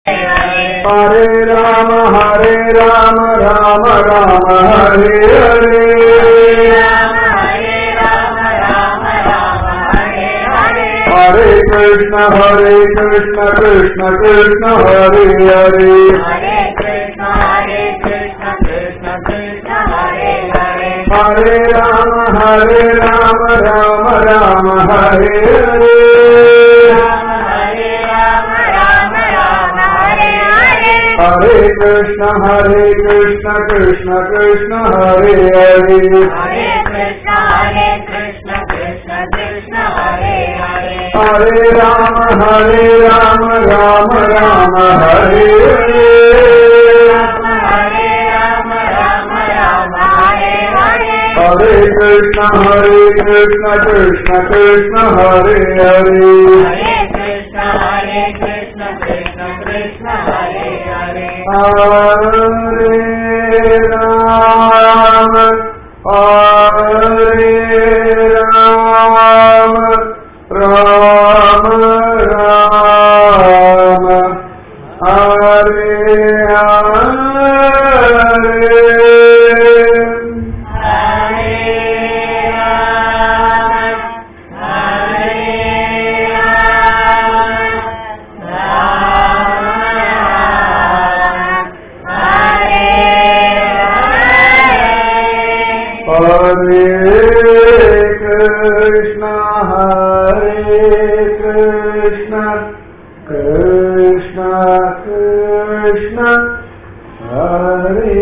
हरे राम हरे राम राम राम हरे हरे हरे कृष्ण हरे कृष्ण कृष्ण कृष्ण हरे हरे हरे राम हरे राम राम राम हरे हरे हरे कृष्ण हरे कृष्ण कृष्ण कृष्ण हरे हरे हरे राम हरे राम राम राम हरे हरे हरे कृष्ण हरे कृष्ण कृष्ण कृष्ण हरे हरे हरे राम हरे राम राम राम हरे हरे हरे कृष्ण हरे कृष्ण कृष्ण कृष्ण हरे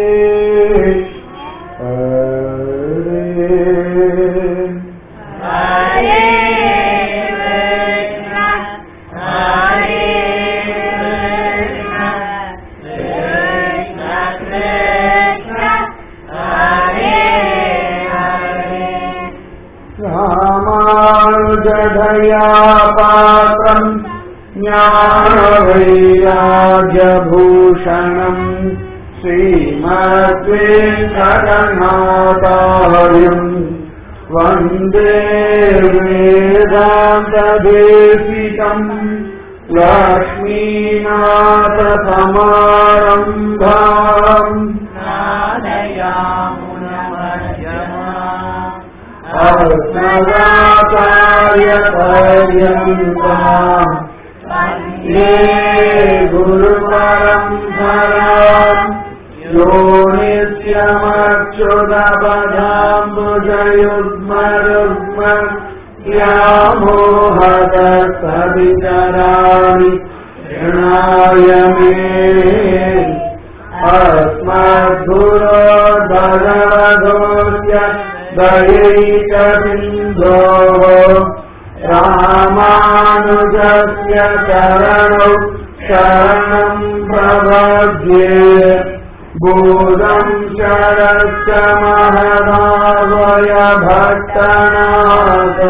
हरे रामानुजधया पात्रम् ज्ञानवैराग्यभूषणम् श्रीमद्वेङ्कटनाथार्यम् वन्दे वेदान्तदेशिकम् लक्ष्मीनाथसमारम्भाम् अर्धराचार्यपर्यन्ताम् ये गुरुपरम्पराम् यो नित्यमच्युतपदाम्बुजयुग्मरुग्म व्यामोहदसवितराणि ऋणाय मे अस्मद्गुरो भगवतोऽस्य दयैकबिन्दो रामानुजस्य चरणौ शरणम् प्रपद्ये भूतम् शरश्च महदावय भट्टनाथ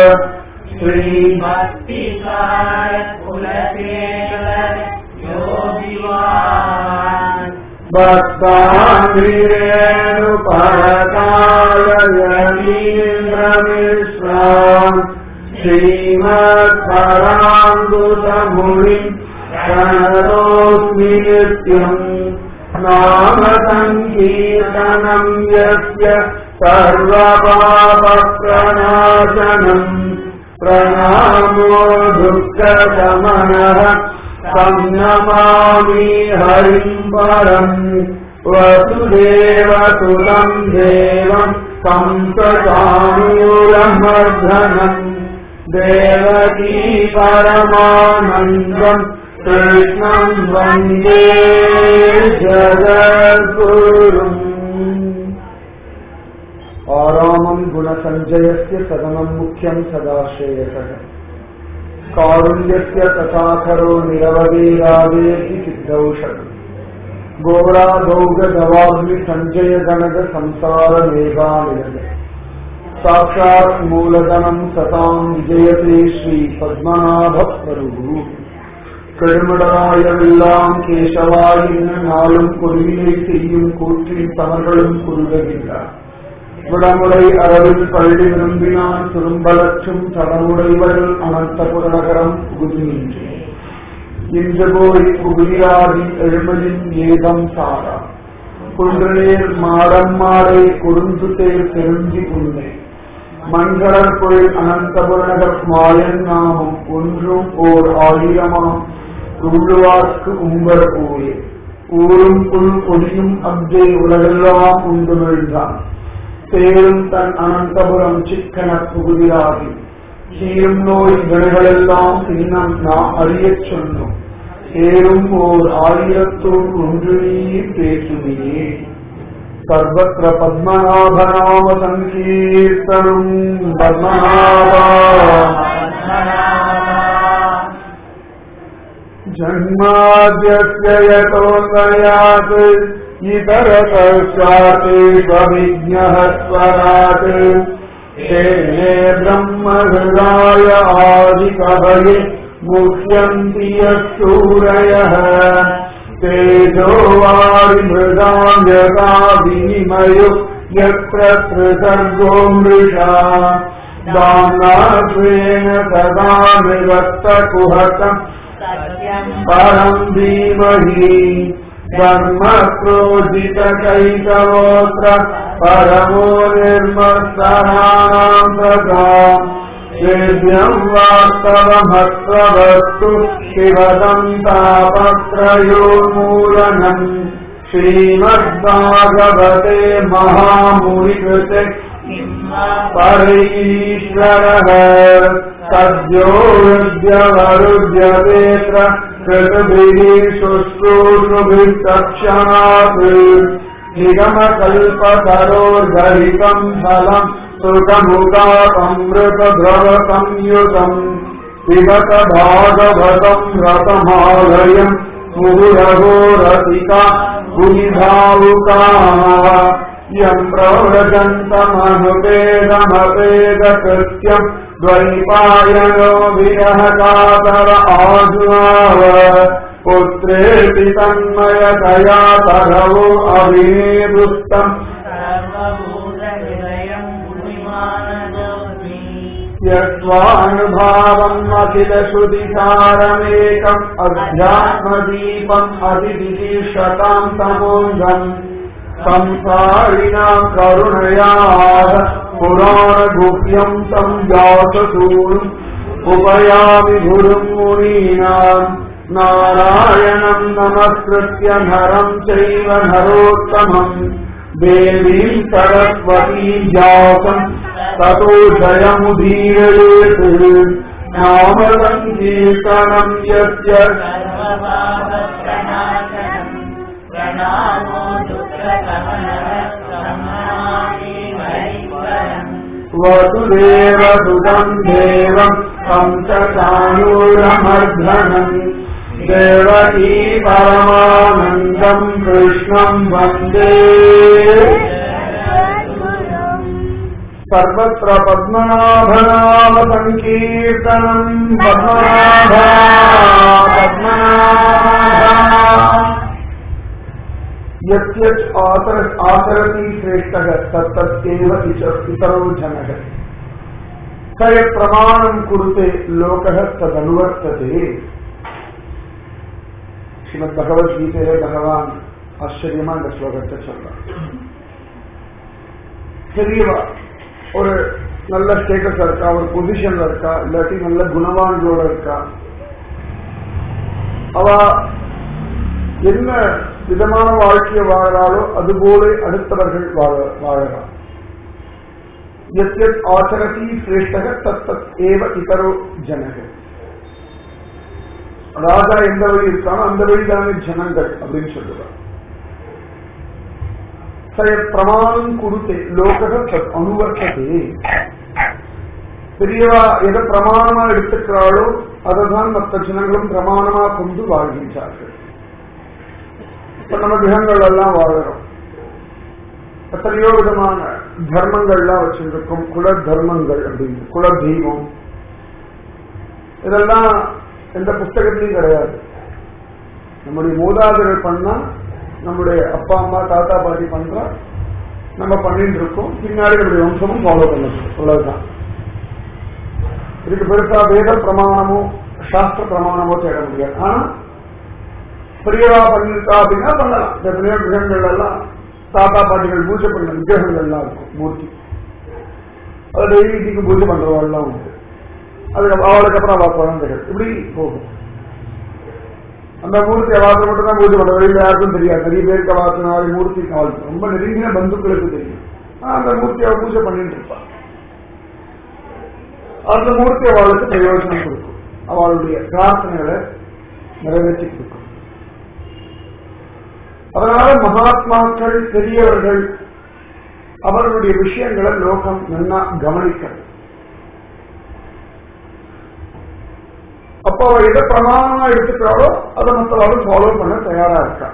श्रीमत् भक्ताङ्गिरेणुपरकालयमीन्द्रमिश्राम् श्रीमत्पराङ्गुतमुनिम् प्रणतोऽस्मि नित्यम् नाम सङ्कीर्तनम् यस्य सर्वपापप्रणाशनम् प्रणामो दुःखशमनः सन्नमामि हरिम् परम् वसुदेवसुतम् देवम् संसदानूलमर्धनम् देवकी परमानन्दम् कृष्णम् वन्दे जगद्गुरुम् आरामम् गुणसञ्जयस्य सदनम् मुख्यम् सदाश्रेयसः कारुण्यस्य तथाखरो निरवधीरादेति सिद्धौषधम् घोरादौगधवाग्नि सञ्जय गणग संसार मेघानिलय साक्षात् मूलधनम् सताम् विजयते श्री पद्मनाभ प्रभुः கெடுமடராயவெல்லாம் கேசவாய் நாளும் பொறியினை செய்யும் கூற்றின் தமர்களும் குறுகுகின்றார் விடமுறை அரவில் பள்ளி விரும்பினான் திரும்பலற்றும் தடமுடைவர்கள் அனந்தபுர நகரம் புகுதினின்றேன் இன்று போய் புகிராதி எழுமலின் ஏதம் சாரா குன்றநேர் மாடம் மாடை குறுந்து தேர் தெரிஞ்சி உண்மை மண்களர் பொருள் அனந்தபுரநகர் மாயன் நாமம் ஒன்றும் ஓர் ஆயிரமாம் உள்ளுவார்க்கு உங்கள் ஊரே ஊரும் புல் கொடியும் அப்தே உலகெல்லாம் உண்டு விழுந்தான் தேரும் தன் அனந்தபுரம் சிக்கன புகுதியாகி சீரும் நோய் வினைகளெல்லாம் இன்னும் நாம் அறியச் சொன்னோம் ஏறும் ஓர் ஆயிரத்தோடு ஒன்று நீர் பேசுமையே सर्वत्र पद्मनाभनाम सङ्कीर्तनम् पद्मनाभा जन्माद्यस्य यतोन्नयात् इतरतश्चात् स्वविज्ञः स्वरात् तेने ब्रह्महृदाय आदिकवये मुह्यन्ति यः सूरयः तेजो वारिमृदाम् यथा विनिमयो यत्र त्रिसर्गो मृषा दाम्नाश्रेण सदा निरस्तकुहकम् परम् धीमहि धर्मक्रोजितकैतवोऽत्र परमो निर्मत्सराणाम् तथा वेद्यम् वास्तवमत्ववस्तु शिवदम् तापत्रयोन्मूलनम् श्रीमद्भागवते महामुनिकृते परैश्वरः सद्यो हृद्यवरुध्यतेऽत्र कृतभिः शुश्रूषुभिः तक्षणात् निगमकल्पतरोर्गलितम् फलम् सुखमुदामृतद्रवसंयुतम् पिबत भागवतम् रतमालयम् मुहुरहो रसिका गुणिभावुकाः यम् प्रव्रजन्तमनुपेदमपेदकृत्यम् द्वैपायनो विरहकातर आजुनाव पुत्रेति तन्मयतया तरवो अभिनेदुस्तम् यस्वानुभावम् अखिलश्रुतिसारमेकम् अध्यात्मदीपम् अतिदिशताम् तमोऽन्धम् संसारिणाम् करुणयाः पुराणगुह्यम् तम् व्याससूनुम् उपयामि गुरुम् मुनीनाम् नारायणम् नमस्कृत्य नरम् चैव नरोत्तमम् देवीम् सरस्वतीम् व्यासम् ततो जयमुदीरयेत् नाम सङ्कीर्तनम् यस्य वसुदेव सुतम् देवम् कंसचाणूरमर्धनम् देवकी परमानन्दम् कृष्णम् वन्दे सर्वत्र पद्मनाभनाम सङ्कीर्तनम् पद्मनाभा पद्मनाभा यत्यत् आचर आचरति श्रेष्ठः तत्तदेव इतरो जनः स यत् प्रमाणम् कुरुते लोकः तदनुवर्तते ஸ்ரீமத் பகவத்கீதையில பகவான் ஆச்சரியமா இந்த ஸ்லோகத்தை சொல்றார் பெரியவா ஒரு நல்ல ஸ்டேட்டஸ் இருக்கா ஒரு பொசிஷன்ல இருக்கா இல்லாட்டி நல்ல குணவான்களோட இருக்கா அவ என்ன விதமான வாழ்க்கையை வாழறாளோ அதுபோல அடுத்தவர்கள் வாழ வாழறார் எத் எத் ஆச்சரதி சிரேஷ்டக தத் தத் ஏவ இதரோ ஜனக ராஜா எந்த வழி இருக்கானோ அந்த வழிதானே ஜனங்கள் அப்படின்னு சொல்லுவார் சயத் பிரமாணம் குருத்தே லோகக தத் அனுவர்த்ததே பெரியவா எதை பிரமாணமா எடுத்துக்கிறாளோ அதைதான் மற்ற ஜனங்களும் பிரமாணமா கொண்டு வாழ்கின்றார்கள் இப்ப நம்ம கிரகங்கள் எல்லாம் வாழறோம் எத்தனையோ விதமான தர்மங்கள்லாம் வச்சிருக்கோம் குல தர்மங்கள் அப்படின்னு குல தெய்வம் இதெல்லாம் எந்த புஸ்தகத்திலையும் கிடையாது நம்முடைய மூதாதையர்கள் பண்ணா நம்முடைய அப்பா அம்மா தாத்தா பாட்டி பண்றா நம்ம பண்ணிட்டு இருக்கோம் பின்னாடி நம்முடைய வம்சமும் ஃபாலோ பண்ணணும் அவ்வளவுதான் இதுக்கு பெருசா வேத பிரமாணமோ சாஸ்திர பிரமாணமோ தேட முடியாது ஆனா பெரியவா பண்ணிருக்கா அப்படின்னா பண்ணலாம் எத்தனையோ கிரகங்கள் எல்லாம் தாத்தா பாட்டிகள் பூஜை பண்ண விக்கிரகங்கள் எல்லாம் இருக்கும் மூர்த்தி அது டெய்லி இதுக்கு பூஜை பண்றவாள்லாம் உண்டு அதுக்கு அவளுக்கு அப்புறம் அவள் குழந்தைகள் இப்படி போகும் அந்த மூர்த்தி அவாசம் மட்டும் தான் பூஜை பண்ற வெளியில யாருக்கும் தெரியாது நிறைய பேருக்கு அவாசனாரி மூர்த்தி அவள் ரொம்ப நெருங்கின பந்துக்களுக்கு தெரியும் ஆனா, அந்த மூர்த்தி அவள் பூஜை பண்ணிட்டு இருப்பாள் அந்த மூர்த்தி அவளுக்கு பிரயோஜனம் கொடுக்கும் அவளுடைய பிரார்த்தனைகளை நிறைவேற்றி கொடுக்கும் அதனால மகாத்மாக்கள் பெரியவர்கள் அவர்களுடைய விஷயங்களை லோகம் நல்லா கவனிக்கணும் அப்போ அவ எதை பிரமாணமா எடுத்துக்கிறாளோ அதை மற்றவர்கள் ஃபாலோ பண்ண தயாரா இருக்கா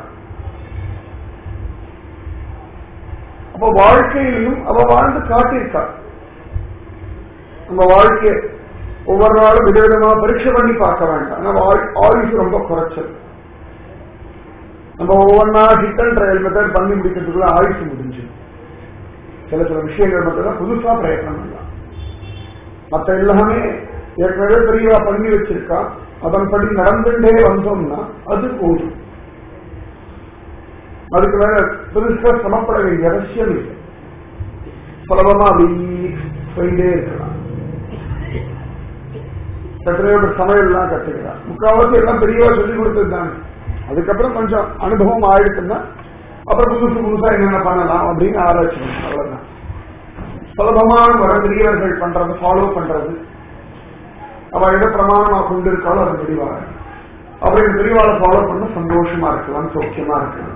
அப்ப வாழ்க்கையிலும் அவ வாழ்ந்து காட்டியிருக்கா நம்ம வாழ்க்கைய ஒவ்வொரு நாளும் விதவிதமா பரீட்சை பண்ணி பார்க்க வேண்டாம் நம்ம ஆயு- ஆயுசு ரொம்ப குறைச்சல் நம்ம ஒவ்வொன்றா ஹிட் அண்ட் ட்ரையல் மெத்தட் பண்ணி முடிக்கிறதுக்குள்ள ஆயுசு முடிஞ்சு சில சில விஷயங்கள் மட்டும் தான் புதுசா பிரயத்னம் பண்ணலாம் மற்ற எல்லாமே ஏற்கனவே பெரியவா பண்ணி வச்சிருக்கா அதன்படி நடந்துட்டே வந்தோம்னா அது போதும் அதுக்கு மேல பெருசா சிரமப்பட வேண்டிய அவசியம் இல்லை சுலபமா அப்படி போயிட்டே இருக்கலாம் எத்தனையோ பேர் சமையல்லாம் கத்துக்கிறான் முக்கால்வாசி எல்லாம் பெரியவா சொல்லி கொடுத்தது தானே அதுக்கப்புறம் கொஞ்சம் அனுபவம் ஆயிடுச்சுன்னா அப்புறம் புதுசு புதுசா என்னென்ன பண்ணலாம் அப்படின்னு ஆராய்ச்சி பண்ணணும் அவ்வளவுதான் சுலபமான வர பெரியவர்கள் பண்றது ஃபாலோ பண்றது அவ எதை பிரமாணமா கொண்டு இருக்காளோ அது பெரியவாக அப்படி இந்த பெரியவாளை ஃபாலோ பண்ண சந்தோஷமா இருக்கலாம் சௌக்கியமா இருக்கலாம்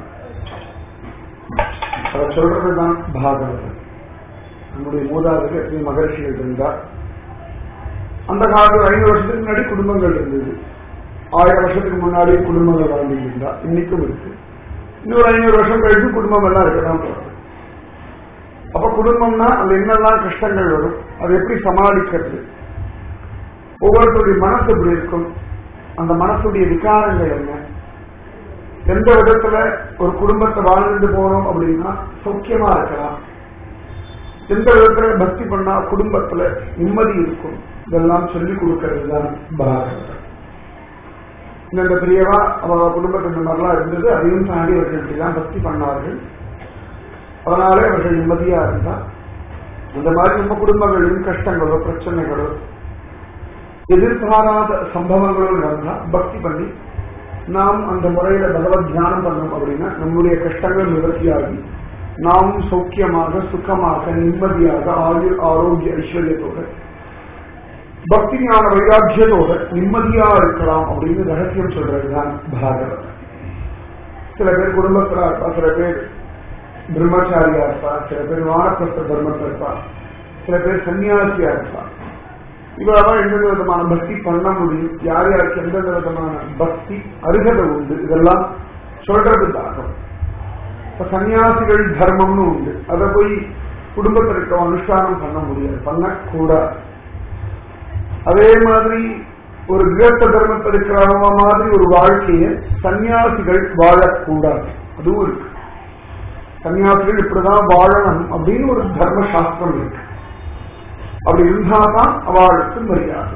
அதை சொல்றதுதான் பாகவதம் நம்முடைய மூதாதைக்கு எத்தனை மகர்ஷிகள் இருந்தா அந்த காலத்துல ஐநூறு வருஷத்துக்கு முன்னாடி குடும்பங்கள் இருந்தது ஆயிரம் வருஷத்துக்கு முன்னாடி குடும்பங்கள் வாழ்ந்துட்டு இருந்தா இன்னைக்கும் இருக்கு இன்னொரு ஐநூறு வருஷம் கழிச்சு குடும்பம் எல்லாம் இருக்கதான் போறது அப்ப குடும்பம்னா அது என்னெல்லாம் கஷ்டங்கள் வரும் அதை எப்படி சமாளிக்கிறது ஒவ்வொருத்தருடைய மனசு எப்படி இருக்கும் அந்த மனசுடைய விகாரங்கள் என்ன எந்த விதத்துல ஒரு குடும்பத்தை வாழ்ந்துட்டு போறோம் அப்படின்னா சௌக்கியமா இருக்கலாம் எந்த விதத்துல பக்தி பண்ணா குடும்பத்துல நிம்மதி இருக்கும் இதெல்லாம் சொல்லிக் கொடுக்கிறது தான் பாரதம் இந்த பெரியவா அவ குடும்பத்தில் இந்த மாதிரிலாம் இருந்தது அதையும் தாண்டி அவர்கள் இப்படிதான் பக்தி பண்ணார்கள் அதனால அவர்கள் நிம்மதியா இருந்தா அந்த மாதிரி நம்ம குடும்பங்களிலும் கஷ்டங்களோ பிரச்சனைகளோ எதிர்பாராத சம்பவங்களோ நடந்தா பக்தி பண்ணி நாம் அந்த முறையில பகவத் தியானம் பண்ணோம் அப்படின்னா நம்முடைய கஷ்டங்கள் நிவர்த்தியாகி நாம் சௌக்கியமாக சுகமாக நிம்மதியாக ஆயுள் ஆரோக்கிய ஐஸ்வர்யத்தோட பக்தி ஞான வைராக்கியத்தோட நிம்மதியா இருக்கலாம் அப்படின்னு ரகசியம் சொல்றதுதான் பாகவத் சில பேர் குடும்பத்துல இருப்பா சில பேர் பிரம்மச்சாரியா இருப்பா சில பேர் வானப்பிரஸ்த தர்மத்தில் இருப்பா சில பேர் சன்னியாசியா இருப்பா இவ்வளவுதான் எந்தெந்த விதமான பக்தி பண்ண முடியும் யார் யாருக்கு எந்தெந்த விதமான பக்தி அருகதை உண்டு இதெல்லாம் சொல்றது தாகம் இப்ப சன்னியாசிகள் தர்மம்னு உண்டு அதை போய் குடும்பத்தில் இருக்க அனுஷ்டானம் பண்ண முடியாது பண்ணக்கூடாது அதே மாதிரி ஒரு கிரகத்த தர்மத்தில் இருக்கிறவங்க மாதிரி ஒரு வாழ்க்கையை சன்னியாசிகள் வாழக்கூடாது அதுவும் இருக்கு சன்னியாசிகள் இப்படிதான் வாழணும் அப்படின்னு ஒரு தர்ம சாஸ்திரம் இருக்கு அப்படி இருந்தாதான் அவளுக்கு மரியாதை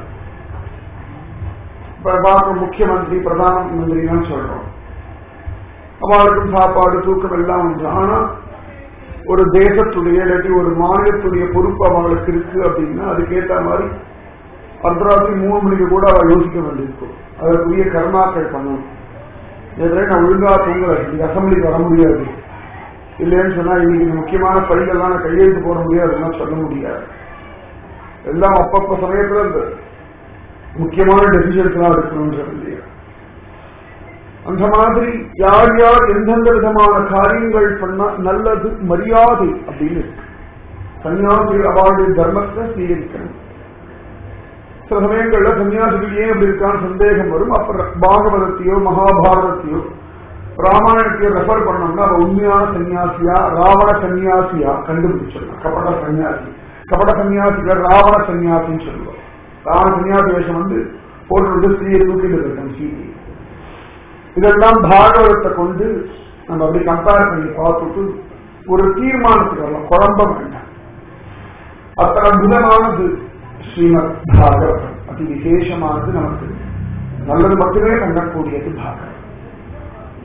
இப்ப பார்க்க முக்கியமந்திரி பிரதான மந்திரின்னு சொல்றோம் அவளுக்கும் சாப்பாடு தூக்கம் எல்லாம் உண்டு ஆனா ஒரு தேசத்துடைய இல்லாட்டி ஒரு மாநிலத்துடைய பொறுப்பு அவங்களுக்கு இருக்கு அப்படின்னா அதுக்கேற்ற மாதிரி அர்த்தராத்திரி மூணு மணிக்கு கூட அவள் யோசிக்க வேண்டியிருக்கும் அதற்குரிய கர்மாக்கள் பண்ணணும் எதிரே நான் ஒழுங்கா தூங்கல இன்னைக்கு அசம்பிளிக்கு வர முடியாது இல்லைன்னு சொன்னா இன்னைக்கு இந்த முக்கியமான பணிகள்லாம் நான் கையெழுத்து போட முடியாதுன்னா சொல்ல முடியாது எல்லாம் அப்பப்ப சமயத்துல இந்த முக்கியமான டெசிஷன்ஸ் எல்லாம் எடுக்கணும்ன்றது இல்லையா அந்த மாதிரி யார் யார் எந்தெந்த விதமான காரியங்கள் பண்ணா நல்லது மரியாதை அப்படின்னு இருக்கு சன்னியாசிகள் அவளுடைய தர்மத்தை சீகரிக்கணும் சில சமயங்கள்ல சன்னியாசிகள் ஏன் அப்படி இருக்கான்னு சந்தேகம் வரும் அப்புறம் பாகவதத்தையோ மகாபாரதத்தையோ ராமாயணத்தையோ ரெஃபர் பண்ணோம்னா அவ உண்மையான சன்னியாசியா ராவண சன்னியாசியா கண்டுபிடிச்சிடலாம் கபட சன்னியாசி கபட சன்னியாசிகள் ராவண சன்னியாசின்னு சொல்லுவோம் ராவண சன்னியாசி வேஷம் வந்து போட்டு வந்து ஸ்திரீயை தூக்கிட்டு இருக்கேன் சீதி இதெல்லாம் பாகவதத்தை கொண்டு நம்ம அப்படி கம்பேர் பண்ணி பார்த்துட்டு ஒரு தீர்மானத்துக்கு வரலாம் குழம்ப வேண்டாம் அத்தனை அற்புதமானது ஸ்ரீமத் பாகவதம் அதி விசேஷமானது நமக்கு நல்லது மட்டுமே பண்ணக்கூடியது பாகவதம்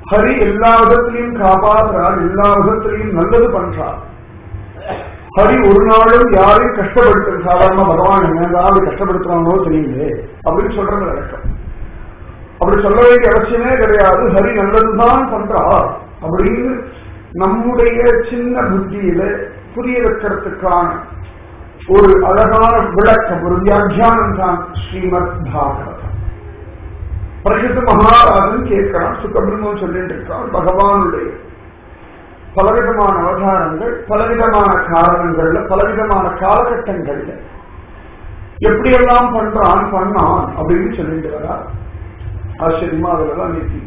ஹரி எல்லா விதத்திலையும் காப்பாற்றுறார் எல்லா விதத்திலையும் நல்லது பண்றார் ஹரி ஒரு நாளும் யாரையும் கஷ்டப்படுத்த சாதாரண பகவான் என்னதாவது கஷ்டப்படுத்துறாங்களோ தெரியலே அப்படின்னு சொல்றது வழக்கம் அப்படி சொல்ல வேண்டிய அவசியமே கிடையாது ஹரி நல்லதுதான் பண்றார் அப்படின்னு நம்முடைய சின்ன புத்தியில புரிய வைக்கிறதுக்கான ஒரு அழகான விளக்கம் ஒரு வியாக்கியானம் தான் ஸ்ரீமத் பாகவதம் பிரசித்த மகாராஜன் கேட்கிறான் சுக்கபிரம்மம் சொல்லிட்டு இருக்கான் பகவானுடைய பலவிதமான அவதாரங்கள் பலவிதமான காரணங்கள்ல பலவிதமான காலகட்டங்கள்ல எப்படியெல்லாம் பண்றான் பண்ணான் அப்படின்னு சொல்லிட்டு வரார் ஆச்சரியமா அதுலதான் நீதி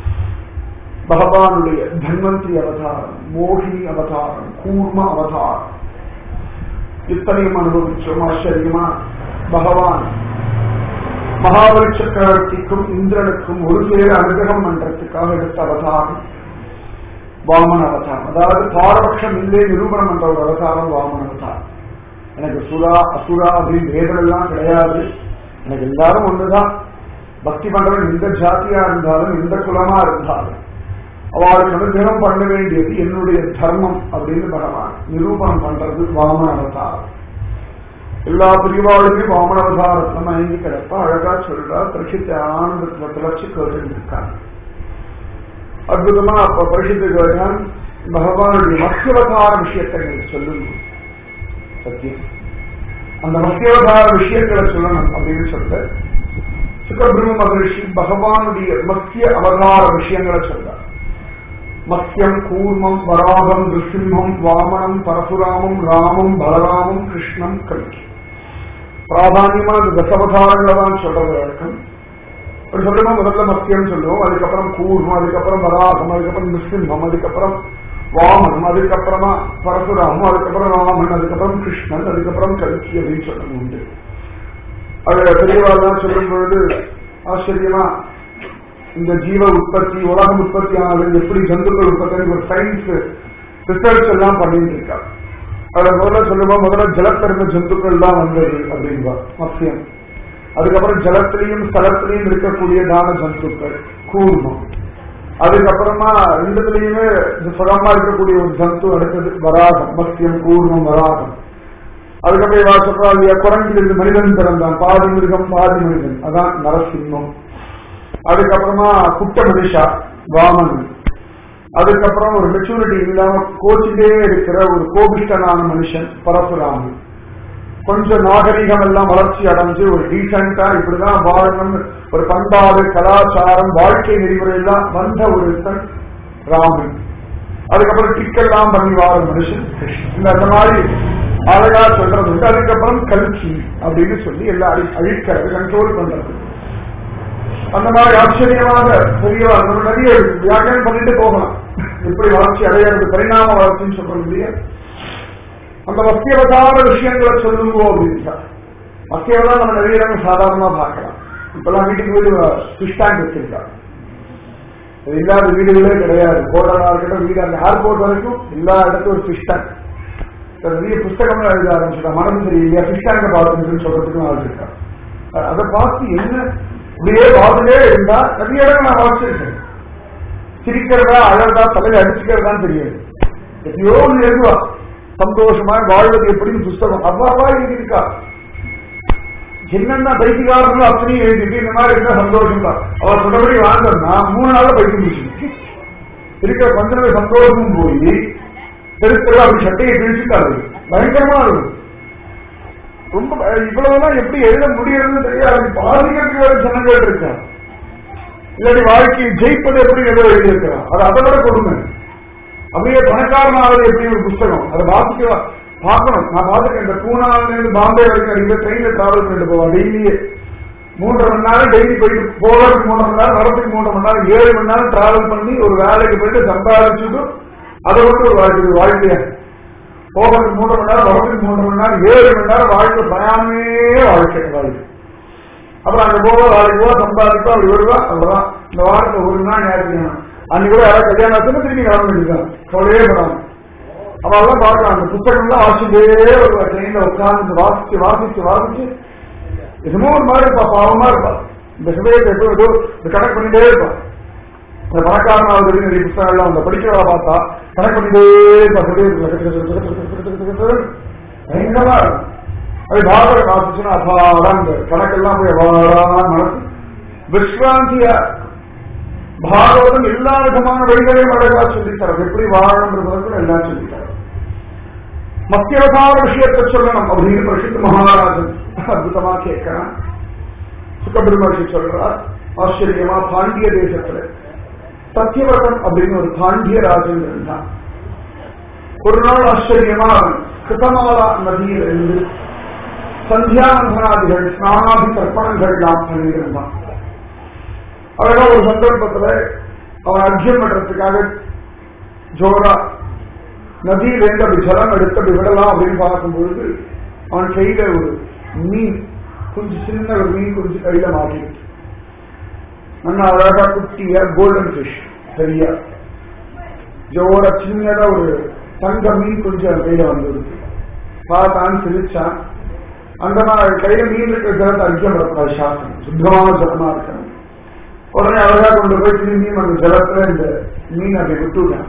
பகவானுடைய தன்வந்திரி அவதாரம் மோகினி அவதாரம் கூர்ம அவதாரம் இத்தனையும் அனுபவிச்சோம் ஆச்சரியமா பகவான் மகாபலி சக்கரவர்த்திக்கும் இந்திரனுக்கும் ஒரு சேர அனுகிரகம் பண்றதுக்காக எடுத்த அவதாரம் வாமன அவதாரம் அதாவது பாரபட்சம் இல்லே நிரூபணம் என்ற ஒரு அவதாரம் வாமன அவதாரம் எனக்கு சுரா அசுரா அப்படின்னு வேதம் எல்லாம் கிடையாது எனக்கு எல்லாரும் ஒண்ணுதான் பக்தி பண்றவன் எந்த ஜாதியா இருந்தாலும் எந்த குலமா இருந்தாலும் அவளுக்கு அனுகிரகம் பண்ண வேண்டியது என்னுடைய தர்மம் அப்படின்னு பகவான் நிரூபணம் பண்றது வாமன அவதாரம் எல்லா பிரிவாளுமே வாமன அவதாரத்தை மயங்கி கிடப்பா அழகா சொல்றா பிரசித்த ஆனந்தத்துல திளச்சு கேட்டு இருக்காங்க அற்புதமா அப்ப பரிசுத்து கேட்டான் பகவானுடைய மத்தியவதார விஷயத்தை எனக்கு சொல்லுங்க சத்தியம் அந்த மத்தியவதார விஷயங்களை சொல்லணும் அப்படின்னு சொல்ல சுகபிரம்ம மகரிஷி பகவானுடைய மத்திய அவதார விஷயங்களை சொல்றார் மத்தியம் கூர்மம் வராகம் நிருசிம்மம் வாமனம் பரசுராமம் ராமம் பலராமம் கிருஷ்ணம் கல்கி பிராதானியமா இந்த தசவதாரங்களை தான் சொல்றது வழக்கம் ஒரு சொல்லுமா முதல்ல மத்தியம் சொல்லுவோம் அதுக்கப்புறம் கூர்மம் அதுக்கப்புறம் வராகம் அதுக்கப்புறம் நிருசிம்மம் அதுக்கப்புறம் வாமனம் அதுக்கப்புறமா பரசுராமம் அதுக்கப்புறம் ராமன் அதுக்கப்புறம் கிருஷ்ணன் அதுக்கப்புறம் கல்கி அப்படின்னு சொல்லணும் உண்டு அது பெரியவாள் சொல்லும் பொழுது ஆச்சரியமா இந்த ஜீவ உற்பத்தி உலகம் உற்பத்தி ஆனது எப்படி ஜந்துக்கள் உற்பத்தி ஒரு சயின்ஸ் ரிசர்ச் எல்லாம் பண்ணிட்டு இருக்கா அதுல முதல்ல சொல்லுவோம் முதல்ல ஜலத்திலிருந்த ஜந்துக்கள் தான் வந்தது அப்படின்பா மத்தியம் அதுக்கப்புறம் ஜலத்திலையும் ஸ்தலத்திலையும் இருக்கக்கூடிய தான ஜந்துக்கள் கூர்மம் அதுக்கப்புறமா ரெண்டுத்துலயுமே சுகமா இருக்கக்கூடிய ஒரு ஜந்து அடுத்தது வராகம் மத்தியம் கூர்மம் வராகம் அதுக்கப்புறம் இவா சொல்றா இல்லையா குரங்கிலிருந்து மனிதன் பிறந்தான் பாதி மிருகம் பாதி மனிதன் அதான் நரசிம்மம் அதுக்கப்புறமா குட்ட மனுஷா வாமன் அதுக்கப்புறம் ஒரு மெச்சூரிட்டி இல்லாம கோச்சிட்டே இருக்கிற ஒரு கோபிஷ்டனான மனுஷன் பரசுராமன் கொஞ்சம் நாகரிகம் எல்லாம் வளர்ச்சி அடைஞ்சு ஒரு டீசென்டா இப்படிதான் வாழணும் ஒரு பண்பாடு கலாச்சாரம் வாழ்க்கை நெறிமுறை எல்லாம் வந்த ஒரு ராமன் அதுக்கப்புறம் டிக்கெல்லாம் பண்ணி வாழும் மனுஷன் இந்த அந்த மாதிரி அழகா சொல்றது உண்டு அதுக்கப்புறம் கல்கி அப்படின்னு சொல்லி எல்லாம் அழி அழிக்கிறது கண்ட்ரோல் பண்றது அந்த மாதிரி ஆச்சரியமாக பெரியவா நம்ம நிறைய வியாக்கியம் பண்ணிட்டு போகலாம் எப்படி வளர்ச்சி அடையிறது பரிணாம வளர்ச்சின்னு சொல்றது இல்லையா அந்த மத்தியவதார விஷயங்களை சொல்லுங்க அப்படின்ட்டா மத்தியவதான் நம்ம நிறைய இடங்கள் சாதாரணமா பார்க்கலாம் இப்பெல்லாம் வீட்டுக்கு வீடு ஃபிஷ் டேங்க் வச்சிருக்கா அது இல்லாத வீடுகளே கிடையாது கோட்டனா இருக்கட்டும் வீடு அந்த ஏர்போர்ட் வரைக்கும் எல்லா இடத்துக்கும் ஒரு ஃபிஷ் டேங்க் நிறைய புஸ்தகங்கள் எழுத ஆரம்பிச்சுட்டா மனம் சரியில்லையா ஃபிஷ் டேங்கை பார்த்துன்னு சொல்றதுக்கும் ஆள் இருக்கா அதை பார்த்து என்ன இப்படியே பார்த்துட்டே இருந்தா நிறைய இடங்கள் நான் வாசிச்சிருக்கேன் சிரிக்கிறதா அழகா தலையில அடிச்சுக்கிறதான்னு தெரியாது எப்பயோ ஒன்று எழுதுவா சந்தோஷமா வாழ்வது எப்படின்னு புஸ்தகம் அவ்வாவா எழுதியிருக்கா என்னென்ன பைத்தியக்காரங்களும் அப்படியும் எழுதிட்டு இந்த மாதிரி இருந்தா சந்தோஷம் தான் அவர் சொன்னபடி வாழ்ந்தோம்னா மூணு நாள்ல பைத்தியம் முடிச்சு இருக்கிற கொஞ்சமே சந்தோஷமும் போய் தெருத்தெல்லாம் அப்படி சட்டையை பிரிச்சுட்டாரு பயங்கரமா இருக்கும் ரொம்ப இவ்வளவுதான் எப்படி எழுத முடியறதுன்னு தெரியாது பாதிக்கிறதுக்கு வேற ஜனங்கள் இருக்கா இல்லாட்டி வாழ்க்கையை ஜெயிப்பது எப்படி ஏதோ எழுதியிருக்கிறான் அது அதை விட கொடுங்க அப்படியே பணக்காரனாவது எப்படி ஒரு புஸ்தகம் அதை வாசிக்க பார்க்கணும் நான் பார்த்துருக்கேன் இந்த பூனால இருந்து பாம்பே வரைக்கும் அடிக்கிற ட்ரெயின்ல டிராவல் பண்ணிட்டு போவான் டெய்லியே மூன்றரை மணி நேரம் டெய்லி போயிட்டு போறதுக்கு மூன்றரை மணி நேரம் வரதுக்கு மூன்றரை மணி நேரம் ஏழு மணி நேரம் டிராவல் பண்ணி ஒரு வேலைக்கு போயிட்டு சம்பாதிச்சுட்டு அதை விட்டு ஒரு வாழ்க்கை வாழ்க்கைய போகிறதுக்கு மூன்று மணி நேரம் வரதுக்கு மூன்று மணி நேரம் ஏழு மணி நேரம் வாழ்க்கை பயணமே வாழ்க்கை வாழ்க்கை அப்புறம் அங்க போக வேலைக்கு போக சம்பாதிப்பா அப்படி வருவா அவ்வளவுதான் இந்த வாரத்துல ஒரு நாள் ஞாயிற்றுக்கிழமை அன்னைக்கு கூட யாராவது கல்யாணம் ஆச்சுன்னா திரும்பி கிளம்ப வேண்டியதான் கவலையே படாம அவெல்லாம் பார்க்கலாம் அந்த புத்தகம்லாம் வாசிச்சுட்டே வருவா ட்ரெயின்ல உட்கார்ந்து வாசிச்சு வாசிச்சு வாசிச்சு என்னமோ ஒரு மாதிரி இருப்பா பாவமா இருப்பா இந்த சமயத்தை எப்போ ஏதோ இந்த கணக்கு பண்ணிட்டே இருப்பா இந்த பணக்காரனாவது நிறைய புத்தகங்கள்லாம் அந்த படிக்கிறவா பார்த்தா கணக்கு பண்ணிட்டே பார்த்துட்டே பயங்கரமா இருக்கும் அது பாகவத வாசிச்சுன்னா அபாரம் இந்த கணக்கெல்லாம் போய் அபாரம் மனசு விஸ்ராந்தியா பாகவதம் எல்லா விதமான வழிகளையும் அழகா சொல்லித்தரம் எப்படி வாழணுன்றதுக்கு எல்லாம் சொல்லித்தரம் மத்தியவதார விஷயத்தை சொல்லணும் அப்படின்னு பிரசித்த மகாராஜன் அற்புதமா கேட்கிறான் சுக்கபிரமர்ஷி சொல்றார் ஆச்சரியமா பாண்டிய தேசத்துல சத்தியவர்தன் அப்படின்னு ஒரு பாண்டிய ராஜன் இருந்தான் ஒரு நாள் ஆச்சரியமா அவன் கிருதமாலா நதியில் இருந்து சந்தியாவந்தனாதிகள் ஸ்நானாதி தர்ப்பணங்கள்லாம் பண்ணியிருந்தான் அழகா ஒரு சந்தர்ப்பத்துல அவன் அர்ஜுன் பண்றதுக்காக ஜோரா நதியிலேருந்து அப்படி ஜலம் எடுத்து அப்படி விடலாம் அப்படின்னு பார்க்கும் பொழுது அவன் கையில ஒரு மீன் கொஞ்சம் சின்ன ஒரு மீன் கொஞ்சம் கையில மாட்டிட்டு நல்லா அழகா குட்டிய கோல்டன் ஃபிஷ் சரியா ஜோர சின்னதா ஒரு தங்க மீன் கொஞ்சம் கையில வந்துருக்கு பார்த்தான் சிரிச்சான் அந்த மாதிரி கையில மீன் இருக்கிற ஜலத்தை அர்ஜுன் படக்கூடாது சாஸ்திரம் சுத்தமான ஜலமா இருக்கணும் உடனே அழகா கொண்டு போய் திரும்பியும் அந்த ஜலத்துல இந்த மீன் அப்படி விட்டுவிட்டான்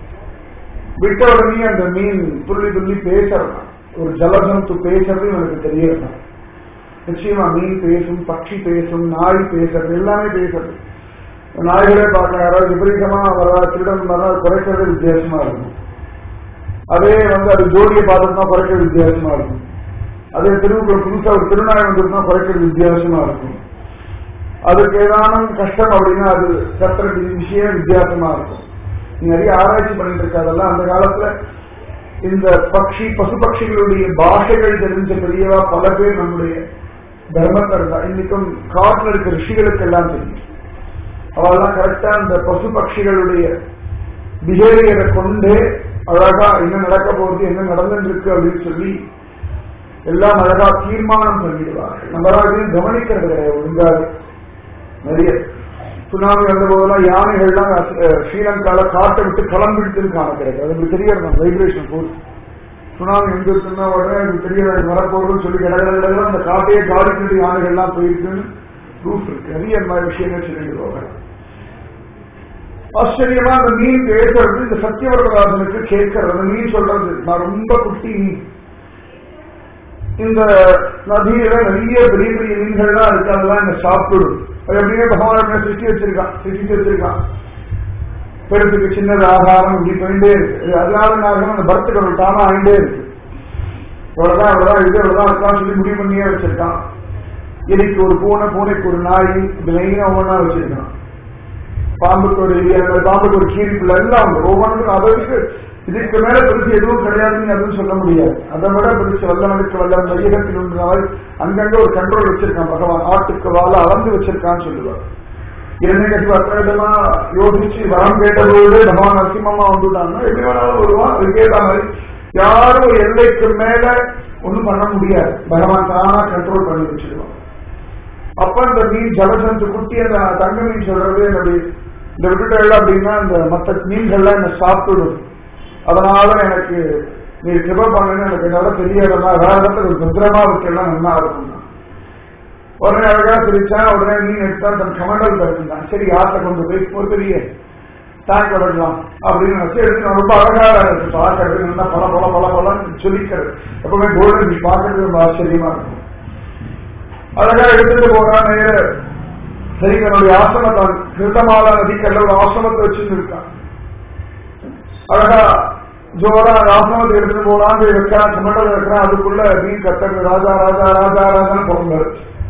விட்ட உடனே அந்த மீன் துள்ளி துள்ளி பேசறான் ஒரு ஜலஜந்து பேசுறது எனக்கு தெரியலாம் நிச்சயமா மீன் பேசும் பட்சி பேசும் நாய் பேசுறது எல்லாமே பேசுறது நாய்களே பார்க்க யாராவது விபரீதமா வர திருடன் வர குறைக்கிறது வித்தியாசமா இருக்கும் அதே வந்து அது ஜோடியை பார்த்தோம்னா குறைக்கிறது வித்தியாசமா இருக்கும் அதே தெருவுக்குள்ள புதுசா ஒரு திருநாய் வந்துருந்தா குறைக்கிறது வித்தியாசமா இருக்கும் அதுக்கு ஏதானும் கஷ்டம் அப்படின்னா அது கத்துற விஷயம் வித்தியாசமா இருக்கும் நீ நிறைய ஆராய்ச்சி பண்ணிட்டு இருக்காதெல்லாம் அந்த காலத்துல இந்த பக்ஷி பசு பட்சிகளுடைய பாஷைகள் தெரிஞ்ச பெரியவா பல பேர் நம்முடைய தர்மத்தை இருந்தா இன்னைக்கும் காட்டுல இருக்க ரிஷிகளுக்கு எல்லாம் தெரியும் அவெல்லாம் கரெக்டா அந்த பசு பட்சிகளுடைய பிஹேவியரை கொண்டே அழகா என்ன நடக்க போகுது என்ன நடந்துருக்கு அப்படின்னு சொல்லி எல்லாம் அழகா தீர்மானம் பண்ணிடுவார்கள் நம்ம எல்லாம் கவனிக்கிறது கிடையாது ஒழுங்காக நிறைய சுனாமி வந்த போதெல்லாம் யானைகள்லாம் அஹ், ஸ்ரீலங்கால காட்டை விட்டு கிளம்பிடுச்சுன்னு காண கிடையாது அது எனக்கு தெரியறது வைப்ரேஷன் போகுது சுனாமி வந்துருச்சுன்னா உடனே எனக்கு தெரியல வரப்போகுதுன்னு சொல்லி கடற்கரை அந்த காட்டையே காடி கட்டி யானைகள்லாம் போயிருக்குன்னு ப்ரூஃப் இருக்கு நிறைய இந்த மாதிரி விஷயங்கள் சொல்லிட்டு போவாங்க ஆச்சரியமா அந்த மீன் பேசுறது இந்த சத்தியவரதராஜனுக்கு கேட்கறது அந்த மீன் சொல்றது நான் ரொம்ப குட்டி மீன் இந்த நதியில நிறைய பெரிய பெரிய மீன்கள்லாம் இருக்கு அதெல்லாம் இந்த சாப்பிடும் அது எப்படியே பகவான் சிருஷ்டி வச்சிருக்கான் சிருஷ்டி வச்சிருக்கான் பெருசுக்கு சின்னது ஆகாரம் இப்படி போயிட்டே இருக்கு இது அதனால நான் அந்த பர்த்துக்கள் தானா ஆயிட்டே இருக்கு இவ்வளவுதான் இவ்வளவுதான் இது இவ்வளவுதான் இருக்கான்னு சொல்லி முடிவு பண்ணியே வச்சிருக்கான் எலிக்கு ஒரு பூனை பூனைக்கு ஒரு நாய் இது மெயினா ஒவ்வொன்றா வச்சிருக்கான் பாம்புக்கு ஒரு எலி அந்த பாம்புக்கு ஒரு கீரிப்புல எல்லாம் உண்டு ஒவ்வொன்றுக்கும் அதற்கு இதுக்கு மேல பெருசு எதுவும் கிடையாதுன்னு அதுவும் சொல்ல முடியாது அதை விட பெருசு வல்லவனுக்கு வல்லவன் வையகத்தில் உண்டு மாதிரி அங்கங்க ஒரு கண்ட்ரோல் வச்சிருக்கான் பகவான் ஆட்டுக்கு வாழ அளந்து வச்சிருக்கான்னு சொல்லுவார் இரண்டே கட்சி அத்தனை யோசிச்சு வரம் கேட்டதோடு பகவான் நரசிம்மமா வந்துட்டாங்கன்னா எப்படி வேணாலும் வருவான் அது கேட்ட மாதிரி யாரும் ஒரு எல்லைக்கு மேல ஒண்ணும் பண்ண முடியாது பகவான் தானா கண்ட்ரோல் பண்ணி வச்சிருவான் அப்ப இந்த மீன் ஜலசந்து குட்டி அந்த தங்க மீன் சொல்றது என்னுடைய இந்த விட்டுட்டல் அப்படின்னா இந்த மற்ற மீன்கள்லாம் என்ன சாப்பிடும் அதனால எனக்கு நீ கிருப பண்ணுன்னு எனக்கு என்னால பெரிய இடமா வேற இடத்துல ஒரு பத்திரமா வைக்கலாம் நல்லா இருக்கும் உடனே அழகா சிரிச்சான் உடனே மீன் எடுத்தா தன் கமண்டல் தடுத்துட்டான் சரி ஆற்ற கொண்டு போய் ஒரு பெரிய டேங்க் விடலாம் அப்படின்னு நினைச்சு எடுத்து நான் ரொம்ப அழகா இருக்கு பார்க்கறது நல்லா பல பல பல பலன்னு சொல்லிக்கிறது எப்பவுமே கோல்டன் ஃபிஷ் பார்க்கறது ரொம்ப ஆச்சரியமா இருக்கும் அழகா எடுத்துட்டு போறான் நேர சரி தன்னுடைய ஆசிரமத்தான் கிருத்தமாலா நதிக்கல்ல ஒரு ஆசிரமத்தை வச்சுட்டு இருக்கான் அழகா ஜோரா அந்த ஆசிரமத்தை எடுத்துட்டு போலாம் போய் வைக்கிறான் கமண்டல் வைக்கிறான் அதுக்குள்ள மீன் கத்தங்க ராஜா ராஜா ராஜா ராஜான்னு பிறந்தாரு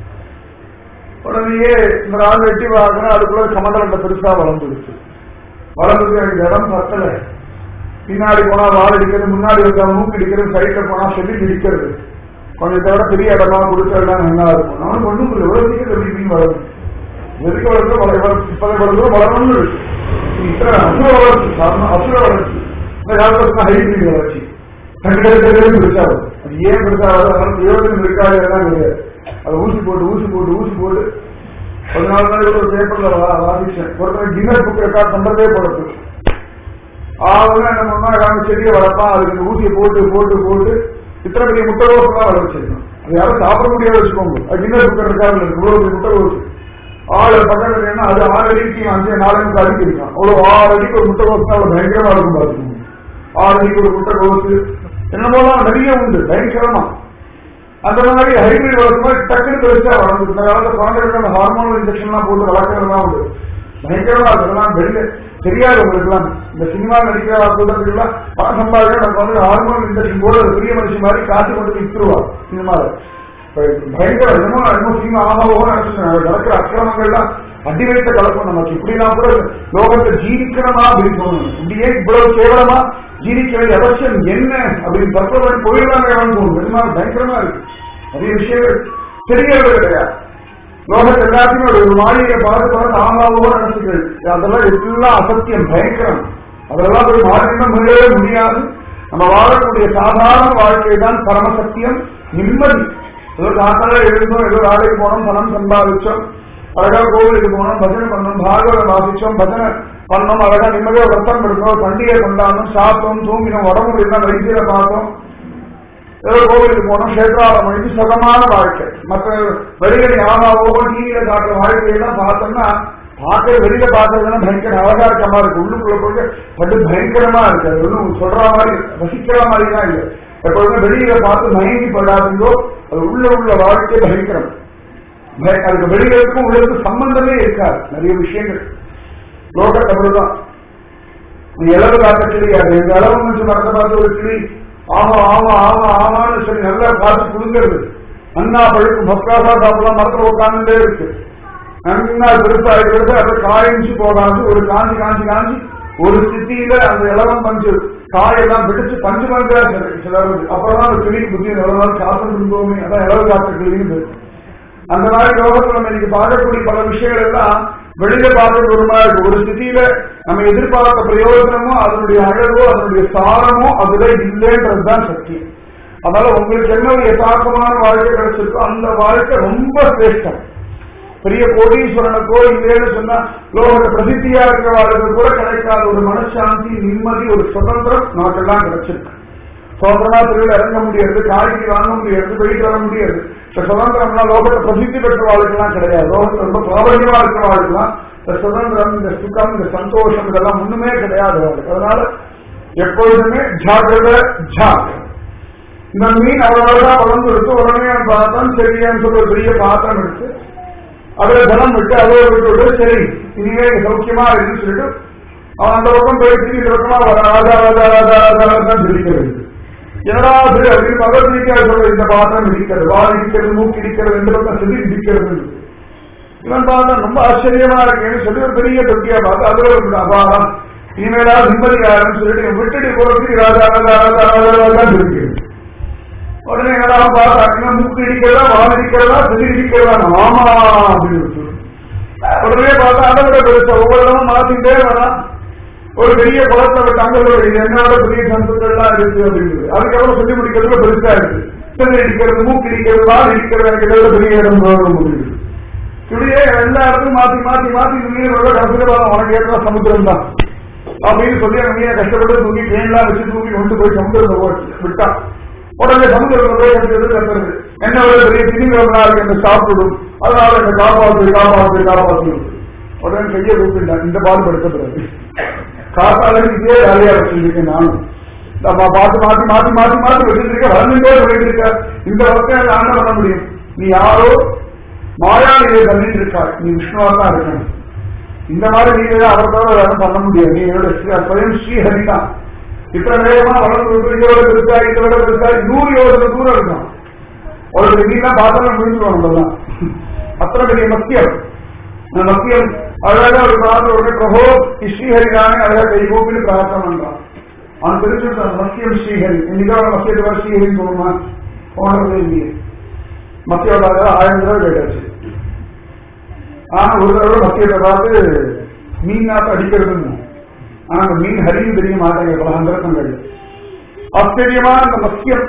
உடனேயே இந்த ராஜா எட்டி பார்க்கணும் அதுக்குள்ள கமண்டலத்தை பெருசா வளர்ந்துடுச்சு வளர்ந்துட்டு எனக்கு இடம் பத்தல பின்னாடி போனா வால் அடிக்கிறது முன்னாடி வந்தா மூக்கு அடிக்கிறது சைட்ல போனா சொல்லி பிடிக்கிறது கொஞ்சத்தை விட பெரிய இடமா கொடுத்ததெல்லாம் நல்லா இருக்கும் நானும் ஒண்ணும் புரியல எவ்வளவு சீக்கிரம் எப்படி மீன் வளரும் எதுக்கு வளர்ந்து வளர இப்பதை வளர்ந்து வளரணும்னு இருக்கு இத்தனை அசுர வளர்ச்சி சாதாரண அசுர வளர்ச்சி இந்த காலத்துல ஹைபிரிட் வளர்ச்சி கண்டுகளுக்கு பெருசா வரும் அது ஏன் பெருசா வரும் அதனால பிரயோஜனம் இருக்காது எல்லாம் கிடையாது அது ஊசி போட்டு ஊசி போட்டு ஊசி போட்டு ஒரு நாள் நாள் ஒரு பேப்பர்ல வா- வாசிச்சேன் ஒருத்தர் டின்னர் புக் ரெக்கார்ட் பண்றதே போடுறது அவங்க என்ன பண்ணா ஏதாவது செடியை வளர்ப்பான் அதுக்கு இந்த ஊசியை போட்டு போட்டு போட்டு இத்தனை பெரிய முட்டைகோசெல்லாம் வளர வச்சிருக்கோம் அது யாரும் சாப்பிட முடியாது வச்சுக்கோங்க அது டின்னர் புக் ரெக்கார்ட்ல இருக்கு இவ்வளவு பெரிய முட்டைகோசு ஆளு பக்கத்துல என்ன அது ஆறு அடிக்கு அஞ்சு நாலு முக்கால் அடிக்கு இருக்கான் அவ்வளவு ஆறு அடிக்கு ஒரு முட்டை கோசு அவ்வளவு பயங்கரமா இருக்கும் பாத்துக்கோங்க ஆறு அடிக்கு ஒரு முட்டை கோசு என்னமோலாம் நிறைய உண்டு பயங்கரமா அந்த மாதிரி ஹைபிரிட் வளர்க்கும் டக்குனு பெருசா வளர்ந்து இந்த காலத்துல குழந்தைகளுக்கு அந்த ஹார்மோனல் இன்ஜெக்ஷன்லாம் போட்டு வளர்க்கறதுலாம் உண்டு பயங்கரமா அதெல்லாம் வெளியில தெரியாது உங்களுக்குலாம் இந்த சினிமா நடிக்கிற கூட்டத்துக்குலாம் பணம் சம்பாதிக்க நம்ம வந்து ஹார்மோன் இன்ஜெக்ஷன் போது ஒரு பெரிய மனுஷன் மாதிரி காசு கொண்டு வித்துருவா சினிமால பயங்கர என்னமோ என்னமோ சினிமா ஆமாவோ நினைச்சுங்க நடக்கிற அக்கிரமங்கள்லாம் அடி வைத்த கலக்கம் நமக்கு இப்படினா கூட லோகத்தை ஜீவிக்கணுமா அப்படின்னு தோணும் இப்படியே இவ்வளவு கேவலமா ஜீவிக்க வேண்டிய அவசியம் என்ன அப்படின்னு தத்துவம் போயிடலாமே தோணும் நிஜமா பயங்கரமா இருக்கு நிறைய விஷயங்கள் தெரியறது கிடையாது லோகத்தை எல்லாத்தையும் ஒரு மாளிகை பார்த்து பார்த்து ஆமாவோ நினைச்சுக்கள் அதெல்லாம் எல்லாம் அசத்தியம் பயங்கரம் அதெல்லாம் போய் மாறினா மீளவே முடியாது நம்ம வாழக்கூடிய சாதாரண வாழ்க்கை தான் பரமசத்தியம் நிம்மதி ஏதோ காத்தால எழுந்தோம் ஏதோ வேலைக்கு போனோம் பணம் சம்பாதிச்சோம் அழகா கோவிலுக்கு போனோம் பஜனை பண்ணோம் பாகவதம் வாசிச்சோம் பஜனை பண்ணோம் அழகா நிம்மதியா விரத்தம் எடுக்கணும் பண்டிகை கொண்டாடணும் சாப்பிட்டோம் தூங்கினோம் உடம்பு முடியல வைத்தியரை பார்த்தோம் ஏதோ கோவிலுக்கு போனோம் கஷேத்ராலம் இது சுகமான வாழ்க்கை மற்ற வெளியில ஆமாவோ டிவியில காட்டுற வாழ்க்கையெல்லாம் பார்த்தோம்னா பார்க்க வெளியில பார்த்ததுன்னா பயங்கர அழகா இருக்க மாதிரி இருக்கு உள்ளுக்குள்ள போயிட்டு பட்டு பயங்கரமா இருக்கு அது ஒன்றும் சொல்ற மாதிரி ரசிக்கிற மாதிரி தான் இல்லை எப்பொழுதுமே வெளியில பார்த்து மயங்கி படாதீங்கோ அது உள்ள உள்ள வாழ்க்கை பயங்கரம் பய- அதுக்கு வெளியிலக்கும் உள்ளதுக்கும் சம்பந்தமே இருக்காது நிறைய விஷயங்கள் லோகத்தை அப்படிதான் நீ இளவு காத்த கிளி அது எங்க அளவு வச்சு மரத்தை பார்த்து ஒரு கிளி ஆமா ஆமா ஆமா ஆமான்னு சொல்லி நல்லா பார்த்து புடுங்கிறது அண்ணா பழுக்கும் பக்காசா சாப்பிடலாம் மரத்துல உட்காந்துட்டே இருக்கு நன்னா பெருசா இருக்கிறது அதை காய்ச்சி போகாது ஒரு காஞ்சி காஞ்சி காஞ்சி ஒரு ஸ்திதியில அந்த இளவம் பஞ்சு காயெல்லாம் பிடிச்சு பஞ்சு பஞ்சா சிலர் அப்புறம் அந்த கிளிக்கு புத்தி எவ்வளவு நாள் காத்து இருந்தோமே அதான் இளவு காத்த கிளின்னு பேரு. அந்த மாதிரி லோகத்துல நம்ம இன்னைக்கு பார்க்கக்கூடிய பல விஷயங்கள் எல்லாம் வெளியில பார்க்கறது ஒரு மாதிரி இருக்கு ஒரு ஸ்திதியில நம்ம எதிர்பார்த்த பிரயோஜனமோ அதனுடைய அழகோ அதனுடைய சாரமோ அதுல இல்லைன்றதுதான் சத்தியம் அதனால உங்களுக்கு என்ன ஒரு யதார்த்தமான வாழ்க்கை கிடைச்சிருக்கோ அந்த வாழ்க்கை ரொம்ப சிரேஷ்டம் பெரிய கோடீஸ்வரனுக்கோ இல்லைன்னு சொன்னா லோகத்தை பிரசித்தியா இருக்கிறவர்களுக்கு கூட கிடைக்காத ஒரு மனசாந்தி நிம்மதி ஒரு சுதந்திரம் நமக்கெல்லாம் கிடைச்சிருக்கு சுதந்திரமா தெருவில் இறங்க முடியாது காய்கறி வாங்க முடியாது போயிட்டு வர முடியாது இந்த சுதந்திரம்லாம் லோகத்தை பிரசித்தி பெற்ற வாழ்க்கைலாம் கிடையாது லோகத்துல ரொம்ப பிராபல்யமா இருக்கிற வாழ்க்கைலாம் இந்த சுதந்திரம் இந்த சுகம் இந்த சந்தோஷம் இதெல்லாம் ஒண்ணுமே கிடையாது வாழ்க்கை அதனால எப்பொழுதுமே ஜாகிரத ஜாகிரத இந்த மீன் அவ்வளவுதான் வளர்ந்து எடுத்து உடனே அவன் பார்த்தான் சரியான்னு சொல்லி ஒரு பெரிய பாத்திரம் எடுத்து அதுல ஜலம் விட்டு அதோட விட்டு விட்டு சரி இனிமே இங்க சௌக்கியமா இருக்குன்னு சொல்லிட்டு அவன் அந்த பக்கம் போய் திரும்பி இந்த பக்கமா வர ராஜா ராஜா ராஜா ராஜா ராஜா சிரிக்கிறது என்னடா அது அப்படின்னு மகள் சிரிக்காது சொல்ற இந்த பாத்திரம் இடிக்கிறது வால் இடிக்கிறது மூக்கு இடிக்கிறது ரெண்டு பக்கம் செதி இடிக்கிறது இவன் பார்த்தா ரொம்ப ஆச்சரியமா இருக்கேன்னு சொல்லி ஒரு பெரிய தொட்டியா பார்த்து அதுல ஒரு அபாரம் இனிமேலா நிம்மதியாருன்னு சொல்லிட்டு இவன் விட்டுட்டு போறதுக்கு ராஜா ராஜா ராஜா ராஜா ராஜா இருக்கிறது உடனே என்னடா பார்த்தா மூக்கு இடிக்கிறதா வால் இடிக்கிறதா செதி இடிக்கிறதா ஆமா அப்படின்னு சொல்லு. உடனே பார்த்தா அதை விட பெருசா ஒவ்வொரு இடமும் மாத்திட்டே வரான் ஒரு பெரிய குளத்தை விட்டு அங்க ஒரு என்னோட பெரிய சந்துக்கள்லாம் இருக்கு அப்படிங்கிறது அதுக்கப்புறம் சொல்லி முடிக்கிறதுல பெருசா இருக்கு செதி இடிக்கிறது மூக்கு இடிக்கிறது வால் இடிக்கிறது எனக்கு இதோட பெரிய இடம் போகணும் முடியுது இப்படியே எல்லா இடத்துக்கும் மாத்தி மாத்தி மாத்தி நீர் உள்ள கடைசியில பார்த்தா உனக்கு ஏற்ற சமுத்திரம் தான் அப்படின்னு சொல்லி அந்த மீனை கஷ்டப்பட்டு தூக்கி ட்ரெயின்லாம் வச்சு தூக்கி கொண்டு போய் சமுத்திரத்தை போட்டு விட்டான் உடனே சமுத்திரத்தை போய் கட்டுறது கட்டுறது என்ன விட பெரிய திமிங்கலா இருக்கு என்ன சாப்பிடும் அதனால என்ன காப்பாத்து காப்பாத்து காப்பாத்து உடனே கையை தூக்கிட்டான் இந்த பாடு படுத்தப்படுறது காத்தால இதே வேலையா வச்சிருக்கேன் நானும் நம்ம பார்த்து மாத்தி மாத்தி மாத்தி மாத்தி வச்சுட்டு இருக்க வளர்ந்துட்டே போயிட்டு இருக்க இந்த வகையை நான் என்ன பண்ண முடியும் நீ யாரோ மாயாவிலே தள்ளிட்டு இருக்கார் நீ விஷ்ணுவா தான் இருக்கணும் இந்த மாதிரி நீங்க தான் அவர் தவிர வேற பண்ண முடியாது நீ என்னோட ஸ்ரீ ஸ்வயம் ஸ்ரீஹரி தான் இத்தனை வேகமா வளர்ந்து விட்டு இதோட பெருசா இதோட பெருசா நூறு யோசனை தூரம் இருக்கும் ஒரு நீ தான் பார்த்தா முடிஞ்சுக்கணும் நம்மலாம் அத்தனை பெரிய மத்தியம் அந்த மத்தியம் அழகா ஒரு பிரார்த்தனை உடனே பிரபோ ஸ்ரீஹரி தானே அழகா கை கூப்பின்னு பிரார்த்தனை பண்றான் அவன் தெரிஞ்சுட்டான் மத்தியம் ஸ்ரீஹரி இன்னைக்கு மத்தியத்தை வர ஸ்ரீஹரின்னு சொல்லுமா போனதே இல்லையே மத்தியோட ஆயிரம் தடவை கேட்டாச்சு ஆனா ஒரு தடவை மத்தியத்தை பார்த்து மீன் நாட்டு அடிக்கிறதுன்னு ஆனா அந்த மீன் ஹரியும் தெரிய மாட்டாங்க பல சந்தர்ப்பங்கள் ஆச்சரியமா அந்த மத்தியம்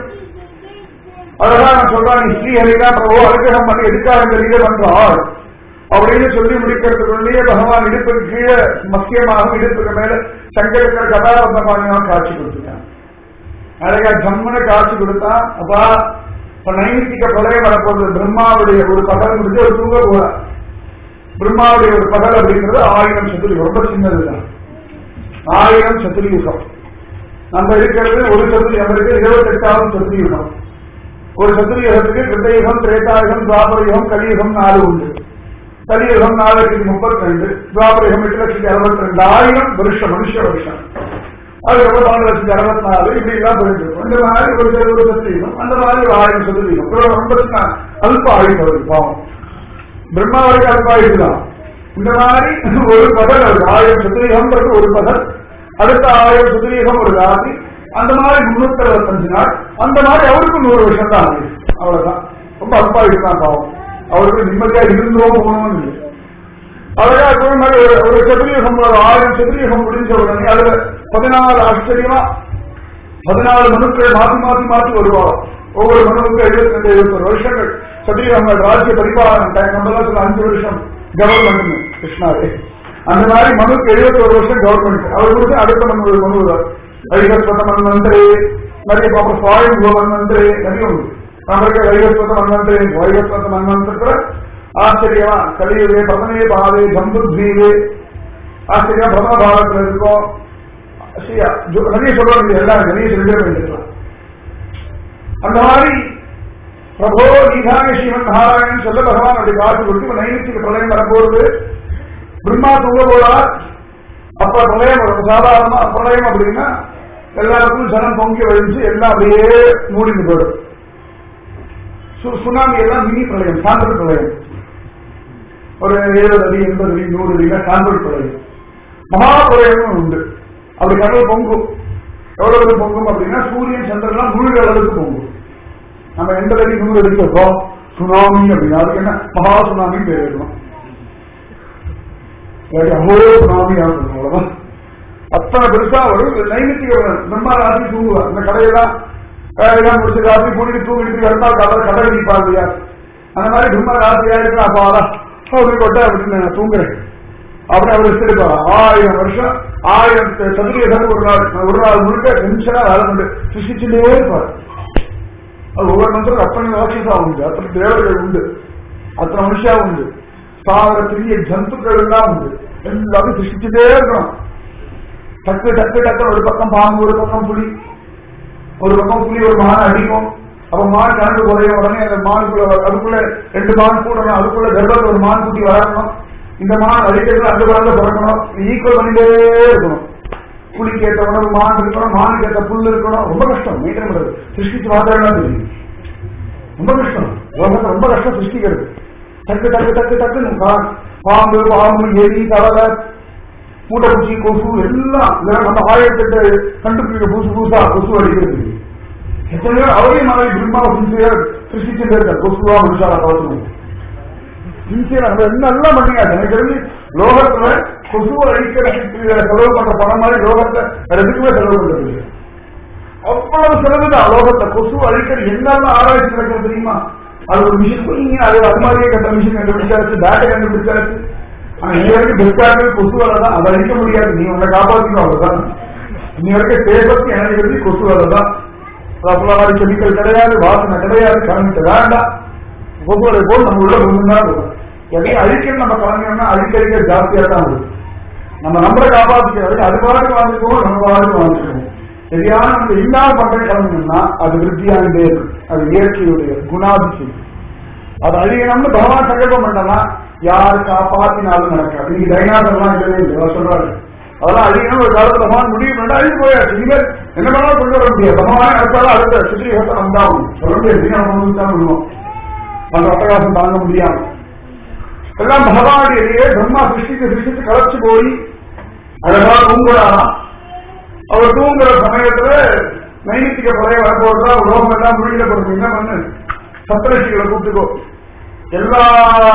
அழகா நான் சொல்றான் நீ ஸ்ரீஹரிதான் பிரபு அனுகிரகம் பண்ணி எதுக்காக தெரிய பண்றாள் அப்படின்னு சொல்லி முடிக்கிறதுக்குள்ளேயே பகவான் இடுப்புக்கு கீழே மத்தியமாக இடுப்புக்கு மேல சங்கரக்கர் கதாபந்தமானியான் காட்சி கொடுத்துட்டான் அழகா ஜம்முன்னு காட்சி கொடுத்தா அப்பா இப்ப நைமித்திக பிரளயம் வரப்போகுது பிரம்மாவுடைய ஒரு பகல் முடிஞ்சு ஒரு தூங்க போறார் பிரம்மாவுடைய ஒரு பகல் அப்படிங்கிறது ஆயிரம் சதுரயுகம் ரொம்ப சின்னதுதான் ஆயிரம் சதுரயுகம் நம்ம இருக்கிறது ஒரு சதுரயுகம் இருக்கு இருபத்தெட்டாவது சதுரயுகம் ஒரு சதுரயுகத்துக்கு கிருத்தயுகம் திரேதாயுகம் துவாபரயுகம் கலியுகம் நாலு உண்டு கலியுகம் நாலு லட்சத்தி முப்பத்தி ரெண்டு துவாபரயுகம் எட்டு லட்சத்தி அறுபத்தி ரெண்டு ஆயிரம் வருஷம் மனுஷ வருஷம் அதுக்கப்புறம் நாலு லட்சத்தி அறுபத்தி நாலு இப்படி எல்லாம் போயிட்டு இருக்கும் இந்த மாதிரி ஒரு சில ஒரு சதுரயுகம் அந்த மாதிரி ஒரு ஆயிரம் சதுரயுகம் இவ்வளவு ரொம்ப சின்ன அல்ப ஆயுள் வருது பாவம் பிரம்மா வரைக்கும் அல்ப ஆயுள் தான் இந்த மாதிரி ஒரு பகல் ஒரு ஆயிரம் சதுரயுகம்ன்றது ஒரு பகல் அடுத்த ஆயிரம் சதுரயுகம் ஒரு ராசி அந்த மாதிரி முன்னூத்தி அறுபத்தஞ்சு நாள் அந்த மாதிரி அவருக்கும் நூறு வருஷம் தான் ஆகுது அவ்வளவுதான் ரொம்ப அல்பா தான் பாவம் அவருக்கு நிம்மதியா இருந்தோம் போகணும்னு இல்லை அழகா இருக்கிற மாதிரி ஒரு ஒரு சதுரயுகம் ஒரு ஆயிரம் சதுரயுகம் முடிஞ்ச உடனே அதுல பதினாலு ஆச்சரியமா பதினாலு மனுக்கள் மாத்தி மாத்தி மாத்தி வருவாங்க ஒவ்வொரு மனுவுக்கும் எழுபத்தி ரெண்டு எழுபத்தி வருஷங்கள் சதுரயுகங்கள் ராஜ்ய பரிபாலனம் டைம் நம்மளாம் சொல்ல அஞ்சு வருஷம் கவர்மெண்ட் கிருஷ்ணாவே அந்த மாதிரி மனுக்கு எழுபத்தி ஒரு வருஷம் கவர்மெண்ட் அவர் கொடுத்து அடுத்த மனு ஒரு மனு வருவார் வைகஸ்வத மன்வந்திரி நிறைய பாப்பா சுவாயம் மன்வந்திரி நிறைய உண்டு நம்மளுக்கு வைகஸ்வத மன்வந்திரி வைகஸ்வத மன்வந்திர ஆச்சரியமா கலியுகே பிரதமே பாவே ஜம்புத்வீவே ஆச்சரியம் பிரதம பாவத்தில் இருக்கும் சரியா ஜோ- நிறைய சொல்ல வேண்டியது எல்லாம் நிறைய சொல்லிட்டே வேண்டியிருக்கலாம் அந்த மாதிரி பிரபோ நீதான ஸ்ரீமன் நாராயணன் சொல்ல பகவான் அப்படி காசு கொடுத்து நைமித்திக்கு பிரளயம் வரப்போகுது பிரம்மா தூங்க போறார் அப்ப பிரளயம் வரும் சாதாரணமா பிரளயம் அப்படின்னா எல்லாருக்கும் ஜனம் பொங்கி வழிஞ்சு எல்லாம் அப்படியே மூடிந்து போயிடும் சு- சுனாமி எல்லாம் மினி பிரளயம் சாம்பல் பிரளயம் ஒரு எழுபது அடி எண்பது அடி நூறு அடியில சாம்பல் பிரளயம் மகா பிரளயமும் உண்டு அப்படி கடல் பொங்கும் எவ்வளவு பொங்கும் அப்படின்னா சூரியன் சந்திரன்லாம் முழு அளவுக்கு பொங்கும் நம்ம எண்பது அடி நூறு அடிக்கு வைப்போம் சுனாமி அப்படின்னா அதுக்கு என்ன மகா சுனாமி பேர் வைக்கணும் இல்லாட்டி அவ்வளோ சுனாமி ஆகும் அவ்வளவுதான் அத்தனை பெருசா வரும் நைமித்திக பிரம்மா ராசி தூங்குவார் இந்த கடையெல்லாம் கடையெல்லாம் முடிச்சு ராசி கூட்டிட்டு தூங்கிட்டு அடுத்த கடை கடை நிற்பார் இல்லையா அந்த மாதிரி பிரம்மா ராசியா இருக்கிற அப்பாடா அப்படி கொட்ட அப்படின்னு நான் தூங்குறேன் அப்படி அவர் வச்சிருப்பார் ஆயிரம் வருஷம் ஆயிரம் சதுரீகம் ஒரு நாள் ஒரு நாள் முழுக்க டென்ஷனா வேலை பண்ணி சிருஷ்டிச்சுட்டே இருப்பார் அது ஒவ்வொரு மந்திரம் அத்தனை ராட்சசா உண்டு அத்தனை தேவர்கள் உண்டு அத்தனை மனுஷா உண்டு சாவர பெரிய ஜந்துக்கள் எல்லாம் உண்டு எல்லாரும் சிருஷ்டிச்சுட்டே இருக்கணும் டக்கு டக்கு டக்கு ஒரு பக்கம் பாம்பு ஒரு பக்கம் புலி ஒரு பக்கம் புலி ஒரு மானை அடிக்கும் அப்ப மான் கரண்டு குறையும் உடனே அந்த மானுக்குள்ள வ- அதுக்குள்ள ரெண்டு மான் கூடணும் அதுக்குள்ள கர்ப்பத்தில் ஒரு மான் குட்டி வரணும் இந்த மான் அடிக்கிறது அந்த குழந்தை பிறக்கணும் ஈக்குவல் பண்ணிட்டே இருக்கணும் புலிக்கு ஏற்ற உணவு மான் இருக்கணும் மானுக்கு ஏற்ற புல் இருக்கணும் ரொம்ப கஷ்டம் மெயின்டைன் பண்றது சிருஷ்டிச்சு பார்த்தா தெரியும் ரொம்ப கஷ்டம் லோகத்தை ரொம்ப கஷ்டம் சிருஷ்டிக்கிறது டக்கு டக்கு டக்கு டக்குன்னு பா- பாம்பு பாம்பு எலி தவளை மூட்டைப்பூச்சி கொசு எல்லாம் இதெல்லாம் நம்ம ஆயிரத்தெட்டு கண்டுபிடிக்க புதுசு புதுசா கொசு அடிக்கிறது எத்தனையோ அவரே மாதிரி பிரம்மா சின்சியர் சிருஷ்டிச்சுட்டு இருக்கார் கொசுவா மனுஷால பார்க்கணும் சின்சியர் நம்ம என்ன எல்லாம் பண்ணீங்க எனக்கு தெரிஞ்சு லோகத்துல கொசுவை அழிக்கிறதுக்கு செலவு பண்ற பணம் மாதிரி லோகத்தை வேற எதுக்குமே செலவு பண்றது இல்லை. அவ்வளவு செலவுதான் லோகத்தை கொசு அழிக்கிறது என்னெல்லாம் ஆராய்ச்சி நடக்கிறது தெரியுமா அது ஒரு மிஷின் பண்ணீங்க அது அது மாதிரியே கட்ட மிஷின் கண்டுபிடிச்சாச்சு பேட்டை கண்டுபிடிச்சாச்சு ஆனா இன்ன வரைக்கும் பெருக்காக்கள் கொசு வேலை தான் அதை அழிக்க முடியாது நீ உன்னை காப்பாற்றிக்கணும் அவ்வளவுதான் இன்னி வரைக்கும் தேசத்து எனக்கு கொசு வேலை தான் அப்புறம் மாதிரி கெமிக்கல் கிடையாது வாசனை கிடையாது கலந்துட்டு வேண்டாம் கொசுவலை போல் நம்ம உள்ள ஒண்ணுதான் இருக்கும் எதையும் அழிக்க நம்ம கலந்தோம்னா அழிக்க ஜாஸ்தியா தான் இருக்கும் நம்ம நம்மளை காப்பாற்றிக்கிறது அது பாட்டுக்கு வாழ்ந்துக்குவோம் நம்ம பாட்டுக்கு வாழ்ந்துக்குவோம் சரியான நம்ம இல்லாத பண்ற கிளம்பணும்னா அது விருத்தியாகிட்டே இருக்கும் அது இயற்கையுடைய குணாதிசயம் அது அழியணும்னு பகவான் சங்கல்பம் பண்ணனா யார் காப்பாத்தினாலும் நடக்காது இன்னைக்கு டைனாசர்லாம் இல்லவே இல்லை அவர் சொல்றாரு அதெல்லாம் அழியணும் ஒரு காலத்துல பகவான் முடிவு பண்ணா அழிஞ்சு போயாச்சு இனிமேல் என்ன பண்ணாலும் கொண்டு வர முடியாது பகவான் அடுத்தாலும் அடுத்த சுத்திரிகத்தை வந்தாகும் சொல்ல முடியாது நம்ம வந்து தான் விடுவோம் அந்த அட்டகாசம் தாங்க முடியாம எல்லாம் பகவானுடைய பிரம்மா சிருஷ்டித்து சிருஷ்டித்து களைச்சு போய் அழகா தூங்குறாராம் அவர் தூங்குற சமயத்துல நைமித்திக பழைய வரப்போறதா லோகம் எல்லாம் முடியல போறது என்ன பண்ணு சப்தரிஷிகளை கூப்பிட்டுக்கோ எல்லா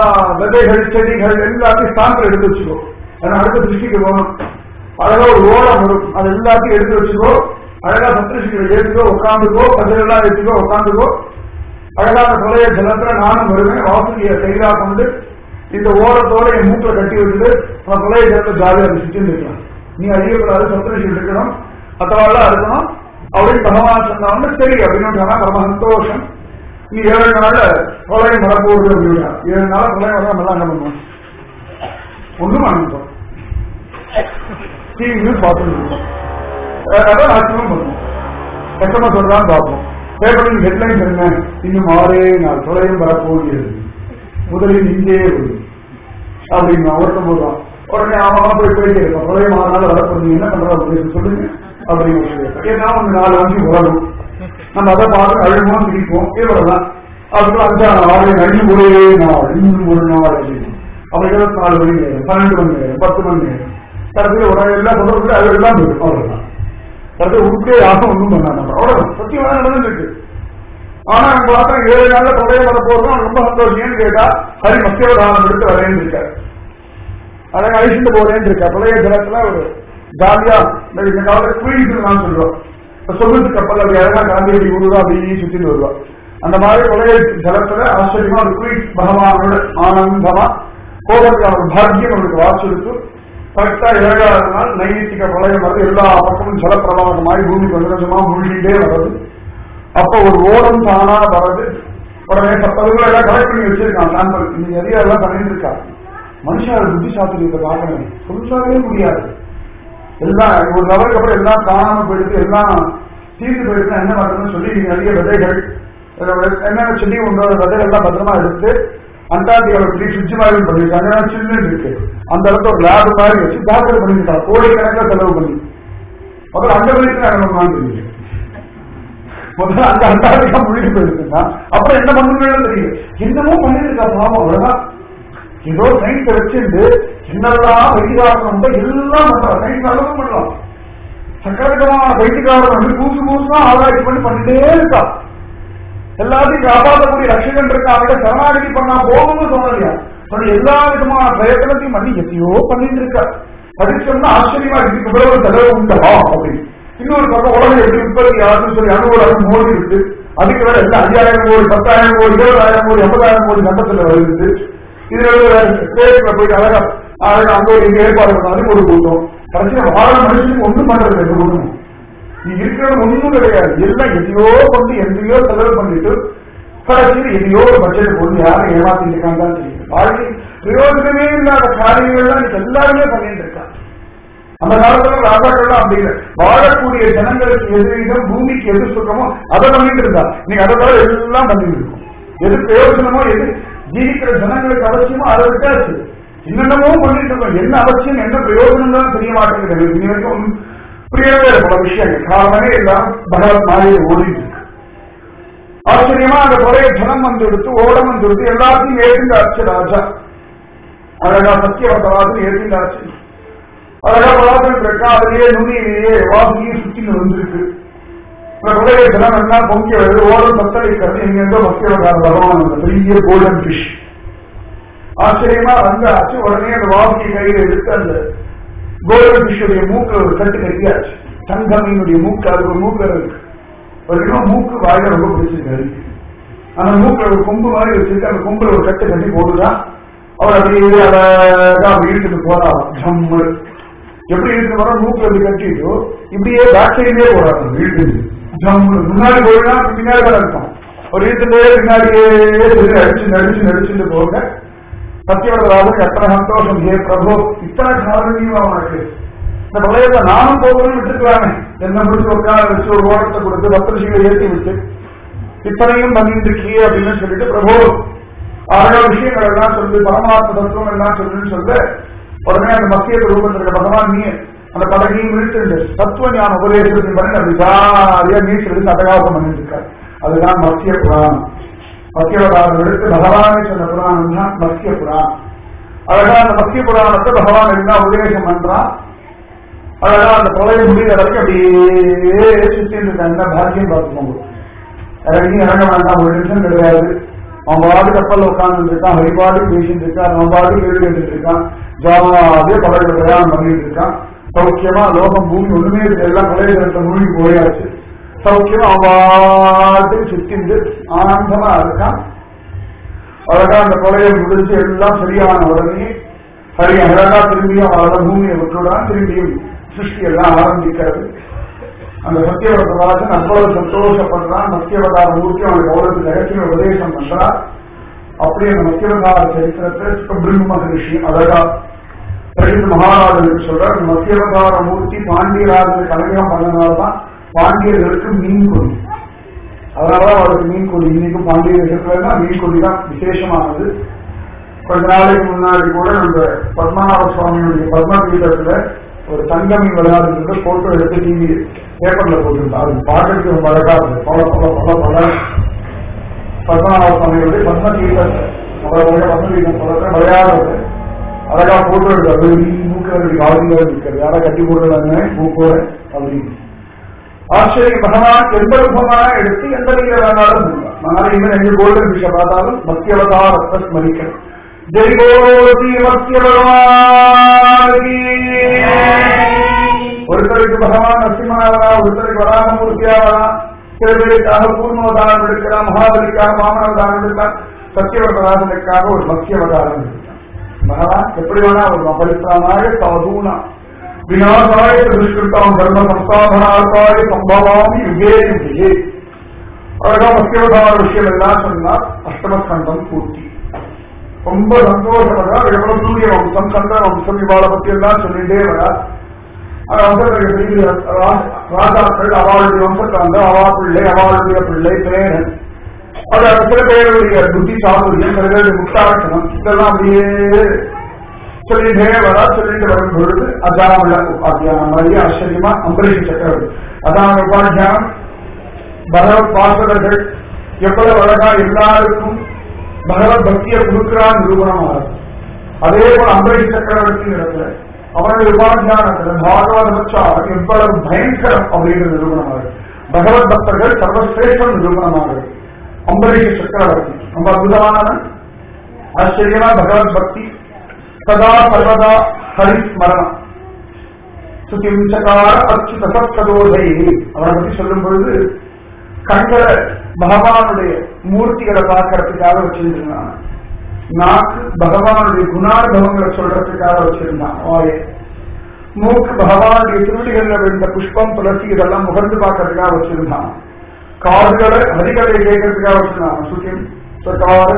விதைகள் செடிகள் எல்லாத்தையும் சாம்பிள் எடுத்து வச்சுக்கோ அதனால அடுத்த திருஷ்டிக்கு போகணும் அழகா ஒரு ஓடம் வரும் அது எல்லாத்தையும் எடுத்து வச்சுக்கோ அழகா சப்தரிஷிகளை ஏற்றுக்கோ உட்காந்துக்கோ பதிலெல்லாம் ஏற்றுக்கோ உட்காந்துக்கோ அழகா அந்த பழைய ஜலத்துல நானும் வருவேன் வாசலிய கைதா கொண்டு இந்த ஓரத்தோட என் மூக்கை கட்டி வச்சுட்டு அந்த பழைய ஜலத்தை ஜாலியா சுற்றின்னு இருக்கலாம் நீ அதிகப்படாது சப்தரிஷி இருக்கணும் மற்றவாள்லாம் இருக்கணும் அப்படின்னு பகவான் சொன்னவொன்னு சரி அப்படின்னு சொன்னா ரொம்ப சந்தோஷம் நீ ஏழு நாள்ல பிரளயம் வரப்போகுது அப்படின்னா ஏழு நாள் பிரளயம் வர நல்லா என்ன பண்ணுவோம் ஒண்ணும் அனுப்போம் டிவி நியூஸ் பார்த்துட்டு இருக்கோம் அதான் மேக்சிமம் பண்ணுவோம் கஸ்டமர் சொல்றான்னு பார்ப்போம் பேப்பரின் ஹெட்லைன்ஸ் என்ன இன்னும் ஆறே நாள் தொலையும் வரப்போகிறது முதலில் இங்கே வரும் அப்படின்னு ஒருத்தம் போடுறான் உடனே அவன் போய் போயிட்டே இருப்பான் தொலையும் ஆறு நாள் வரப்போகுது என்ன பண்றா அப்படின்னு சொல்லுங்க அப்படின்னு ஏன்னா ஒரு நாலு அஞ்சு வரும் நம்ம அதை பார்த்து அழுவோம் சிரிப்போம் இவ்வளவுதான் அதுக்கு அஞ்சாம் ஆறு இன்னும் ஒரே நாள் இன்னும் ஒரு நாள் அப்படின்னு அப்புறம் இருபத்தி நாலு மணி நேரம் பன்னெண்டு மணி நேரம் பத்து மணி நேரம் கடைசியில் உடனே எல்லாம் சொல்றது அது எல்லாம் போயிடும் அவ்வளவுதான் கடைசி உருப்படியே யாரும் ஒன்றும் பண்ணாங்க அவ்வளவுதான் சத்தியமாக நடந்துட்டு ஆனா நம்ம பார்த்தா ஏழு நாள்ல தொடைய வர போறோம் ரொம்ப சந்தோஷம் ஏன்னு கேட்டா ஹரி மத்தியவதானம் எடுத்து வரேன்னு இருக்காரு அதை அழிச்சுட்டு போறேன்னு இருக்கா பழைய ஜலத்துல ஒரு ஜாலியா இந்த காலத்துல குயின்னு நான் சொல்றோம் சொல்லுது கப்பல் அப்படி அழகா காந்தியடி ஊருவா அப்படி சுத்திட்டு வருவா அந்த மாதிரி பழைய ஜலத்துல ஆச்சரியமா ஒரு குயிட் பகவானோட ஆனந்தமா கோபத்தில் அவர் பாக்கியம் அவருக்கு வாசெடுத்து கரெக்டா ஏழாவது நாள் நைமித்திக பழைய வந்து எல்லா பக்கமும் ஜலப்பிரவாகமாய் பூமி கொஞ்சம் கொஞ்சமா மூழ்கிட்டே வர்றது அப்ப ஒரு ஓடம் தானா வர்றது உடனே சப்பதுகளை எல்லாம் கலெக்ட் பண்ணி வச்சிருக்கான் சாம்பிள் நீங்க நிறைய எல்லாம் பண்ணிட்டு இருக்கா மனுஷன் புத்தி சாத்திரத்தை பார்க்கணும் சொல்லவே முடியாது எல்லாம் ஒரு லெவலுக்கு அப்புறம் எல்லாம் காணாம போயிடுது எல்லாம் தீர்ந்து போயிடுது என்ன பண்றதுன்னு சொல்லி நீங்க நிறைய விதைகள் என்னென்ன செடி உண்டோ விதைகள் எல்லாம் பத்திரமா எடுத்து அண்டார்டிகாவில் பெரிய ஃப்ரிட்ஜ் மாதிரி பண்ணிருக்காங்க ஏன்னா சில்லுன்னு இருக்கு அந்த இடத்துல ஒரு லேப் மாதிரி வச்சு தாக்கல் பண்ணிருக்காங்க கோடிக்கணக்கில் செலவு பண்ணி முதல்ல அந்த வரைக்கும் நடக்கணும்னு தெரியுது முதல்ல அந்த அண்டார்டிகா முழுகி போயிருக்குன்னா அப்புறம் என்ன பண்ணுன்னு தெரியும் என்னமோ பண்ணிருக்கா பாவம் அவ்வளவுதான் ஏதோ சயின்ஸ் வச்சுட்டு என்னெல்லாம் வைத்தியகாரணம் உண்டோ எல்லாம் பண்றான் சயின்ஸ் நல்லதும் பண்ணலாம் சக்கரகரமான வைத்தியகாரணம் வந்து பூசு பூசுமா ஆராய்ச்சி பண்ணி பண்ணிட்டே இருக்கா எல்லாத்தையும் காப்பாற்றக்கூடிய ரட்சகன் இருக்கா அவட சரணாகதி பண்ணா போகணும்னு சொன்னலையா சொல்லி எல்லா விதமான பிரயத்தனத்தையும் பண்ணி எத்தையோ பண்ணிட்டு இருக்கா படிச்சோம்னா ஆச்சரியமா இருக்கு இவ்வளவு செலவு உண்டா அப்படின்னு இன்னொரு பக்கம் உலகம் எப்படி உற்பத்தி ஆகுதுன்னு சொல்லி அனுபவம் மோடி இருக்கு அதுக்கு வேற எல்லாம் ஐயாயிரம் கோடி பத்தாயிரம் கோடி இருபதாயிரம் கோடி ஐம்பதாயிரம் கோடி கட்டத்துல வருது இதுல ஸ்டேட்ல போயிட்டு அழகா அழகா அங்க ஒரு இங்க ஏற்பாடு பண்ண அதுக்கு ஒரு கூட்டம் கடைசியில் வாழ மனுஷனுக்கு ஒண்ணும் பண்றது இல்லை இந்த குடும்பம் நீ இருக்கிறது ஒண்ணும் கிடையாது எல்லாம் எதையோ கொண்டு எதையோ செலவு பண்ணிட்டு கடைசியில் எதையோ ஒரு பட்ஜெட் கொண்டு யாரும் ஏமாத்திட்டு இருக்காங்க தான் தெரியும் வாழ்க்கை பிரயோஜனமே இல்லாத காரியங்கள்லாம் இன்னைக்கு எல்லாருமே பண்ணிட்டு இருக்காங்க அந்த காலத்துல ராஜாக்கள்லாம் அப்படி இல்லை வாழக்கூடிய ஜனங்களுக்கு எது விதம் பூமிக்கு எது சுத்தமோ அதை பண்ணிட்டு இருந்தா நீங்க அதை தவிர எல்லாம் பண்ணிட்டு இருக்கோம் எது பிரயோஜனமோ எது ஜீவிக்கிற ஜனங்களுக்கு அவசியமோ அதை விட்டாச்சு என்னென்னமோ பண்ணிட்டு இருக்கோம் என்ன அவசியம் என்ன பிரயோஜனம் தான் தெரிய மாட்டேங்குது இனி வரைக்கும் ஒண்ணும் புரியவே இல்லை பல விஷயங்கள் காரணமே இல்லாம பகவத் மாயை ஓடிட்டு இருக்கு ஆச்சரியமா அந்த குறைய ஜனம் வந்து எடுத்து ஓடம் வந்து எடுத்து எல்லாத்தையும் ஏற்றிந்தாச்சு ராஜா அழகா சத்தியவதவாதம் ஏற்றிந்தாச்சு அழகா பலாசன் இருக்கா அதிலேயே நுண்ணியிலேயே வாசியே சுத்தின்னு வந்திருக்கு இந்த குறைய ஜனம் எல்லாம் பொங்கி வருது ஓடம் தத்தளிக்கிறது இங்க இருந்தோ சத்தியவதார பகவான் அந்த பெரிய கோல்டன் பிஷ் ஆச்சரியமா வந்தாச்சு உடனே அந்த வாசியை கையில எடுத்து அந்த கோல்டன் பிஷ்ஷுடைய மூக்குல ஒரு கட்டு கட்டியாச்சு தங்க மீனுடைய மூக்கு அது ஒரு மூக்கு இருக்கு ஒரு கிலோ மூக்கு வாயில ரொம்ப பிடிச்சிருக்காரு அந்த மூக்குல ஒரு கொம்பு மாதிரி வச்சிருக்கு அந்த கொம்புல ஒரு கட்டு கட்டி போடுதான் அவர் அப்படியே அழகா அப்படி இழுத்துட்டு போறாரு ஜம்மு எப்படி இழுத்துட்டு போறா மூக்குல அப்படி கட்டிட்டு இப்படியே பேக் சைட்லயே போறாரு இழுத்துட்டு ஜம்மு முன்னாடி போயிடா பின்னாடி தான் இருக்கும் ஒரு இழுத்துட்டே பின்னாடியே சொல்லி அடிச்சு நடிச்சு நடிச்சுட்டு போக சத்தியவரதாவுக்கு எத்தனை சந்தோஷம் ஹே பிரபு இத்தனை காரணியும் அவனுக்கு இந்த பழையத்தை நானும் போகணும் விட்டுருக்கலாமே என்ன முடிச்சு உட்கார வச்சு ஒரு ஓட்டத்தை கொடுத்து பத்திரிகைகளை ஏற்றி விட்டு இத்தனையும் பண்ணிட்டு இருக்கியே அப்படின்னு சொல்லிட்டு பிரபு அழகா விஷயங்கள் எல்லாம் சொல்லி பரமாத்ம தத்துவம் எல்லாம் சொல்லுன்னு சொல்ல உடனே அந்த மத்திய ரூபத்தில் இருக்க பகவான் நீ அந்த பதவியும் இழுத்து தத்துவ ஞான உபதேசத்தின் பண்ணி அப்படி ஜாலியா நீச்சல் எடுத்து அட்டகாசம் பண்ணிட்டு இருக்காரு அதுதான் மத்திய புராணம் மத்தியவதாரம் எடுத்து பகவானே சொன்ன புராணம் தான் மத்திய புராணம் அழகா அந்த மத்திய புராணத்தை பகவான் என்ன உபதேசம் பண்றான் அழகா அந்த தொலை முடிகிற வரைக்கும் அப்படியே சுத்தி இருக்க என்ன பாக்கியம் பார்த்துக்கோங்க இறங்கி இறங்க வேண்டாம் ஒரு நிமிஷம் கிடையாது அவன் பாடு கப்பல் உட்கார்ந்து இருக்கான் வழிபாடு பேசிட்டு இருக்கான் அவன் பாடு கேள்வி கேட்டுட்டு இருக்கான் ஜாலியே படகு பிரயாணம் பண்ணிட்டு இருக்கான் சௌக்கியமா லோகம் பூமி ஒண்ணுமே எல்லாம் பழைய மூழ்கி போயாச்சு சௌக்கியமா அவ்வாறு சுத்திந்து ஆனந்தமா இருக்கான் அழகா அந்த கொலையை முடிஞ்சு எல்லாம் சரியான உடனே சரி அழகா திரும்பியும் அவளோட பூமியை விட்டுடான் திரும்பியும் சிருஷ்டி எல்லாம் ஆரம்பிக்கிறது அந்த சத்தியவரதராஜன் அவ்வளவு சந்தோஷப்படுறான் மத்தியவதார மூர்த்தி அவனுக்கு அவ்வளவு ரகசிய உபதேசம் பண்றான் அப்படியே அந்த மத்தியவதார சரித்திரத்தை சுப்பிரம மகரிஷி அழகா பிரகித் மகாராஜனுக்கு சொல்ற மத்தியவதார மூர்த்தி பாண்டியராஜனுக்கு அனுகிரகம் பண்ணனால்தான் பாண்டியர்களுக்கு மீன் கொடி அதனாலதான் அவருக்கு மீன் கொடி இன்னைக்கும் பாண்டியர்களுக்கு மீன் கொடி தான் விசேஷமானது கொஞ்ச நாளைக்கு முன்னாடி கூட நம்ம பத்மநாப சுவாமியுடைய பத்ம பீடத்துல ஒரு தங்கமி விளையாடுறது போட்டோ எடுத்து டிவி பேப்பர்ல போட்டிருந்தா அது பார்க்கறதுக்கு ரொம்ப அழகா இருக்கு பல பல பல பல பத்மநாப சுவாமியுடைய பத்ம பீடத்தை அவருடைய பத்ம பீடம் பலத்தை விளையாடுறது அழகா போட்டோ எடுத்து அது மூக்கிறது காலியாக இருக்கிறது யாரை கட்டி போடுறாங்க மூக்கோட அப்படின்னு ஆச்சரிய பகவான் எந்த ரூபமான எடுத்து எந்த வழியில வேணாலும் சொல்லலாம் நாளை இனிமேல் எங்க கோல்டன் விஷயம் பார்த்தாலும் மத்தியவதாரத்தை ஸ்மரிக்கணும் ஜெய் கோதி மத்திய பகவான் ஒருத்தருக்கு பகவான் நரசிம்மனாவரா ஒருத்தருக்கு வராமூர்த்தியாவரா சில பேருக்காக பூர்ணவதாரம் எடுக்கிறான் மகாபலிக்காக வாமனவதாரம் எடுக்கிறான் சத்தியவதாரனுக்காக ஒரு மத்தியவதாரம் எடுக்கிறான் பகவான் எப்படி வேணா ஒரு பரிசிரமாக சாதூனா விநாசாய துஷ்கிருத்தாம் தர்ம சம்ஸ்தாபனார்த்தாய சம்பவாமி யுகே யுகே அழகா மத்தியவதார விஷயம் எல்லாம் சொன்னா அஷ்டமஸ்கந்தம் பூர்த்தி ரொம்ப சந்தோஷப்படுறா எவ்வளவு சூரிய வம்சம் சந்திர வம்சம் இவாளை பத்தி எல்லாம் சொல்லிட்டே வரா ராஜாக்கள் அவளுடைய வம்சத்தாந்த அவா பிள்ளை அவளுடைய பிள்ளை பேரன் அது சில பேருடைய புத்தி சாதுரியம் சில பேருடைய முக்தாட்சணம் இதெல்லாம் அப்படியே சொல்லிட்டே வரா சொல்லிட்டு வரும் பொழுது அதாமல உபாத்தியானம் மாதிரி ஆச்சரியமா அம்பரீஷ் சக்கரவர்த்தி அதாம உபாத்தியானம் பகவத் பாசகர்கள் எவ்வளவு அழகா எல்லாருக்கும் பகவத் பக்தியை கொடுக்கிறான் நிரூபணமாக அதே போல அம்பரீஷ் சக்கரவர்த்தி இடத்துல அவனுடைய உபாத்தியானத்துல பாகவத பட்சாரம் எவ்வளவு பயங்கரம் அப்படிங்கிற நிரூபணமாக பகவத் பக்தர்கள் சர்வசிரேஷ்டம் நிரூபணமாக அம்பரீஷ சக்கரவர்த்தி ரொம்ப அற்புதமான ஆச்சரியமா பகவத் பக்தி சதா சர்வதா ஹரிஸ்மரணம் சுகிம்சகார அச்சுத சத்கதோதை அவரை பத்தி சொல்லும் பொழுது கண்களை பகவானுடைய மூர்த்திகளை பார்க்கறதுக்காக வச்சிருந்தாங்க நாக்கு பகவானுடைய குணானுபவங்களை சொல்றதுக்காக வச்சிருந்தான் வாயை மூக்கு பகவானுடைய திருவடிகள்ல விழுந்த புஷ்பம் துளசி இதெல்லாம் முகர்ந்து பார்க்கறதுக்காக வச்சிருந்தான் காதுகளை ஹரிகளை கேட்கறதுக்காக வச்சிருந்தான் சுகிம் சகார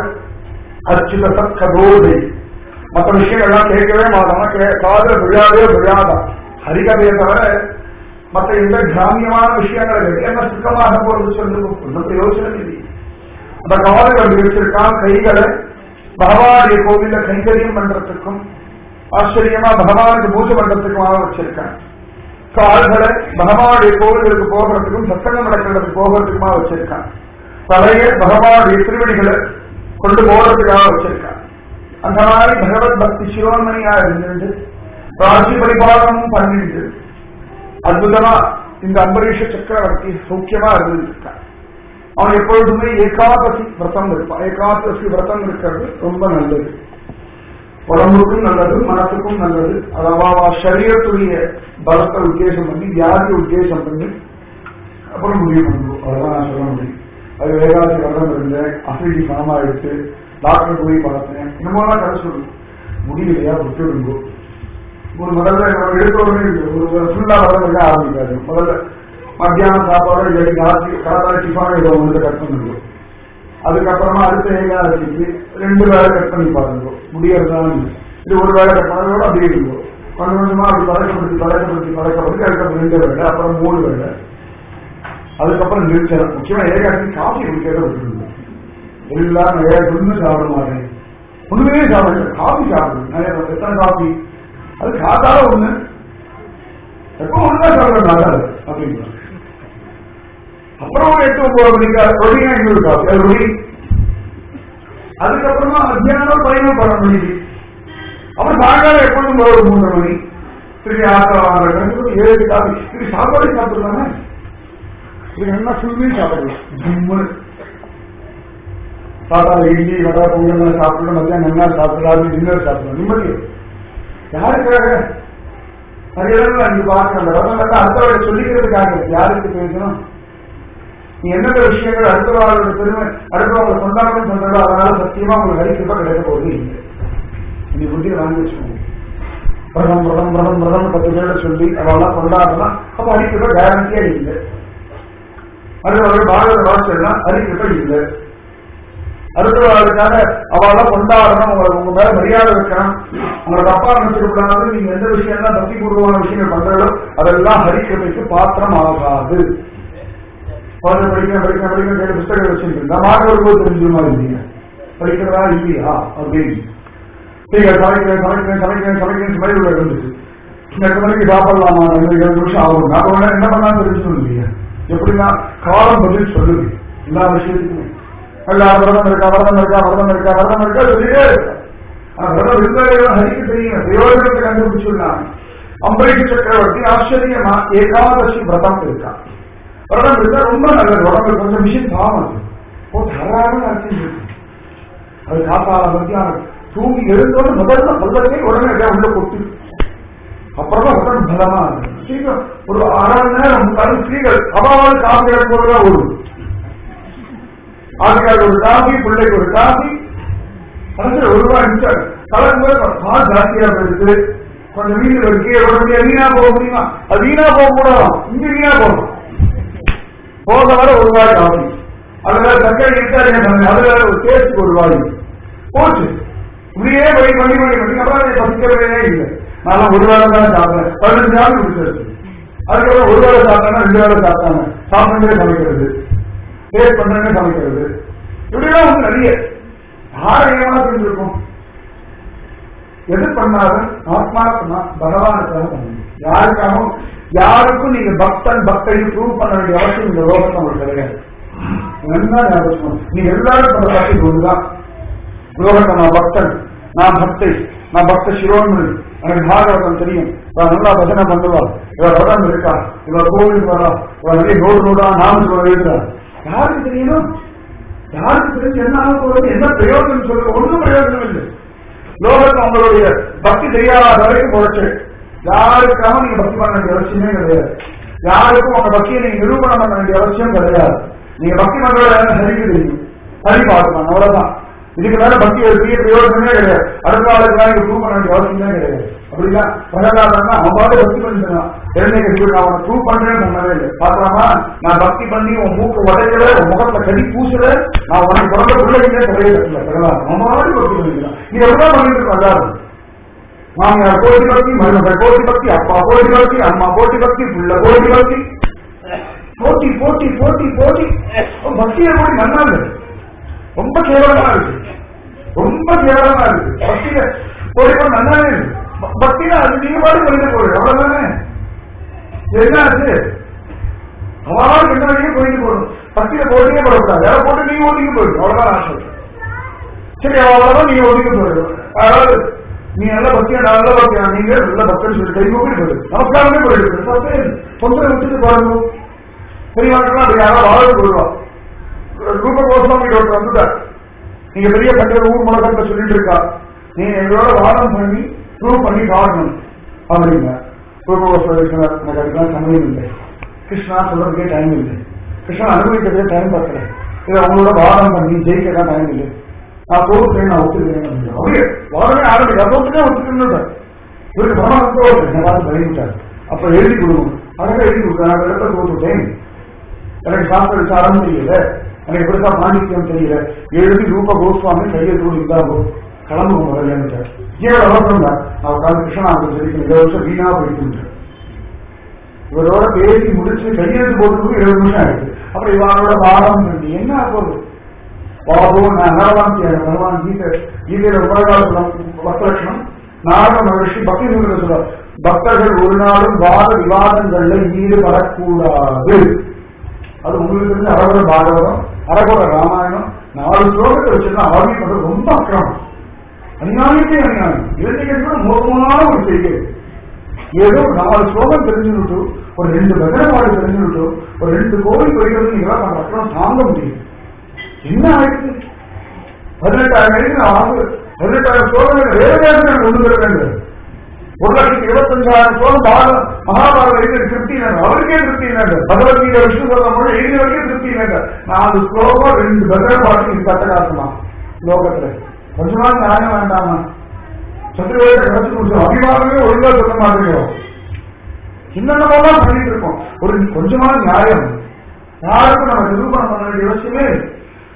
அச்சுத சத்கதோதை மற்ற விஷயங்கள்லாம் கேட்கவே மாட்டோம் காதல விழாவே விழாதா ஹரிகதையை தவிர மற்ற எந்த கிராமியமான விஷயங்களை என்ன சுத்தமாக போறது சொல்லுங்க ஒன்றும் யோசனை இல்லை அந்த காதுகள் வச்சிருக்கான் கைகளை பகவானுடைய கோவில கைகரியம் பண்றதுக்கும் ஆச்சரியமா பகவானுக்கு பூஜை பண்றதுக்குமாக வச்சிருக்கான் கால்களை பகவானுடைய கோவில்களுக்கு போகிறதுக்கும் சத்தங்கம் நடக்கிறதுக்கு போகிறதுக்குமா வச்சிருக்கான் தலையை பகவானுடைய திருவடிகளை கொண்டு போகிறதுக்காக வச்சிருக்கான் அந்த மாதிரி பகவத் பக்தி சிரோன்மணியா இருந்துட்டு ராஜி பரிபாலனமும் பண்ணிட்டு அற்புதமா இந்த அம்பரீஷ சக்கரவர்த்தி சௌக்கியமா இருந்திருக்கான் அவன் எப்பொழுதுமே ஏகாதசி விரதம் இருப்பான் ஏகாதசி விரதம் இருக்கிறது ரொம்ப நல்லது உடம்புக்கும் நல்லது மனசுக்கும் நல்லது அதாவது சரீரத்துடைய பலத்தை உத்தேசம் பண்ணி வியாதி உத்தேசம் பண்ணி அப்புறம் முடிவு பண்ணுவோம் அவ்வளவுதான் நான் சொல்ல முடியும் அது ஏகாதசி விரதம் இருந்தேன் அசிடி சமமா எடுத்து டாக்டர் போய் பார்த்தேன் இன்னமும் கதை சொல்லு முடியலையா விட்டுடுங்கோ ஒரு முதல்ல எடுத்த உடனே ஒரு ஃபுல்லா விரதம் இருக்க ஆரம்பிக்காது முதல்ல மத்தியானம் சாப்பாடு இல்லாட்டி ராத்திரி காத்தால டிஃபான் ஏதோ ஒன்று கட் பண்ணுங்க அதுக்கப்புறமா அடுத்த ஏகாதசிக்கு ரெண்டு வேலை கட் பண்ணி பாருங்க முடியறதுதான் இது ஒரு வேலை கட் பண்ணதோட அப்படியே இருக்கும் கொஞ்சம் கொஞ்சமா அப்படி பழக்கப்படுத்தி பழக்கப்படுத்தி பழக்கப்படுத்தி அதுக்கப்புறம் ரெண்டு வேலை அப்புறம் மூணு வேலை அதுக்கப்புறம் நிறுத்தம் முக்கியமா ஏகாதசி காஃபி குடிக்கிறத விட்டுருங்க எல்லாரும் நிறைய ஒன்றும் சாப்பிட மாட்டேன் ஒண்ணுமே சாப்பிட காஃபி சாப்பிடுங்க நிறைய எத்தனை காஃபி அது காத்தால ஒண்ணு எப்போ ஒண்ணுதான் சாப்பிட நல்லது அப்படிங்கிறாங்க அப்புறம் ஒரு எட்டு ஒன்பது மணிக்கு ரொடியா இன்னொரு காஃபி அது ரொடி அதுக்கப்புறமா மத்தியானம் பதினொன்று பன்னெண்டு மணிக்கு அப்புறம் சாயங்காலம் எப்பொழுதும் ஒரு மூன்றரை மணி திருப்பி ஆத்திரம் வாங்குறது ஏழு காஃபி திருப்பி சாப்பாடு சாப்பிடலாமே இது என்ன ஃபுல்லுமே சாப்பிடலாம் ஜிம்மு சாப்பாடு இட்லி வடை பொங்கல் சாப்பிட்டு மத்தியானம் என்ன சாப்பிடலாம் டின்னர் சாப்பிடலாம் நிம்மதி யாருக்காக நிறைய இடங்கள் அங்கே பார்க்க அந்த ரதம் அடுத்தவரை சொல்லிக்கிறதுக்காக யாருக்கு பேசணும் நீ எந்தெந்த விஷயங்கள் அடுத்தவர்களோட பெருமை அடுத்தவங்களை கொண்டாடணும் சொல்றதோ அதனால சத்தியமா உங்களுக்கு ஹரிக்கிருப்பா கிடைக்க போகுது இல்லை நீ புத்தியை வாங்கி வச்சுக்கோங்க பிரதம் பிரதம் பிரதம் பிரதம் பத்து பேரை சொல்லி அவெல்லாம் கொண்டாடலாம் அப்ப ஹரிக்கிருப்பா கேரண்டியா இல்லை அது அவர்கள் பாரத வாசல்லாம் ஹரிக்கிருப்பா இல்லை அடுத்தவர்களுக்காக அவளெல்லாம் கொண்டாடணும் உங்களை உங்க மேல மரியாதை வைக்கணும் உங்களை தப்பா நினைச்சிருக்கூடாது நீங்க எந்த விஷயம் தான் பக்தி பூர்வமான விஷயங்கள் பண்றீங்களோ அதெல்லாம் ஹரிக்கிருமைக்கு பாத்திரம் ஆகாது குழந்தை படிக்க படிக்க படிக்க கையில புத்தகம் வச்சிருக்கீங்க நான் மாணவர் வரும்போது தெரிஞ்சுமா இருந்தீங்க படிக்கிறதா இல்லையா அப்படின்னு சரி சமைக்கிறேன் சமைக்கிறேன் சமைக்கிறேன் சமைக்கிறேன் சமையல் உள்ள இருந்துச்சு எட்டு மணிக்கு சாப்பிடலாமா ரெண்டு ஏழு நிமிஷம் ஆகும் நான் உடனே என்ன பண்ணலாம் தெரிஞ்சுக்கணும் இல்லையா எப்படின்னா காலம் பதில் சொல்லுது எல்லா விஷயத்துக்குமே எல்லா விரதம் இருக்கா விரதம் இருக்கா விரதம் இருக்கா விரதம் இருக்கா சொல்லிட்டே இருக்கா ஆனா விரதம் இருந்தாலும் ஹரிக்கு தெரியும் பிரயோஜனத்தை கண்டுபிடிச்சுள்ளாங்க அம்பரீஷ சக்கரவர்த்தி ஆச்சரியமா ஏகாதசி விரதம் இருக்கா விரதம் இருந்தா ரொம்ப நல்லது உடம்பு கொஞ்சம் மிஷின் பாவம் ஓ தாராளம் அர்த்தம் இருக்கு அது காத்தால மத்தியானம் தூங்கி எழுந்தோடு முதல்ல பல்லத்தை உடனே அப்படியே உள்ள கொட்டு அப்புறமா உடம்பு பலமா இருக்கு சீக்கிரம் ஒரு அரை மணி நேரம் முக்கால் ஸ்திரீகள் அபாவது காஃபி எடுப்பதுதான் ஓடும் ஆளுக்காக ஒரு காஃபி பிள்ளைக்கு ஒரு காஃபி கடைசியில் ஒரு ரூபாய் நிமிஷம் கலக்கும் போது பால் ஜாஸ்தியா போயிடுது கொஞ்சம் வீடு இருக்கு உடனே வீணா போக முடியுமா அது வீணா போக கூடாது இங்க வீணா போகும் போக வர ஒரு ரூபாய் காஃபி அதுல சர்க்கரை இருக்காது அதுல ஒரு டேஸ்ட் ஒரு ரூபாய் போச்சு இப்படியே போய் பண்ணி பண்ணி பண்ணி அப்புறம் அதை பசிக்கவே இல்லை நான் ஒரு வேலை தான் சாப்பிட்டேன் பதினஞ்சு நாள் குடிச்சிருச்சு அதுக்கப்புறம் ஒரு வேலை சாப்பிட்டாங்க ரெண்டு வேலை சாப்பிட்டாங்க சாப்பிட்டே சமைக்கிறது டேஸ்ட் பண்றேன்னு சமைக்கிறது இப்படிலாம் வந்து நிறைய யாரை ஏமாத்திட்டு இருக்கும் எது பண்ணாலும் ஆத்மாத்மா பகவானுக்காக பண்ணுங்க யாருக்காகவும் யாருக்கும் நீங்க பக்தன் பக்தை ப்ரூவ் பண்ண வேண்டிய அவசியம் இந்த லோகத்தை உங்களுக்கு கிடையாது என்ன ஞாபகம் நீங்க எல்லாரும் பண்ற பக்தி ஒன்றுதான் லோகத்தை நான் பக்தன் நான் பக்தை நான் பக்த சிரோன்மணி எனக்கு பாகவதம் தெரியும் இவன் நல்லா பஜனை பண்ணுவா இவன் விரதம் இருக்கா இவன் கோவிலுக்கு வரா இவன் நிறைய நோடு நோடா நாம சொல்ல எழுதுறா யாருக்கு தெரியணும் யாருக்கு தெரிஞ்சு என்ன ஆக போறது என்ன பிரயோஜனம் சொல்லுங்க ஒன்றும் பிரயோஜனம் இல்லை லோகத்தை உங்களுடைய பக்தி தெரியாத வரைக்கும் போச்சு யாருக்காக நீங்க பக்தி பண்ண வேண்டிய அவசியமே கிடையாது யாருக்கும் உங்க பக்தியை நீங்க நிரூபணம் பண்ண வேண்டிய அவசியம் கிடையாது நீங்க பக்தி பண்றத ஹரிக்கு தெரியும் ஹரி பார்க்கலாம் அவ்வளவுதான் இதுக்கு மேல பக்தி ஒரு பெரிய பிரயோஜனமே கிடையாது அடுத்த ஆளுக்கு நீங்க ப்ரூவ் பண்ண வேண்டிய அவசியமே கிடையாது அப்படின்னா பிரகலாதன்னா அவன் பாட்டு பக்தி பண்ணிட்டான் இளைஞர் சொல்லி நான் அவனை ப்ரூவ் பண்றேன்னு சொன்னதே இல்லை பாக்கலாமா நான் பக்தி பண்ணி உன் மூக்கு உடைக்கல உன் முகத்துல கடி பூசல நான் உனக்கு பிறந்த பிள்ளைங்களே தலையை கட்டல பிரகலாதம் அவன் பாட்டு பக்தி பண்ணிக்கலாம் நீ எவ்வளவு பண்ணிட்டு இருக்கோம் எல்லாரும் மாமியார் கோடி பக்தி மருமகள் கோடி பக்தி அப்பா கோடி பக்தி அம்மா கோடி பக்தி புள்ள கோடி பக்தி போட்டி போட்டி போட்டி போட்டி பக்தியை கூட நல்லா இல்லை ரொம்ப கேவலமா இருக்கு ரொம்ப கேவலமா இருக்கு பக்தியில கோடி கூட நல்லாவே இருக்கு ப- பக்தியில அது நீங்க பாட்டு பண்ணிட்டு போகுது அவ்வளவுதானே என்ன ஆச்சு அவளுக்கு என்ன வரைக்கும் போயிட்டு போகணும் பக்தியில போட்டியே போடக்கூடாது யாரை போட்டு நீங்க ஓட்டிக்கு போயிடும் அவ்வளவுதான் ஆசை சரி அவ்வளவுதான் நீங்க ஒதுக்க போயிடும் அதாவது நீ நல்ல பக்தியா நான் நல்ல பக்தியா நீங்க நல்ல பக்தன் சொல்லி கை மூக்கி போயிடு நமஸ்காரமே போயிடு தப்பே இல்லை. சொந்த விட்டுட்டு பாருங்க பெரியவாக்கெல்லாம் அப்படி யாராவது வாழ போயிடுவா ரூப கோஸ்வாமி ஒருத்தர் வந்துட்டார் நீங்க பெரிய பண்டிகை ஊர் முழக்கத்தை சொல்லிட்டு இருக்கா நீங்க எங்களோட வாதம் பண்ணி ப்ரூவ் பண்ணி காட்டணும் அப்படிங்க ரூப கோஸ்வாமி சொன்னார் எனக்கு அதுக்கெல்லாம் சமயம் இல்லை கிருஷ்ணா சொல்றதுக்கே டைம் இல்லை கிருஷ்ணா அனுபவிக்கிறதே டைம் பத்தல இதை அவங்களோட வாதம் பண்ணி ஜெயிக்க தான் டைம் இல்லை நான் தோற்றுக்கிறேன் நான் ஒத்துக்கிறேன் அப்படியே வாதமே ஆரம்பிக்க தோற்றுக்கே ஒத்துக்கணும் இவருக்கு பணம் என்ன பார்த்து பயந்துட்டார் அப்ப எழுதி கொடுக்கணும் அழகா எழுதி கொடுத்தேன் நான் இடத்துல தோற்றுட்டேன் எனக்கு சாஸ்திர விசாரம் தெரியல எனக்கு பெருசா பாண்டித்யம் தெரியல எழுதி ரூப கோஸ்வாமி கையெழுத்து இருந்தாவோ கிளம்பு முதல்ல ஏன் அவசரம் தான் நான் உட்காந்து கிருஷ்ணாவுக்கு சொல்லி இந்த வருஷம் வீணா போயிட்டு இவரோட பேசி முடிச்சு கையெழுத்து போட்டுருக்கு இருபது நிமிஷம் ஆயிடுச்சு அப்புறம் இவனோட வாதம் பண்ணி என்ன ஆகுது பாபு நான் நரவான் நரவான் கீதை கீதையில உலகால வக்ரட்சணம் நாக மகிழ்ச்சி பக்தி நூலில் சொல்ல பக்தர்கள் ஒரு நாளும் வாத விவாதங்கள்ல ஈடுபடக்கூடாது அது உங்களுக்கு தெரிஞ்ச அரகுர பாகவதம் அரகுர ராமாயணம் நாலு ஸ்லோகத்தை வச்சிருந்தா ஆர்மி பண்றது ரொம்ப அக்கிரமம் அநியாயமே அநியாயம் இலங்கைக்கு மோசமான ஒரு செய்கை ஏதோ நாலு ஸ்லோகம் தெரிஞ்சுக்கிட்டு ஒரு ரெண்டு பஜனபாடு தெரிஞ்சுக்கிட்டு ஒரு ரெண்டு கோவில் போயிட்டு நீங்க நம்ம அப்புறம் தாங்க முடியும் என்ன ஆயிடுச்சு பதினெட்டாயிரம் வயசு ஆகு பதினெட்டாயிரம் ஸ்லோகங்கள் வேற வேறு கொண்டு வர வேண்டும் ஒரு லட்சத்தி இருபத்தஞ்சாயிரம் ஸ்லோகம் பாரத மகாபாரத எழுதி திருப்தி இல்லை அவருக்கே திருப்தி இல்லை பகவத்கீதை விஷ்ணு சொல்ல போது எழுதியவருக்கே திருப்தி இல்லை நாலு ஸ்லோகம் ரெண்டு பஜனபாடு நீங்க கட்டகாசமா லோகத்துல கொஞ்ச நாள் நியாயம் வேண்டாமா சத்ருவேத கிடைச்சு கொடுத்து அபிமானமே ஒழுங்கா சொல்ல மாட்டேங்கிறோம் என்னென்னமோலாம் பண்ணிட்டு இருக்கோம் ஒரு கொஞ்சமான நியாயம் யாருக்கும் நம்ம நிரூபணம் பண்ண வேண்டிய அவசியமே இல்லை.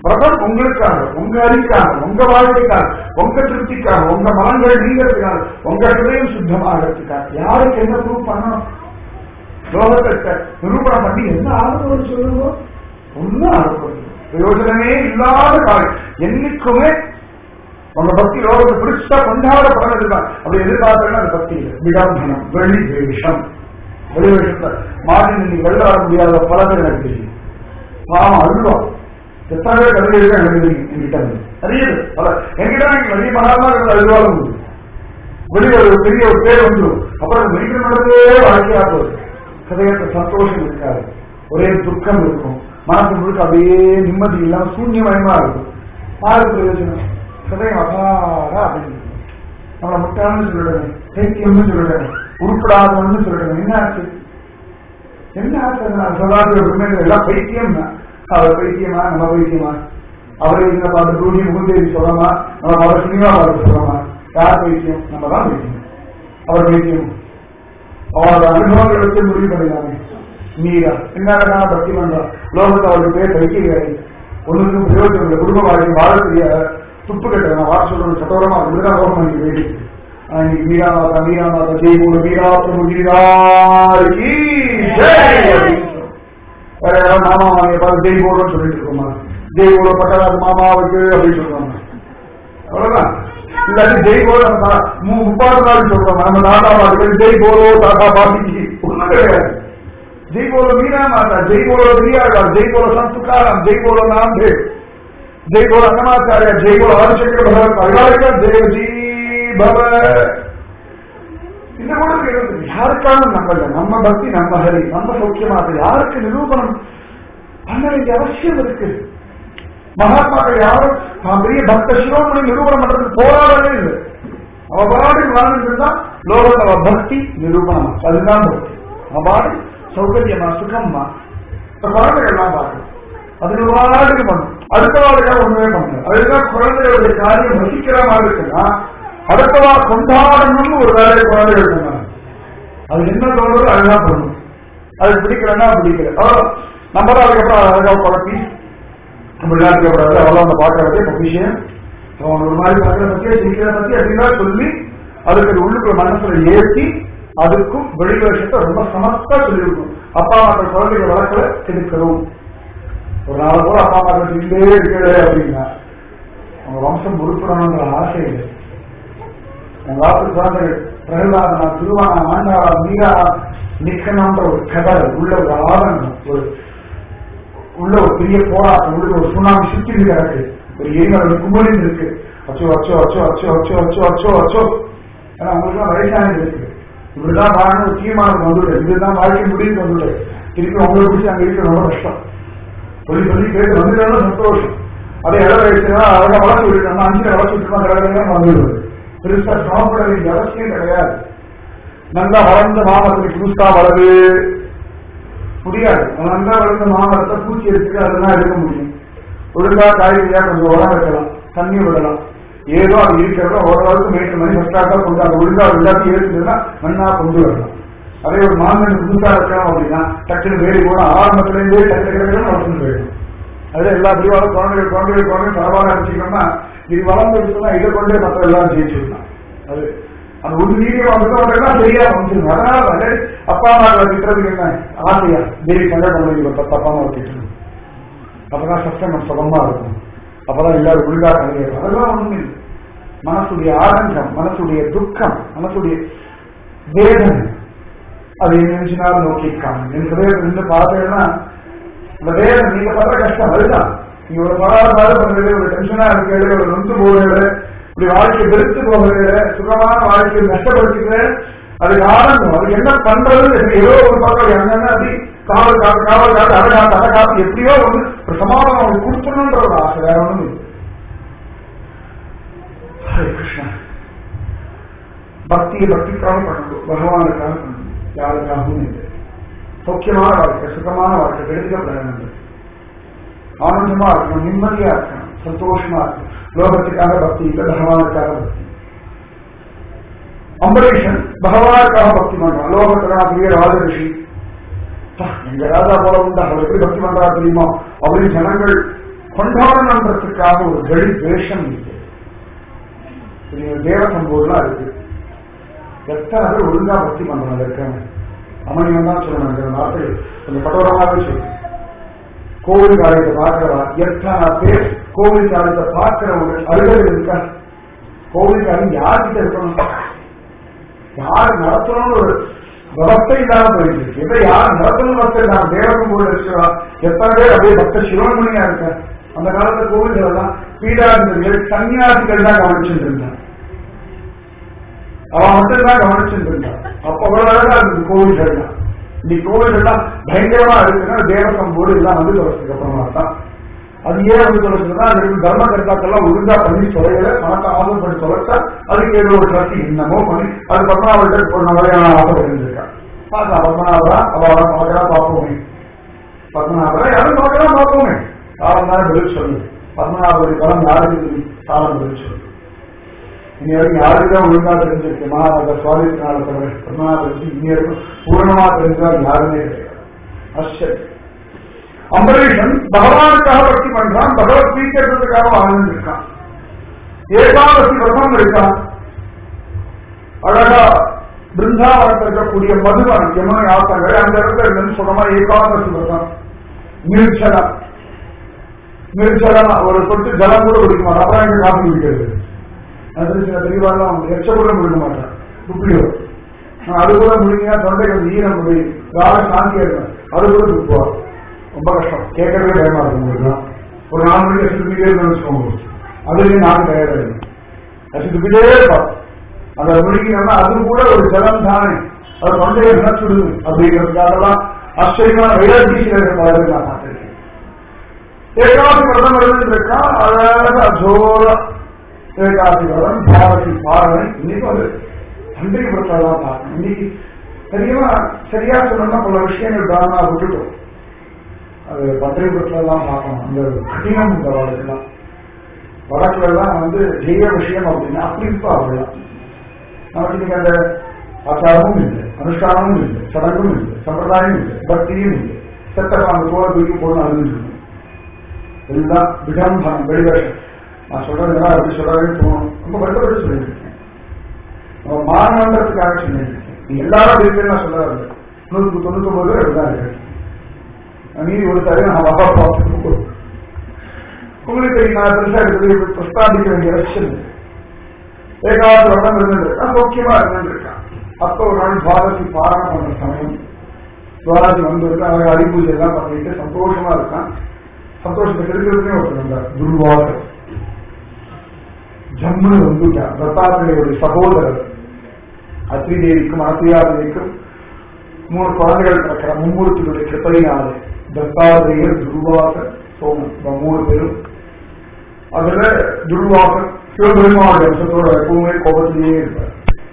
விரதம் உங்களுக்காக உங்க அறிக்காக உங்க வாழ்க்கைக்காக உங்க திருப்திக்காக உங்க மனங்கள் நீங்கிறதுக்காக உங்க ஹிருதயம் சுத்தமாகிறதுக்காக யாருக்கு என்ன ப்ரூவ் பண்ணணும் லோகத்தை நிரூபணம் பண்ணி என்ன ஆகணும் சொல்லுங்க ஒன்னும் ஆகணும் பிரயோஜனமே இல்லாத காலம் என்னைக்குமே உங்க பக்தி லோகத்தை பிடிச்சா கொண்டாட பலன் அப்படி எதிர்பார்த்தா அந்த பக்தி இல்லை விடம்பனம் வெளி வேஷம் வெளி வேஷத்தை மாறி நீ வெள்ள வர முடியாத பல பேர் எனக்கு தெரியும் ஆமா அழுவா எத்தனை பேர் கதை எழுத எனக்கு தெரியும் என்கிட்ட இருந்து. நிறைய பேர் பல என்கிட்ட எனக்கு நிறைய மகாத்மா அழுவாலும் உண்டு வெளியே ஒரு பெரிய ஒரு பேர் வந்துடும் அப்புறம் மெடிக்கல் நடந்தே வாழ்க்கையா போகுது ஹதயத்தை சந்தோஷம் இருக்காது ஒரே துக்கம் இருக்கும் மனசு முழுக்க அப்படியே நிம்மதி இல்லாம சூன்யமயமா இருக்கும் ஆறு பிரயோஜனம் ஹதயம் அபாரா அப்படின்னு நம்மளை முட்டாள்னு சொல்லிடுறேன் பைத்தியம்னு சொல்லிடுறேன் உருப்படாதவன்னு சொல்லிடுறேன் என்ன ஆச்சு என்ன ஆச்சு நான் சொல்லாத உண்மைகள் எல்லாம் பைத்தியம் தான் அவர் பைத்தியமா நம்ம பைத்தியமா அவரை இங்க பார்த்து டூடி முகுந்தேவி சொல்லமா நம்ம பார்த்து சினிமா பார்த்து சொல்லமா யார் பைத்தியம் நம்ம தான் பைத்தியம் அவர் பைத்தியம் அவரோட அனுபவங்களை வச்சு முடிவு பண்ணினாங்க மீரா என்ன பக்தி பண்றா லோகத்தை அவருக்கு பேர் பைத்தியகாரி ஒண்ணுக்கும் பிரயோஜனம் இல்லை குடும்ப வாழ்க்கை வாழ தெரியாத துப்பு கட்டுறேன் நான் வாழ சொல்றது சட்டோரமா இப்படிதான் லோகம் எனக்கு வேண்டி இன்னைக்கு மீரா மாதா மீரா மாதா ஜெய் போல மீரா பிரபு கிரிதாரி வேற யாராவது மாமா மாமியை பார்த்து ஜெய் போலன்னு சொல்லிட்டு இருக்கோமா ஜெய் போல பட்டராஜ் மாமாவுக்கு அப்படின்னு சொல்றாங்க அவ்வளவுதான் இல்லாட்டி ஜெய் போல நம்ம தா- மு- முப்பாடு நாள் சொல்றோம் நம்ம தாத்தா பாட்டு ஜெய் போலோ தாத்தா பாட்டிக்கு ஒண்ணும் கிடையாது ஜெய் போல மீரா மாதா ஜெய் போல பிரியாள் ஜெய் போல சந்துக்காரம் ஜெய் போல நாம்பேட் ஜெய் போல அன்னமாச்சாரியா ஜெய் போல ஆதிசங்கர பகவத் பரிவாரக்கர் ஜெயஜி பவ இந்த கூட கேட்கறது யாருக்கான நம்பல நம்ம பக்தி நம்ம ஹரி நம்ம சௌக்கியமா அது யாருக்கு நிரூபணம் பண்ண வேண்டிய அவசியம் இருக்கு மகாத்மாக்கள் யாரும் நான் பெரிய பக்த சிரோமணி நிரூபணம் பண்றதுக்கு போராடவே இல்லை அவ பாடி வாழ்ந்துருந்தா லோகத்துல அவ பக்தி நிரூபணம் அதுதான் பக்தி அவ பாடி சௌகரியமா சுகமா இப்ப குழந்தைகள்லாம் பார்க்கணும் அது வாடுக்கு பண்ணும் அடுத்த வாழ்க்கையாக ஒண்ணுமே பண்ணல அதுதான் குழந்தைகளுடைய காரியம் ரசிக்கிற மாதிரி இருக்குன்னா அடுத்தவா கொண்டாடணும்னு ஒரு வேலையை குழந்தைகள் சொன்னாங்க அது என்ன தோணுதோ அதுதான் பண்ணணும் அது பிடிக்கலன்னா பிடிக்கல அவ்வளோ நம்ம தான் அதுக்கப்புறம் அழகா குழப்பி நம்ம விளையாட்டுக்கூடாது அவ்வளோ அந்த பாக்குறது இப்போ விஷயம் அவன் ஒரு மாதிரி பார்க்கற பத்தியா சிரிக்கிற பத்தி அப்படின்னா சொல்லி அதுக்கு அது உள்ளுக்குள்ள மனசுல ஏற்றி அதுக்கும் வெளிவேஷத்தை ரொம்ப சமத்தா சொல்லியிருக்கும் அப்பா அம்மா குழந்தைகள் வளர்க்கல கெடுக்கிறோம் ஒரு நாள் கூட அப்பா அம்மா சொல்லிட்டே இருக்கிறே அப்படின்னா அவங்க வம்சம் உருப்படணுங்கிற ஆசை இல்லை உங்க ஆத்து குழந்தைகள் பிரகலாதனா திருவானா மாண்டாளா மீரா நிக்கணும்ன்ற ஒரு கதர் உள்ள ஒரு ஆதங்கம் ஒரு உள்ள ஒரு பெரிய போராட்டம் உள்ள ஒரு சுனாமி சுத்தி கிடக்கு ஒரு எரிமலை கும்பலின் இருக்கு அச்சோ அச்சோ அச்சோ அச்சோ அச்சோ அச்சோ அச்சோ அச்சோ ஏன்னா உங்களுக்கு வயசானது இருக்கு இப்படிதான் வாழணும் ஒரு தீர்மானம் வந்துவிடு இதுதான் வாழ்க்கை முடிவுக்கு வந்துவிடு திருப்பி உங்களை பிடிச்சி அங்க இருக்க ரொம்ப கஷ்டம் சொல்லி சொல்லி கேட்டு வந்துட்டாலும் சந்தோஷம் அதே இட வயசுனா அழகா வளர்த்து விட்டுட்டோம்னா அஞ்சு வளர்த்து விட்டுருமா கடற்கரை வந்துடுவது பெருசா சிரமப்பட வேண்டிய அவசியம் கிடையாது நல்லா வளர்ந்த மாமரத்துக்கு புதுசா வளரு முடியாது நல்லா வளர்ந்த மாமரத்தை பூச்சி எடுத்துட்டு அதெல்லாம் எடுக்க முடியும் ஒழுங்கா காய்கறியா கொஞ்சம் உரம் வைக்கலாம் தண்ணி விடலாம் ஏதோ அது இருக்கிறதோ ஓரளவுக்கு மேய்க்க மாதிரி ஃபஸ்டாக கொண்டு அந்த ஒழுங்கா எல்லாத்தையும் ஏற்றுதுன்னா மண்ணா கொண்டு வரலாம் அதே ஒரு மாங்கன்னு புதுசா வைக்கிறோம் அப்படின்னா டக்குனு வேடி கூட ஆரம்பத்திலேருந்தே டக்கு டக்குனு வளர்த்துன்னு போயிடும் அதே எல்லா பிரிவாலும் குழந்தைகள் குழந்தைகள் குழந்தைகள் பரவாயில்ல வச்சுக்கணும்னா இது வளர்ந்து இருக்குன்னா இதை கொண்டே மற்ற எல்லாம் ஜெயிச்சுடலாம் அது அந்த ஒரு வீடியோ வந்துட்டோம்னா சரியா வந்துருங்க அதனால வந்து அப்பா அம்மா திட்டுறதுக்கு என்ன ஆசையா தேவி கல்யாணம் பண்ணி பத்து அப்பா அம்மா திட்டணும் அப்பதான் சத்தம் சுகமா இருக்கும் அப்பதான் எல்லாரும் ஒழுங்கா கலையிடும் அதெல்லாம் ஒண்ணும் இல்லை மனசுடைய ஆனந்தம் மனசுடைய துக்கம் மனசுடைய வேதனை அதை நினைச்சுனாலும் நோக்கிக்காங்க என் ஹிரதயத்தில் நின்று பார்த்தேன்னா அந்த வேதனை நீங்க படுற கஷ்டம் அதுதான் நீங்க ஒரு படாத பாடு பண்றது ஒரு டென்ஷனா இருக்கிறது ஒரு நொந்து போகிறது இப்படி வாழ்க்கை வெறுத்து போகிறது சுகமான வாழ்க்கையை நஷ்டப்படுத்திக்கிற அதுக்கு ஆனந்தம் அதுக்கு என்ன பண்றது எனக்கு ஏதோ ஒரு பக்கம் என்னன்னா அப்படி காவல் காத்து காவல் காத்து அதை காத்து அதை காத்து எப்படியோ ஒண்ணு ஒரு சமாதானம் அவங்களுக்கு கொடுக்கணுன்ற ஒரு ஆசை வேற ஒண்ணும் இல்லை ஹரே கிருஷ்ணா பக்தியை பக்திக்காக பண்ணணும் பகவானுக்காக பண்ணணும் யாருக்காகவும் இல்லை சௌக்கியமான வாழ்க்கை சுகமான வாழ்க்கை கெடுக்கப்பட ஆனந்தமா இருக்கணும் நிம்மதியா இருக்கணும் சந்தோஷமா இருக்கணும் லோகத்துக்காக பக்தி இல்லை பகவானுக்காக பக்தி அம்பரீஷன் பகவானுக்காக பக்தி பண்றான் லோகத்துல நான் பெரிய ராஜரிஷி எங்க ராஜா போல உண்டா அவர் எப்படி பக்தி பண்றா தெரியுமா அப்படின்னு ஜனங்கள் கொண்டாடணுன்றதுக்காக ஒரு வெளி வேஷம் இருக்கு இது தேவ சம்பவம்லாம் இருக்கு எத்தனை பேர் ஒழுங்கா பக்தி பண்றாங்க இருக்காங்க அமனியம் தான் சொல்லணும் இந்த வார்த்தை கொஞ்சம் கட்டோரமாகவே சொல்லு கோவில் காரியத்தை பார்க்கிறவா எத்தனை பேர் கோவில் காரியத்தை பார்க்கிறவங்க அருகல் இருக்கா கோவில் காரியம் யார்கிட்ட இருக்கணும் யார் நடத்தணும்னு ஒரு விவஸ்தை இல்லாம போயிட்டு இருக்கு இதை யார் நடத்தணும் விவஸ்தை நான் தேவகம் போல இருக்கிறா எத்தனை பேர் அப்படியே பக்த சிவன்மணியா இருக்க அந்த காலத்துல கோவில்கள் எல்லாம் பீடாதிபதிகள் சன்னியாசிகள் தான் கவனிச்சுட்டு இருந்தாங்க அவன் மட்டும் தான் கவனிச்சுட்டு இருந்தான் அப்ப அவ்வளவு அழகா இருந்தது கோவில்கள் தான் இன்னைக்கு கோவில்கள்லாம் பயங்கரமா இருக்குன்னா தேவசம் போர்டு எல்லாம் வந்து தொலைச்சதுக்கு அப்புறமா தான் அது ஏன் வந்து தொலைச்சதுன்னா அதுக்கு தர்ம கர்த்தாக்கெல்லாம் ஒழுங்கா பண்ணி தொலைல பணத்தை ஆசை பண்ணி தொலைச்சா அதுக்கு ஏதோ ஒரு ட்ரஸ்ட் என்னமோ பண்ணி அது பத்மநாபர்கிட்ட ஒரு நிறைய ஆசைப்பட்டிருந்திருக்கா பார்த்தா பத்மநாபரா அவளை பார்க்கறா பார்ப்போமே பத்மநாபரா யாரும் பார்க்கறா பார்ப்போமே காலம் தான் பதில் சொல்லு பத்மநாபருடைய பலம் யாருக்கு தெரியும் காலம் பதில் சொல்லு இனி வரைக்கும் யாருக்குதான் ஒழுங்கா தெரிஞ்சிருக்கு மகாராஜா சுவாமித்தினால தவிர பத்மநாபருக்கு இனி வரைக்கும் பூர்ணமா தெரிஞ்சால் யாருமே கிடையாது ஆச்சரியம் அம்பரீஷன் பகவானுக்காக பக்தி பண்றான் பகவத் ஸ்வீகரிக்கிறதுக்காக வாழ்ந்துருக்கான் ஏகாதசி விரதம் இருக்கான் அழகா பிருந்தாவனத்தில் இருக்கக்கூடிய மதுவன் யமுனை ஆத்தங்கள் அந்த இடத்துல இருந்து சொல்றமா ஏகாதசி விரதம் நிர்ச்சலம் நிர்ச்சலம் ஒரு சொட்டு ஜலம் கூட குடிக்க மாட்டான் அப்புறம் எங்க காப்பி குடிக்கிறது அது சில தெளிவாலாம் எச்ச கூட முடிக்க மாட்டேன் துப்பியோ நான் அது கூட முடிஞ்சா தொண்டை கொஞ்சம் ஈரம் முடி கால சாந்தியா இருக்கும் அது கூட துப்புவா ரொம்ப கஷ்டம் கேட்கறதே பயமா இருக்கும் உங்களுக்கு ஒரு நாலு மணிக்கு எச்சு துப்பிட்டே இருக்குன்னு வச்சுக்கோங்க அதுலயும் நானும் தயாராகும் எச்சு துப்பிட்டே இருப்பான் அந்த முடிக்கணும்னா அது கூட ஒரு ஜலம் தானே அது தொண்டையை நினைச்சுடுது அப்படிங்கிறதுக்காகலாம் ஆச்சரியமான வைராக்கியத்தில் பாருங்க நான் பார்த்திருக்கேன் ஏகாசி விரதம் இருந்துருக்கா அழகா ஜோரா ஏகாசி விரதம் பாரதி பாரணை இன்னைக்கு ஒரு பண்டிகை விரதம் பார்க்கணும் இன்னைக்கு சரியா சரியா சொல்லணும்னா பல விஷயங்கள் தானா விட்டுட்டோம் அது பத்திரை விரதம் பார்க்கணும் அந்த கடினம் இந்த வாழ்க்கைலாம் வழக்குல எல்லாம் வந்து ஜெய விஷயம் அப்படின்னா அப்படி இருப்பா அவ்வளவு நமக்கு இன்னைக்கு அந்த ஆச்சாரமும் இல்லை அனுஷ்டானமும் இல்லை சடங்கும் இல்லை சம்பிரதாயமும் இல்லை பக்தியும் இல்லை செத்த அந்த கோர தூக்கி போடணும் அழிஞ்சிருக்கணும் எல்லாம் விடம்பனம் வெளிவேஷம் நான் சொல்றது அப்படி சொல்றதுன்னு தோணும் ரொம்ப வருத்தப்பட்டு சொல்லியிருக்கேன் நம்ம மாணவன்றதுக்காக சொல்லியிருக்கேன் நீ எல்லாரும் பேசுறது நான் சொல்றாரு நூற்றுக்கு தொண்ணூத்தி ஒன்பது பேர் அப்படிதான் இருக்கு நீ ஒரு தடவை நான் அப்பா பார்த்து உங்களுக்கு தெரியும் நான் பெருசா இருக்கிறது பிரஸ்தாபிக்க வேண்டிய அவசியம் இல்லை ஏகாவது வருடம் இருந்திருக்கான் சௌக்கியமா இருந்திருக்கான் அப்ப ஒரு நாள் துவாரசி பாரணம் பண்ற சமயம் துவாரசி வந்திருக்கான் அவன் அறிபூஜை எல்லாம் பண்ணிட்டு சந்தோஷமா இருக்கான் சந்தோஷத்தை கெடுக்கிறதுனே ஒருத்தர் வந்தார் துர்வாசர் ஜம்முன்னு வந்துட்டார் தத்தாத்திரையுடைய சகோதரர் அத்ரி தேவிக்கும் அனப்பியா தேவிக்கும் மூணு குழந்தைகள் கிடக்கிற மும்மூர்த்திகளுடைய கிருப்பையினாலே தத்தாத்திரேயர் துர்வாசர் சோமன் இந்த மூணு பேரும் அதுல துர்வாசர் சிவபெருமானுடைய அம்சத்தோட எப்பவுமே கோபத்திலேயே இருப்பார்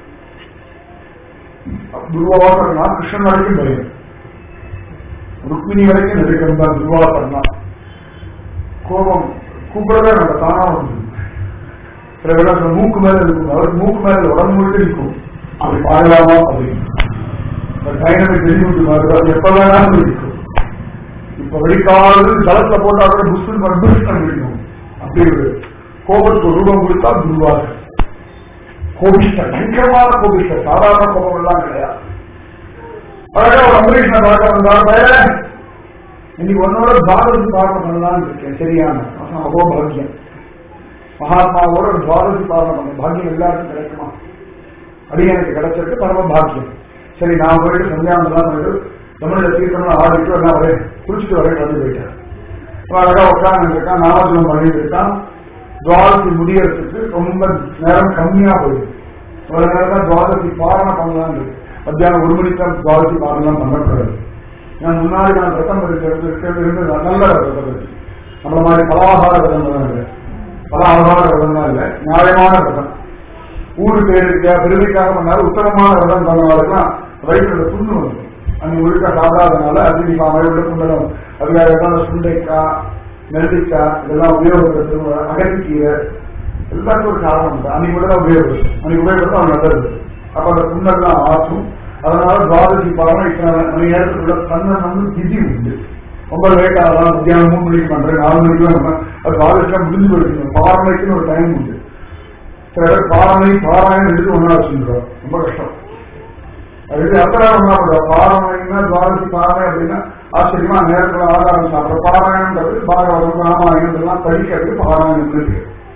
துர்வாசர்னா கிருஷ்ணன் வரைக்கும் பயம் ருக்மிணி வரைக்கும் நெருக்கம் தான் துர்வாசர்னா கோபம் கூப்பிடவே நம்ம தானா வந்து சில பேர் மூக்கு மேல இருக்கும் அவருக்கு மூக்கு மேல உடம்பு முழுக்க இருக்கும் அப்படி பாடலாமா அப்படின்னு டைனமிக் வெளியூட்டு மாதிரி அது எப்ப வேணாலும் இருக்கும் இப்ப வெடிக்காது ஜலத்துல போட்டா கூட புஷ்பன் புஷ்பன் வெடிக்கும் அப்படி ஒரு கோபத்துக்கு ரூபம் கொடுத்தா துர்வாசர் கோபிஷ்டர் பயங்கரமான கோபிஷ்டர் சாதாரண கோபம் எல்லாம் கிடையாது அழகா ஒரு அம்பரீஷன் பார்க்க வந்தாரு இன்னைக்கு உன்னோட துவாதசி பாரணம் பண்ணலாம்னு இருக்கேன் சரியான அகோ பாக்கியம் மகாத்மாவோட ஒரு துவாதசி பாரணம் பண்ண பாக்கியம் எல்லாருக்கும் கிடைக்குமா அடியனுக்கு கிடைச்சிருக்கு பரம பாக்கியம் சரி நான் போயிட்டு சந்தியானந்தெல்லாம் பண்ணிட்டு தமிழ்ல தீர்த்தம்லாம் ஆடிட்டு எல்லாம் வரேன் குளிச்சுட்டு வரேன் வந்து போயிட்டேன் அழகா உட்கார்ந்து இருக்கான் நாமஜனம் பண்ணிட்டு இருக்கான் துவாதசி முடியறதுக்கு ரொம்ப நேரம் கம்மியா போயிடுது ஒரு நேரம் தான் துவாதசி பாரணம் பண்ணலாம்னு இருக்கு மத்தியானம் ஒரு மணிக்கு தான் துவாதசி பாரணம் பண்ணக்கூடாது நான் முன்னாடி நான் ரத்தம் இருக்கிறது இருக்கிறது இருந்து நல்ல ரத்தம் இருக்கு நம்மள மாதிரி பலாகார ரத்தம் தான் இல்லை பலாகார ரத்தம் தான் இல்லை நியாயமான ரத்தம் ஊரு பேருக்கா பெருமைக்காக பண்ணாலும் உத்தமமான ரத்தம் பண்ணவாருக்குலாம் வயிற்றுல புண்ணு வந்து அன்னைக்கு ஒழுக்க சாப்பிடாதனால அது நீ மழையோட புண்ணலம் அதுக்காக சுண்டைக்காய் நெல்லிக்காய் இதெல்லாம் உபயோகப்படுத்துறது அகத்திக்கீரை எல்லாத்துக்கும் ஒரு காரணம் உண்டு அன்னைக்கு கூட தான் உபயோகப்படுத்தும் அன்னைக்கு உபயோகப்படுத்த அவன் நல்லது அப்ப அந்த புண்ணெல்லாம் ஆற்றும் அதனால துவாதசி பாடம் இத்தனை மணி நேரத்துக்குள்ள கண்ணன் வந்து விதி உண்டு ரொம்ப லேட் ஆகலாம் மத்தியானம் மூணு மணிக்கு பண்றேன் நாலு மணிக்கு தான் அது காலேஜ்லாம் முடிஞ்சு போயிடுச்சு பாரணைக்குன்னு ஒரு டைம் உண்டு சில பேர் பாரணை பாராயணம் எடுத்து ஒன்றா வச்சுருக்கோம் ரொம்ப கஷ்டம் அதுக்கு அர்த்தம் ஒன்றா போடுவோம் பாரணைன்னா துவாரசி பாரணை அப்படின்னா ஆச்சரியமா நேரத்தில் ஆதாரம் சாப்பிட்ற பாராயணன்றது பாரவதம் ராமாயணம் இதெல்லாம் படிக்கிறது பாராயணம் இருக்கு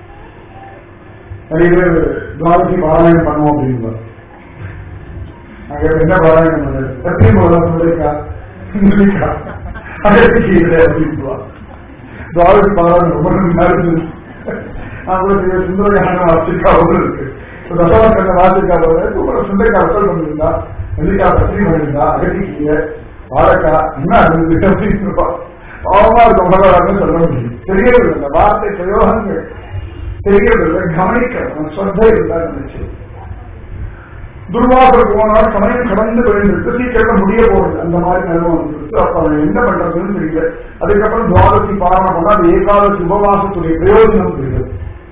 நிறைய பேர் துவாரசி பாராயணம் பண்ணுவோம் அப்படின்னு நாங்க என்ன பாராயணம் பண்ணது சத்தியம் போலாம் சொல்லிருக்கா சொல்லிருக்கா அதற்கு இல்லை அப்படின்னு துவாரசி பாராயணம் ரொம்ப நல்லா இருந்துச்சு அவங்களுக்கு சுந்தரகான வாசிக்கா ஒன்று இருக்கு தசவக்கண்ண வாசிக்கா போல சுந்தரக்கா அசல் பண்ணிருந்தா நெல்லிக்காய் பத்திரி பண்ணிருந்தா அகத்திக்கீரை வாழைக்காய் என்ன இருந்துச்சு அப்படின்னு பாவமா இருக்க உலகம் சொல்ல முடியும் தெரியவில்லை இந்த வார்த்தை பிரயோகங்கள் தெரியவில்லை கவனிக்க சொத்தை இருந்தா நினைச்சு துர்வாசர் போனால் சமயம் கடந்து போயிருக்கு சீக்கிரம் முடிய போகுது அந்த மாதிரி நிலைமை வந்துருக்கு அப்ப அவன் என்ன பண்றதுன்னு தெரியல அதுக்கப்புறம் துவாதசி பாரணம் பண்ணா அந்த ஏகாதசி உபவாசத்துடைய பிரயோஜனம் தெரியுது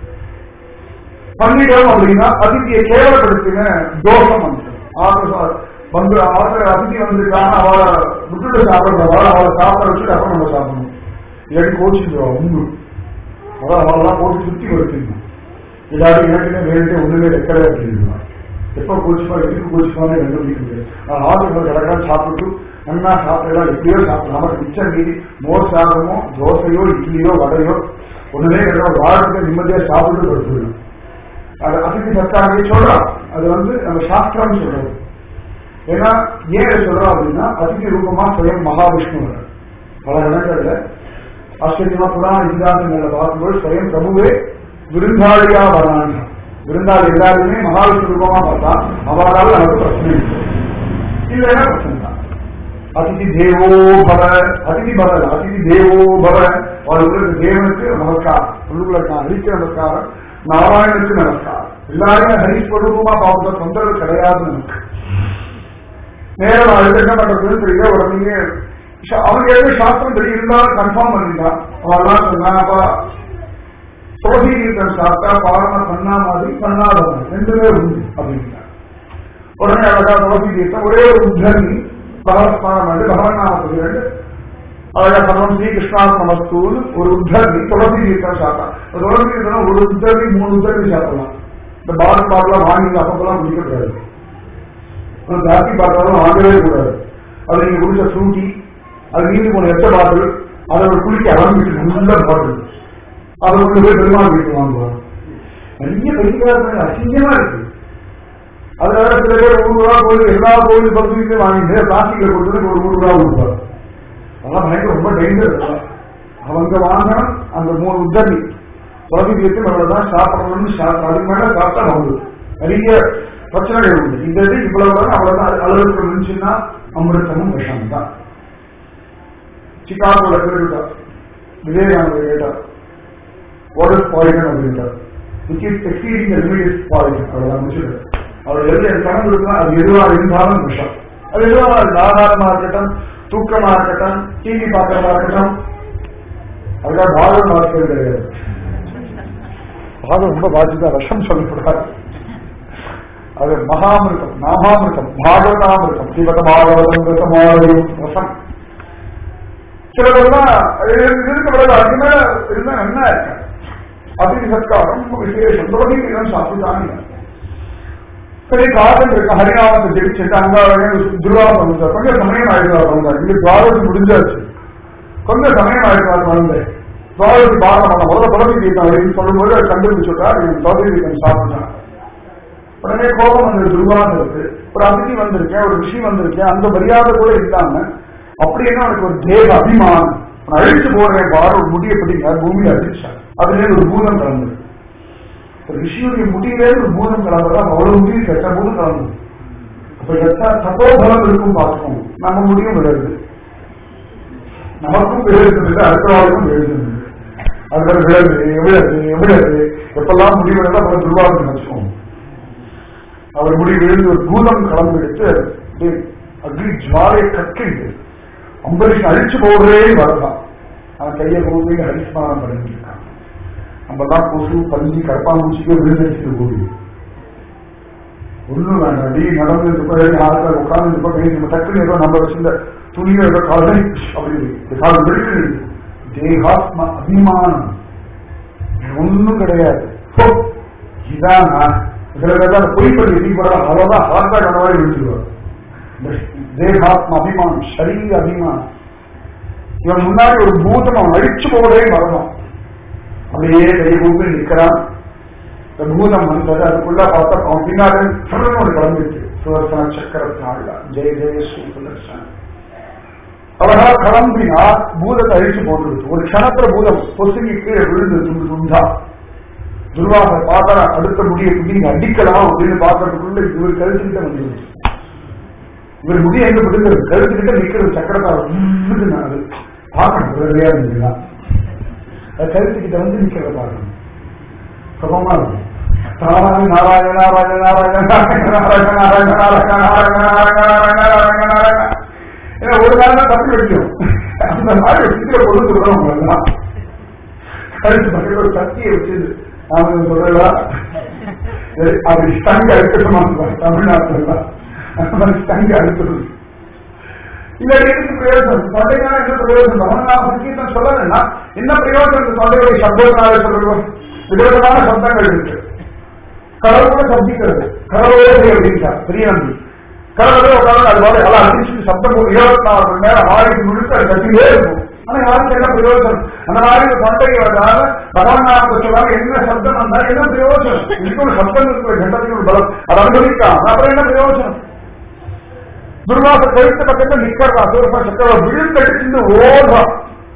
பண்ணிட்டோம் அப்படின்னா அதிதியை கேவலப்படுத்தின தோஷம் வந்து ஆத்திர வந்து ஆத்திர அதிதி வந்திருக்காங்க அவளை விட்டுட்டு சாப்பிடுறவா அவளை சாப்பிட வச்சுட்டு அப்புறம் நம்ம சாப்பிடணும் இல்லாட்டி கோச்சிடுவா உண்டு அதான் அவளெல்லாம் போட்டு சுத்தி கொடுத்துருந்தோம் இல்லாட்டி எனக்குன்னு வேண்டிய ஒண்ணுமே வைக்கவே அப்படின்னா எப்ப கோச்சிப்பா எதுக்கு கோச்சிப்பான்னு கண்டுபிடிக்கிறது ஆத்திரம் கிடக்கா சாப்பிட்டு நல்லா சாப்பிடலாம் எப்படியோ சாப்பிடலாம் நமக்கு மிச்சம் மீறி மோர் சாதமோ தோசையோ இட்லியோ வடையோ ஒண்ணுமே கிடையாது வாரத்துக்கு நிம்மதியா சாப்பிட்டு கொடுத்துடணும் அது அதிதி சத்தாங்க சொல்றான் அது வந்து நம்ம சாஸ்திரம் சொல்றது ஏன்னா ஏன் சொல்றோம் அப்படின்னா அதிதி ரூபமா சுயம் மகாவிஷ்ணு பல இடங்கள்ல ஆச்சரியமா புராண இதிகாசங்கள்ல பார்க்கும்போது சுயம் பிரபுவே விருந்தாளியா வராங்க விருந்தாளி எல்லாருமே மகாவிஷ்ணு ரூபமா பார்த்தா அவரால் நமக்கு பிரச்சனை இல்லை இல்லைன்னா பிரச்சனை தான் அதிதி தேவோ பவ அதிதி பவ அதிதி தேவோ பவ அவர்களுக்கு தேவனுக்கு நமஸ்காரம் உள்ளுக்குள்ள ஹரிக்கு நமஸ்காரம் நாராயணுக்கு நமஸ்காரம் எல்லாருமே ஹரிஸ்வரூபமா பார்த்த தொந்தரவு கிடையாது நமக்கு நேரம் அடுத்து என்ன பண்றதுன்னு தெரியல உடனே அவனுக்கு எதுவும் சாஸ்திரம் தெரியிருந்தாலும் கன்ஃபார்ம் பண்ணிட்டான் அவெல்லாம் சொன்னாப்பா துளசி கீர்த்தன் சாப்பிட்டா பாரண பண்ணா மாதிரி பண்ணாத மாதிரி ரெண்டுமே உண்டு அப்படின்னா உடனே அழகா துளசி கீர்த்தன் ஒரே ஒரு உத்தரணி பகவத்மானம் வந்து பகவநாமத்துக்கு ரெண்டு அழகா சர்வம் ஸ்ரீகிருஷ்ணா நமஸ்தூன்னு ஒரு உத்தரணி துளசி கீர்த்தன் சாப்பிட்டா துளசி கீர்த்தனம் ஒரு உத்தரணி மூணு உத்தரணி சாப்பிடலாம் இந்த பாரத் பாட்டெல்லாம் வாங்கி அப்பப்பெல்லாம் குடிக்கக்கூடாது ஜாஸ்தி பாட்டெல்லாம் வாங்கவே கூடாது அது நீங்க குடிச்ச ஃப்ரூட்டி அது நீங்க போன எட்ட பாட்டில் அதை ஒரு குளிக்க ஆரம்பிச்சு நல்ல பாட்டில் அதை கொண்டு போய் பெருமாள் வீட்டு வாங்குவாங்க நிறைய பெரிய அசிங்கமா இருக்கு அதனால சில பேர் நூறு ரூபா கோயில் எல்லா கோயில் பகுதியிலும் வாங்கிட்டு பிளாஸ்டிக்ல கொடுத்து ஒரு நூறு ரூபா கொடுப்பாரு அதெல்லாம் பயங்கர ரொம்ப டேஞ்சர் அவங்க வாங்கணும் அந்த மூணு உத்தரவி குழந்தை வீட்டு அவ்வளவுதான் சாப்பிடணும்னு அதுக்கு மேல சாப்பிட்டா வந்து நிறைய பிரச்சனைகள் உண்டு இந்த இது இவ்வளவுதான் அவ்வளவுதான் அளவுக்கு இருந்துச்சுன்னா அமிர்தமும் விஷம் தான் சிகாகோல கேட்டுட்டார் விவேகானந்தர் கேட்டார் வாட் இஸ் பாய்சன் அப்படின்றார் which is exceeding the limit is poison அவ்வளவுதான் முடிச்சுட்டு அவர் எது என் கணக்கு இருக்குன்னா அது எதுவா இருந்தாலும் விஷம் அது எதுவா ஆதாரமா இருக்கட்டும் தூக்கமா இருக்கட்டும் டிவி பார்க்கறதா இருக்கட்டும் அதுக்காக பாகம் பார்க்கிறது கிடையாது பாகம் ரொம்ப பாதிதா விஷம் சொல்லக்கூடாது அது மகாமிருத்தம் நாமாமிருத்தம் பாகவதாமிருத்தம் ஸ்ரீமத பாகவதம் ரசமாலயம் ரசம் சிலதெல்லாம் இருக்கிறது அது மேல இருந்தா நல்லா இருக்கு அப்படி சத்காரம் ரொம்ப விசேஷம் துளசிதான் சாப்பிட்டாங்க சரி காதல் இருக்கு ஹரிநாமத்தை ஜெயிச்சுட்டு அங்க துர்வாசம் வந்தார் கொஞ்சம் சமயம் ஆயிடுவார் வந்தார் இங்க துவாரசி முடிஞ்சாச்சு கொஞ்சம் சமயம் ஆயிடுவார் வந்தேன் துவாரசி பாகம் பண்ண முதல்ல துளசி கீதம் சொல்லும்போது கண்டுபிடிச்சுட்டார் துளசி கீதம் சாப்பிட்டான் உடனே கோபம் வந்து துர்வாசம் இருக்கு ஒரு அதிதி வந்திருக்கேன் ஒரு விஷயம் வந்திருக்கேன் அந்த மரியாதை கூட இல்லாம அப்படி என்ன அவனுக்கு ஒரு தேவ அபிமானம் நான் அழிச்சு போடுறேன் பாரு ஒரு முடிய பிடிங்க பூமியில அடிச்சான் அதுல ஒரு பூதம் கலந்தது ஒரு ரிஷியுடைய முடியிலே ஒரு பூதம் கலந்ததா அவ்வளவு முடிவு கெட்ட பூதம் கலந்தது அப்ப எத்தனை தப்போபலம் இருக்கும் பார்க்கணும் நம்ம முடியும் விழுது நமக்கும் விழுது அடுத்தவாளுக்கும் விழுது அதுல விழுது எவ்வளவு எவ்வளவு எப்பெல்லாம் முடிவு எடுத்தா அப்புறம் துர்வாகம் நினைச்சுக்கோங்க அவர் முடி விழுந்து ஒரு பூதம் கலந்து எடுத்து அக்னி ஜுவாலை கற்கிட்டு அம்பரீஷன் அழிச்சு போடுறே வரதான் அவன் கையை போட்டு ஹரிஸ்மானம் பண்ணிருக்கான் நம்ம தான் கொசு பஞ்சு கரப்பாம்பூச்சிக்கோ விழுந்தடிச்சு போகுது ஒண்ணும் வேண்டாம் நீ நடந்து இருப்ப ஆட்கள் உட்கார்ந்து இருப்ப கை நம்ம டக்குன்னு ஏதோ நம்ம வச்சிருந்த துணியை ஏதோ காலை அப்படி இந்த கால் வெடிக்கிறது தேகாத்ம அபிமானம் ஒண்ணும் கிடையாது ஹோ, இதான் நான் சில பேர் தான் பொய் பண்ணி தீபடம் அவ்வளவுதான் ஹார்ட்டா கனவாய் விழுந்துருவார் இந்த தேகாத்ம அபிமானம் சரீர அபிமானம் இவன் முன்னாடி ஒரு பூதம் அவன் அழிச்சு போவதே மரணம் அப்படியே கை கூப்பி நிற்கிறான் இந்த பூதம் வந்தது அதுக்குள்ள பார்த்தா அவன் பின்னாடி சரணம் ஒரு கிளம்பிட்டு சுதர்சன சக்கரத்தாள் ஜெய ஜெய ஸ்ரீ சுதர்சன் அவனா கிளம்பினா பூதத்தை அழிச்சு போட்டுருச்சு ஒரு க்ஷணத்துல பூதம் பொசுங்கி கீழே விழுந்து துண்டு துண்டா துர்வாசர் பார்த்தா அடுத்த முடிய துணி அடிக்கலாம் அப்படின்னு பார்க்கறதுக்குள்ள இவர் கழுத்துக்கிட்ட வந்துருச்சு இவர் முடி எங்க விழுந்தது கழுத்துக்கிட்ட நிக்கிறது சக்கரத்தால் அது பார்க்கணும் வேறையா இருந்ததுன்னா அது கழுத்துக்கிட்ட வந்து நிக்கிறத பார்க்கணும் சுகமா இருக்கும் நாராயண நாராயண நாராயண நாராயண நாராயண நாராயண நாராயண நாராயண நாராயண நாராயண நாராயண நாராயண ஏன்னா ஒரு நாள் தான் தப்பி வைக்கும் அந்த மாதிரி சித்திர கொண்டு சொல்றோம் எல்லாம் கழுத்து பக்கத்தில் ஒரு சக்தியை வச்சது நாம சொல்லலா அது ஸ்டங்க அழுத்தமா தமிழ்நாட்டில் தான் அந்த மாதிரி ஸ்டங்க அழுத்தது இந்த எதுக்கு பிரயோஜனம் தொண்டைனால என்ன பிரயோஜனம் அவனால சங்கீதம் சொல்லலைன்னா என்ன பிரயோஜனம் இந்த தொண்டையுடைய சப்தத்தினால சொல்றோம் விதவிதமான சப்தங்கள் இருக்கு கடவுள் கூட சப்திக்கிறது கடவுளே அப்படின்ட்டா பெரிய நம்பி கடவுளே உட்காந்து அது மாதிரி எல்லாம் அடிச்சு சப்தம் இருபத்தி நாலு மணி நேரம் ஆயிரத்தி முழுக்க அது கட்டிலே இருக்கும் ஆனா யாருக்கு என்ன பிரயோஜனம் அந்த மாதிரி இந்த தொண்டை வந்தால பகவநாமத்தை சொல்லாம என்ன சப்தம் வந்தா என்ன பிரயோஜனம் இதுக்கு ஒரு சப்தம் இருக்கிற கண்டத்துக்கு ஒரு பலம் அது அனுபவிக்கலாம் அப்புறம் என்ன பிரயோஜனம் துர்வாச கழுத்து பக்கத்தில் நிக்கிறா சூரப்பா சக்கர விழுந்தடிச்சு ஓடுறான்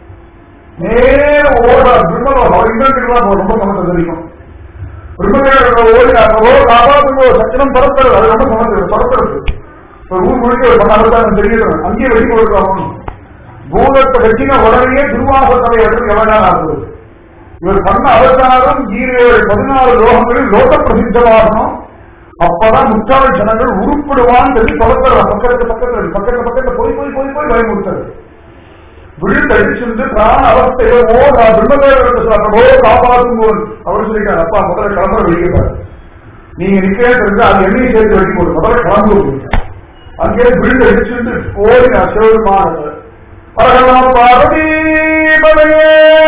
நேர ஓடுறா பிரம்மலோகம் இன்னொரு ரொம்ப சமத்தை தெரியும் பிரம்மலோகம் ஓடினாக்கோ காப்பாற்றுங்கோ சக்கரம் பரப்புறது அது ரொம்ப சமத்து பரப்புறது ஒரு ஊர் முழுக்க ஒரு பண்ணாதான் தெரியும் அங்கேயே வெடி கொடுக்கலாம் பூதத்தை வெட்டின உடனே துர்வாச சபை எடுத்து எவ்வளவு ஆகுது இவர் பண்ண அவதாரம் ஈரேழு பதினாலு லோகங்களில் லோக பிரசித்தமாகணும் அப்பதான் முற்றாள் ஜனங்கள் உருப்படுவான் சொல்லி தொடர்ற பக்கத்து பக்கத்துல பக்கத்து பக்கத்துல போய் போய் போய் போய் பயமுறுத்தது விழுந்தடிச்சிருந்து பிராண அவஸ்தையில ஓ நான் பிரம்மதேவோ காப்பாற்றும் போது அவர் சொல்லிட்டார் அப்பா முதல்ல கிளம்ப வெளியிட்டார் நீங்க நிக்கிறேன் தெரிஞ்சு அது எண்ணெய் சேர்த்து வெட்டி போடு முதல்ல கிளம்பு அங்கே விழுந்தடிச்சிருந்து ஓடி நான் சிவருமானது பரகலம் பார்வதி பதையே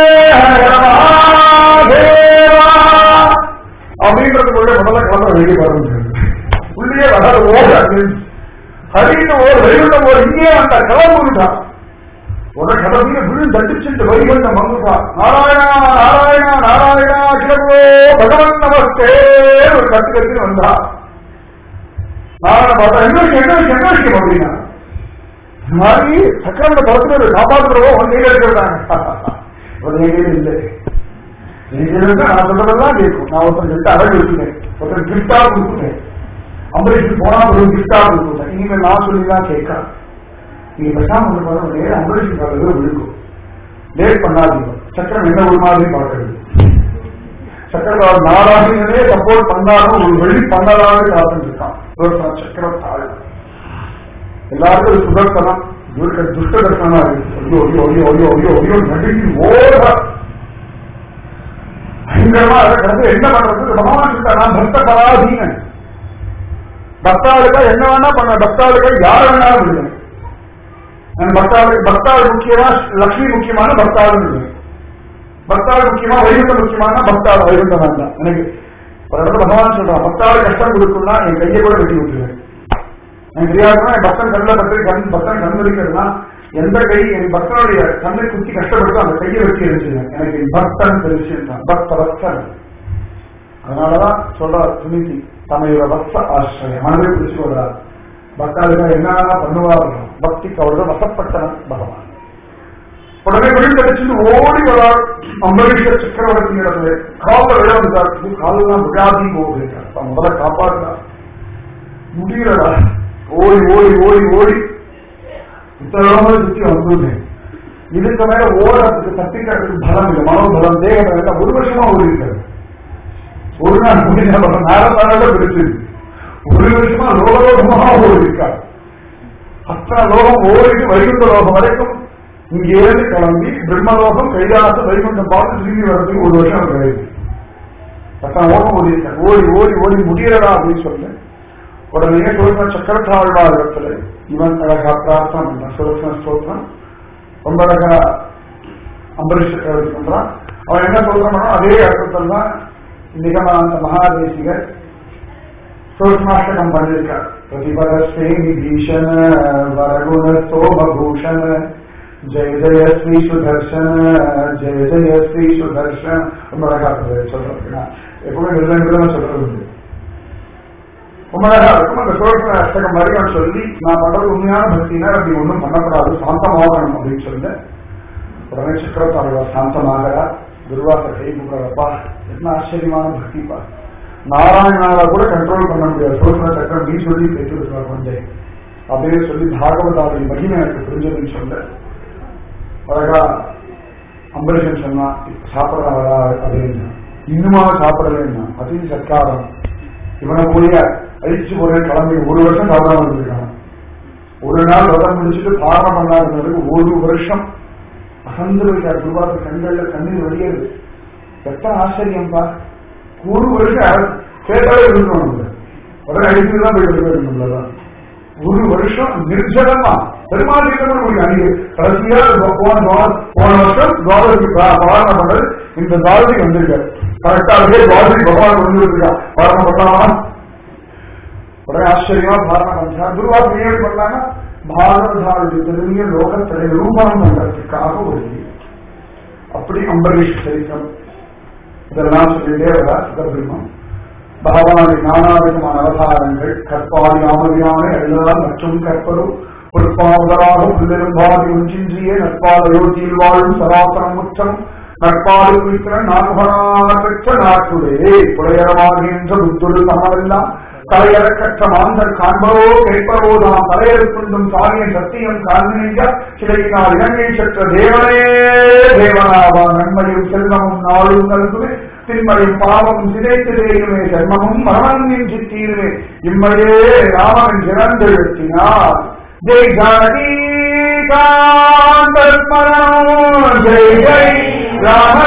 அப்படின்றதுக்குள்ள முதல்ல கிளம்ப வெளியே பாருங்க உள்ளே வர ஓட ஹரின்னு ஓர் வைகுண்ட ஓர் இங்கே வந்த கிளம்புட்டான் ஒரு கடவுள விழு தண்டிச்சுட்டு வைகுண்ட மங்குட்டா நாராயணா நாராயணா நாராயணா கிளம்போ பகவன் நமஸ்தே ஒரு கட்டு கட்டி வந்தா நாராயண பார்த்தா என்ன விஷயம் என்ன விஷயம் என்ன விஷயம் அப்படின்னா மாதிரி சக்கரங்களை பறக்கிறது காப்பாற்றுறவோ ஒன்னே இருக்கிறாங்க ஒரு எங்கேயும் இல்லை நீங்க நான் சொல்றதெல்லாம் கேட்கும் நான் ஒருத்தன் கிட்ட அழகு வச்சுட்டேன் ஒருத்தன் கிஃப்டா கொடுத்துட்டேன் அம்பரீஷ் போனா ஒரு கிஃப்டா கொடுத்துட்டேன் இனிமேல் நான் சொல்லிதான் கேட்கலாம் நீங்க பேசாம வந்து பாருங்க நேரம் அம்பரீஷ் காலத்துல விழுக்கும் லேட் பண்ணாதீங்க சக்கரம் என்ன ஒரு மாதிரி பார்க்கறது சக்கரம் நாராயணனே சப்போர்ட் பண்ணாலும் ஒரு வெளி பண்ணலாம்னு காத்துட்டு இருக்கான் சுதர்சன சக்கரம் தாழ் எல்லாருக்கும் ஒரு சுதர்சனம் இவருக்கு துஷ்ட தர்சனமா இருக்கு ஒய்யோ ஒய்யோ ஒய்யோ ஒய்யோ ஒய்யோ ஒய்யோ நடுங்கி ஓட பயங்கரமா அதை கடந்து என்ன பண்றது பகவான் சொல்லிட்டா நான் பக்த பராதீனன் பக்தாளுக்கா என்ன வேணா பண்ண பக்தாளுக்கா யார் வேணாலும் விடுவேன் நான் பக்தாளு பக்தாள் முக்கியமா லக்ஷ்மி முக்கியமான பக்தாள் பக்தாள் முக்கியமா வைகுண்டம் முக்கியமான பக்தாள் வைகுண்டம் வேண்டாம் எனக்கு ஒரு இடத்துல பகவான் சொல்றான் பக்தாள் கஷ்டம் கொடுக்கும்னா என் கையை கூட வெட்டி விட்டுருவேன் எனக்கு தெரியாதுன்னா என் பக்தன் கண்ணில் பற்றி கண் பக்தன் கண் வலிக்கிறதுனா எந்த கை என் பக்தனுடைய கண்ணை குத்தி கஷ்டப்படுத்தோ அந்த கையை வெட்டி எரிச்சிருவேன் எனக்கு என் பக்தன் தெரிஞ்சுட்டான் பக்த பக்தன் அதனாலதான் சொல்றார் சுனிதி தமையோட வச ஆசிரியம் மனதை பிடிச்சு சொல்றார் பக்தாளுக்கு என்ன பண்ணுவார்கள் பக்திக்கு அவர்கள் வசப்பட்டவன் பகவான் உடனே விழுந்தடிச்சு ஓடி வரார் அம்பரீஷ சக்கரவர்த்தி இடத்துல கால விழ வந்தார் காலெல்லாம் விழாதி போகிறார் முதல்ல காப்பாற்றினார் முடியலடா ஓடி ஓடி ஓடி ஓடி இத்தனை சுத்தி வந்துள்ளேன் இதுக்கு மேல ஓடுறதுக்கு தப்பிக்கிறதுக்கு பலம் இல்லை மனோபலம் தேகம் ஒரு வருஷமா ஓடி இருக்காரு ஒரு நாள் முடிஞ்ச நேரத்தான பிடிச்சிருக்கு ஒரு வருஷமா லோகலோகமா ஓடி இருக்கார் அத்தனை லோகம் ஓடிட்டு வைகுண்ட லோகம் வரைக்கும் இங்கேருந்து கிளம்பி பிரம்மலோகம் கைலாசம் வைகுண்டம் பார்த்து திரும்பி வர்றதுக்கு ஒரு வருஷம் கிடையாது அத்தனை ஓகம் ஓடி இருக்கார் ஓடி ஓடி ஓடி முடியலடா அப்படின்னு சொல்ல உடனே சுரத்ன சக்கரத்தாழ்வாரத்துல இவன் அழகா பிரார்த்தனை பண்றான் சுரத்ன ஸ்தோத்திரம் ரொம்ப அழகா அம்பரீஷ் சக்கரவர்த்தி பண்றான் அவன் என்ன சொல்றானோ அதே அர்த்தத்தில் தான் நிகமாந்த மகாதேசிகர் சூக்மாஷ்டகம் பண்ணிருக்கார் பிரதிபரஸ்தே விபீஷண வரகுண சோமபூஷண ஜெய ஜெய ஸ்ரீ சுதர்ஷன ஜெய ஜெய ஸ்ரீ சுதர்ஷன ரொம்ப அழகா சொல்றேன் எப்பவுமே நிர்ணயம் சொல்றது உண்டு ரொம்ப அழகா இருக்கும் அந்த சோழ அஷ்டகம் மாதிரி அவன் சொல்லி நான் பண்றது உண்மையான பக்தினா அப்படி ஒன்றும் பண்ணக்கூடாது சாந்தமாகணும் அப்படின்னு சொல்ல உடனே சக்கரத்தாழ்வா சாந்தமாகறா துர்வாச கை முக்கிறப்பா என்ன ஆச்சரியமான பக்திப்பா நாராயணாவை கூட கண்ட்ரோல் பண்ண முடியாது சோழ சக்கரம் நீ சொல்லி பேசி விடுவார் கொஞ்சம் அப்படின்னு சொல்லி பாகவதாவுடைய மகிமை எனக்கு புரிஞ்சதுன்னு சொல்ல அழகா அம்பரீஷன் சொன்னா சாப்பிடறாரா அப்படின்னு இன்னுமா சாப்பிடலன்னா அதையும் சர்க்காரம் இவனை போய் அழிச்சு போறேன் கிளம்பி ஒரு வருஷம் சாப்பிடாம இருந்திருக்கான் ஒரு நாள் விரதம் முடிச்சுட்டு பாரணம் பண்ணாததுக்கு ஒரு வருஷம் அசந்து வைக்கார் துர்வாச கண்கள்ல கண்ணீர் வெளியேது எத்தனை ஆச்சரியம்பா ஒரு வருஷம் கேட்டாலே இருக்கணும் உடனே அடிச்சுட்டு தான் போய் இருக்கணும் ஒரு வருஷம் நிர்ஜலமா பெருமாள் கிட்ட ஒரு அணிவு கடைசியா போன போன வருஷம் துவாதசிக்கு பாரணம் பண்ணது இந்த துவாதசிக்கு வந்திருக்காரு கரெக்டாகவே துவாதசி பகவான் வந்து இருக்கா பாரணம் பண்ணலாமா உடனே ஆச்சரியமா பாரணம் பண்ணா துர்வாசி ஏன் பண்ணாங்க பாரதாவுடைய திரும்பிய லோகத்திலே ரூபம் பண்றதுக்காக ஒரு அப்படி அம்பரீஷ் சரித்திரம் இதெல்லாம் சொல்லிட்டே வரா சுதர்பிரம்மம் பகவானின் நானாவிதமான அவதாரங்கள் கற்பாடி ஆமதியான எல்லாம் மற்றும் கற்பரும் பொறுப்பாவதராக புல்லெரும்பாதி ஒன்றின்றியே நற்பால் அயோத்தியில் வாழும் சராசரம் முற்றம் நற்பாடு குறிக்கிற நான்கற்ற நாட்டுடே புலையரமாகின்ற புத்தொரு சமமெல்லாம் தலையறக்கற்ற மாந்தர் காண்பரோ கேட்பரோ தாம் தலையறுக்குண்டும் சாரியம் சத்தியம் காண்பினையா சிலையினால் இலங்கை சற்ற தேவனே தேவனாவா நன்மையும் செல்வமும் நாளும் நல்குமே தின்மையும் பாவமும் சிதைத்திலேயுமே ஜென்மமும் மரணம் சித்தீருமே இம்மையே ராமன் சிறந்தெழுத்தினார் ஜெய் ஜானகி ஜெய் ஜெய் ராம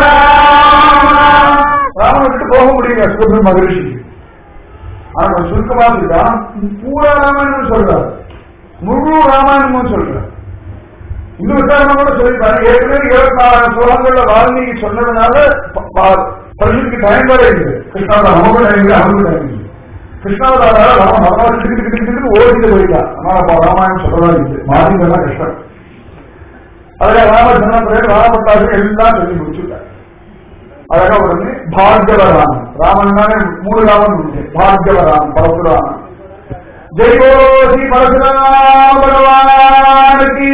ராமன் விட்டு போக முடியல சுப்பிரமணிய மகரிஷி ஆனா சுருக்கமா இருக்கா பூரா ராமாயணம் சொல்றாரு முழு ராமாயணமும் சொல்றாரு இன்னும் விசாரணை கூட சொல்லிருக்காரு ஏற்கனவே இருபத்தி நாலாயிரம் சோழங்கள்ல வால்மீகி சொன்னதுனால பரிசுக்கு டைம் வர இருக்குது கிருஷ்ணாவதாரம் நமக்கு டைம் இல்லை அவனுக்கு டைம் இல்லை கிருஷ்ணாவதாரால ராம மரணம் திட்டு திட்டு திட்டு ஓடிட்டு போயிட்டா அதனால அப்ப ராமாயணம் சொல்லலாம் இருக்குது மாறிங்கெல்லாம் கஷ்டம் அதுல ராம சொன்ன பிறகு ராமபட்டாசு எல்லாம் சொல்லி முடிச்சுட்டார் அழகா உடனே பார்கவ ராமன் ராமன் தானே மூணு ராமன் உண்டு பார்கவ ராமன் பரசுராமன் ஜெய் போலோ ஸ்ரீ பரசுராம பகவானுக்கு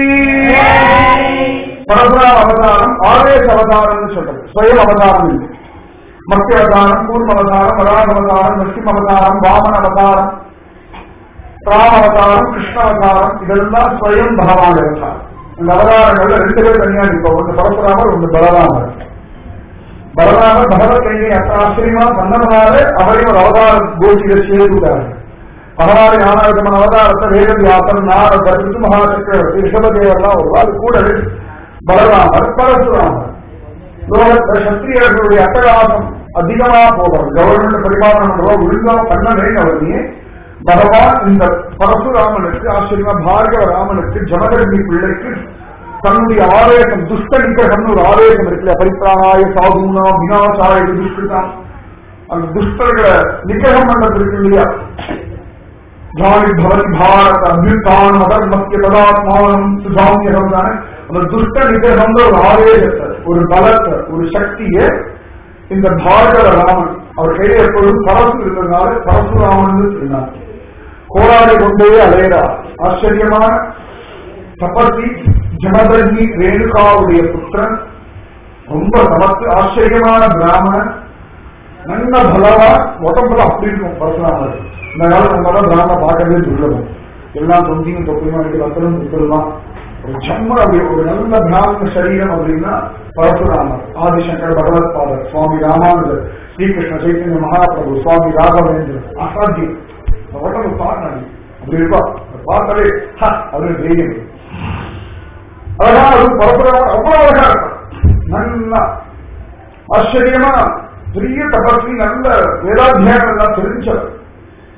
பரசுராம அவதாரம் ஆவேச அவதாரம்னு சொல்றது ஸ்வயம் அவதாரம் இல்லை மத்திய அவதாரம் கூர்ம அவதாரம் வராக அவதாரம் நரசிம்ம அவதாரம் வாமன அவதாரம் ராம அவதாரம் கிருஷ்ண அவதாரம் இதெல்லாம் ஸ்வயம் பகவான் அவதாரம் இந்த அவதாரங்கள்ல ரெண்டு பேர் தனியா இருப்போம் ஒன்று பரசுராமர் ஒன்று பலராமர் பலராமர் பகவத்கீதை அத்த ஆச்சரியமா பண்ணதுனால அவரையும் ஒரு அவதார கோஷ்டியில சேர்த்துட்டார்கள் பதினாறு ஞானாயுதமன் அவதாரத்தை வேதவியாசன் நாரதர் ரிஷு மகாசக்கரவர்த்தி ரிஷபதேவர்லாம் ஒரு நாள் கூட பலராமர் பரசுராமர் லோகத்துல சத்திரியர்களுடைய அட்டகாசம் அதிகமா போகும் கவர்மெண்ட் பரிபாலனம் பண்றோம் ஒழுங்கா பண்ணவே அவரையே பகவான் இந்த பரசுராமனுக்கு ஆச்சரியமா பார்கவ ராமனுக்கு ஜமதர்மி பிள்ளைக்கு தன்னுடைய ஆவேசம் துஷ்ட நிகிரகம்னு ஒரு ஆவேசம் இருக்குல்ல பரிப்பிராணாய சாதுனா வினாசாய துஷ்கிருதான் அந்த துஷ்டர்களை நிகிரகம் பண்றது இருக்கு இல்லையா ஜானி பவதி பாரத அபியுத்தான் அதர்மத்திய ததாத்மானம் சுஜாமியம் தானே அந்த துஷ்ட நிகிரகம் ஒரு ஆவேசத்தை ஒரு பலத்தை ஒரு சக்தியை இந்த பார்கவ ராமன் அவர் கையில் எப்பொழுதும் பரசு இருந்ததுனால பரசுராமன் சொன்னார் கோடாடி கொண்டே அலையறார் ஆச்சரியமான தபசி ஜமதர்மி ரேணுகாவுடைய புத்திரன் ரொம்ப சமத்து ஆச்சரியமான பிராமணன் நல்ல பலவா உடம்புல அப்படி இருக்கும் பரசுராமர் இந்த காலம் நம்ம தான் பிராமண பார்க்கவே சொல்லணும் எல்லாம் தொந்தியும் தொப்பியுமா இருக்கு வசனம் புத்தருமா ஒரு ஜம்ம அப்படி ஒரு நல்ல பிராமண சரீரம் அப்படின்னா பரசுராமர் ஆதிசங்கர் பகவத் பாதர் சுவாமி ராமானுஜர் ஸ்ரீகிருஷ்ண சைத்தன்ய மகாபிரபு சுவாமி ராகவேந்திரன் அசாத்தியம் உடம்பு பார்க்கணும் அப்படி இருப்பா பார்த்தாலே அப்படின்னு தெரியும் அழகா அது பரப்புரம் அவ்வளவு அழகா இருக்கும் நல்லா ஆச்சரியமா பெரிய தபஸ்வி நல்ல வேதாத்தியானம் எல்லாம் தெரிஞ்சவர்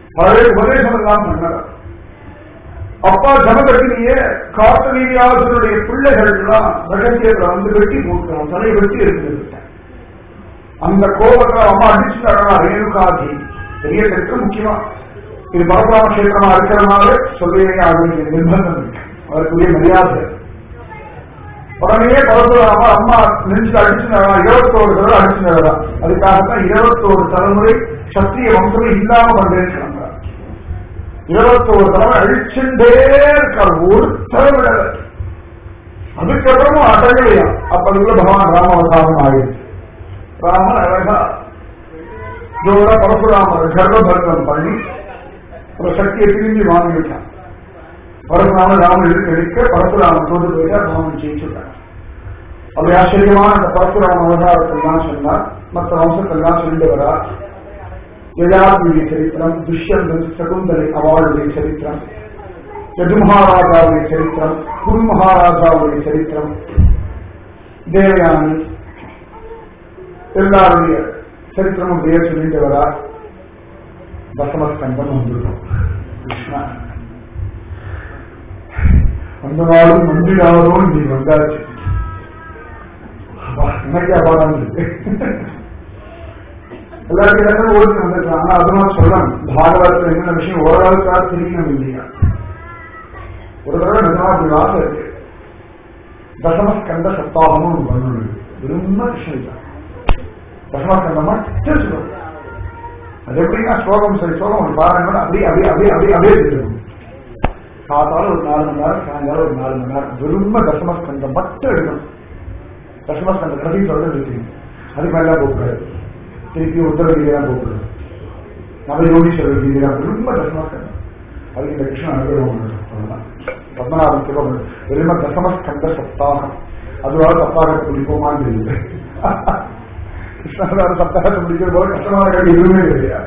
பழைய உபதேசம் எல்லாம் பண்ணார் அப்பா ஜனகத்திலேயே கார்த்தவீரியாசனுடைய பிள்ளைகள் எல்லாம் ரகசியத்துல வந்து வெட்டி போட்டுறான் தலை வெட்டி எடுத்து அந்த கோபத்துல அம்மா அடிச்சுட்டாங்க ரேணுகாதி பெரிய தெற்கு முக்கியமா இது பரபராம கஷேத்திரமா இருக்கிறதுனால சொல்லவே ஆகும் நிர்பந்தம் இருக்கு அவருக்குரிய மரியாதை உடனே பரசுராம அம்மா நெஞ்சு அடிச்சுனாரா இருபத்தோரு தடவை அடிச்சுனாரா அதுக்காகத்தான் இருபத்தோரு தலைமுறை சத்திரிய வம்சமே இல்லாம பண்றேன்னு இருபத்தோரு தடவை அழிச்சுட்டே இருக்கார் ஒரு தடவை விடல அதுக்கப்புறமும் அடங்கலையா அப்ப அதுக்குள்ள பகவான் ராம அவதாரம் ஆயிடுச்சு ராமன் அழகா ஜோட பரசுராமர் கர்ப்பபர்க்கம் பண்ணி ஒரு சக்தியை திரும்பி வாங்கிவிட்டான் பரசுராம ராமன் இருக்க இருக்க பரசுராமன் தோடு போயிட்டா ராமன் ஜெயிச்சுட்டான் அப்படி ஆச்சரியமான அந்த பரசுராம அவதாரத்தெல்லாம் சொன்னார் மற்ற வம்சத்தெல்லாம் சொல்லிட்டு வரா யஜாபுடைய சரித்திரம் துஷ்யந்தன் சகுந்தலை அவளுடைய சரித்திரம் யது மகாராஜாவுடைய சரித்திரம் குரு மகாராஜாவுடைய சரித்திரம் தேவயானி எல்லாருடைய சரித்திரமும் பேர் சொல்லிட்டு வரா தசமஸ்கந்தம் வந்துடும் கிருஷ்ணா அந்த நாளும் மந்திராவதோ நீ வந்தாச்சு என்னைக்கா பாடம் இருக்கு எல்லாருக்கும் எல்லாரும் ஓடி வந்திருக்காங்க ஆனா அதெல்லாம் சொல்லணும் பாகவதத்துல என்னென்ன விஷயம் ஓரளவுக்காக தெரியணும் இல்லையா ஒரு தடவை நிஜமா அப்படி ஆசை இருக்கு தசமஸ்கந்த சப்தாகமும் ஒன்று பண்ணணும் விரும்ப கிருஷ்ணன் தான் தசமஸ்கந்தம் மட்டும் சொல்லணும் அது எப்படின்னா ஸ்லோகம் சரி ஸ்லோகம் ஒரு பாருங்க அப்படியே அப்படியே அப்படியே அப்படியே அப்படியே தெரியும் காத்தாலும் ஒரு நாலு மணி நேரம் சாயங்காலம் ஒரு நாலு மணி நேரம் விரும்ப தசமஸ்கந்தம் மட்டும் எடுக்கணும் தசமஸ்கந்த கடைசி சொல்றது இருக்கு அதுக்கு மேல போகக்கூடாது திருப்பி உத்தரவிதான் போகக்கூடாது நம்ம யோகீஸ்வரர் கீதையா விரும்ப தசமஸ்கந்தம் அதுக்கு இந்த கிருஷ்ணன் அனுகிரகம் அவ்வளவுதான் பத்மநாபன் சொல்ல வெறும தசமஸ்கந்த சப்தாகம் அதுவாக சப்தாகத்தை பிடிப்போமான்னு தெரியல கிருஷ்ணன் சப்தாகத்தை பிடிக்கிற போது கஷ்டமான கேள்வி எதுவுமே கிடையாது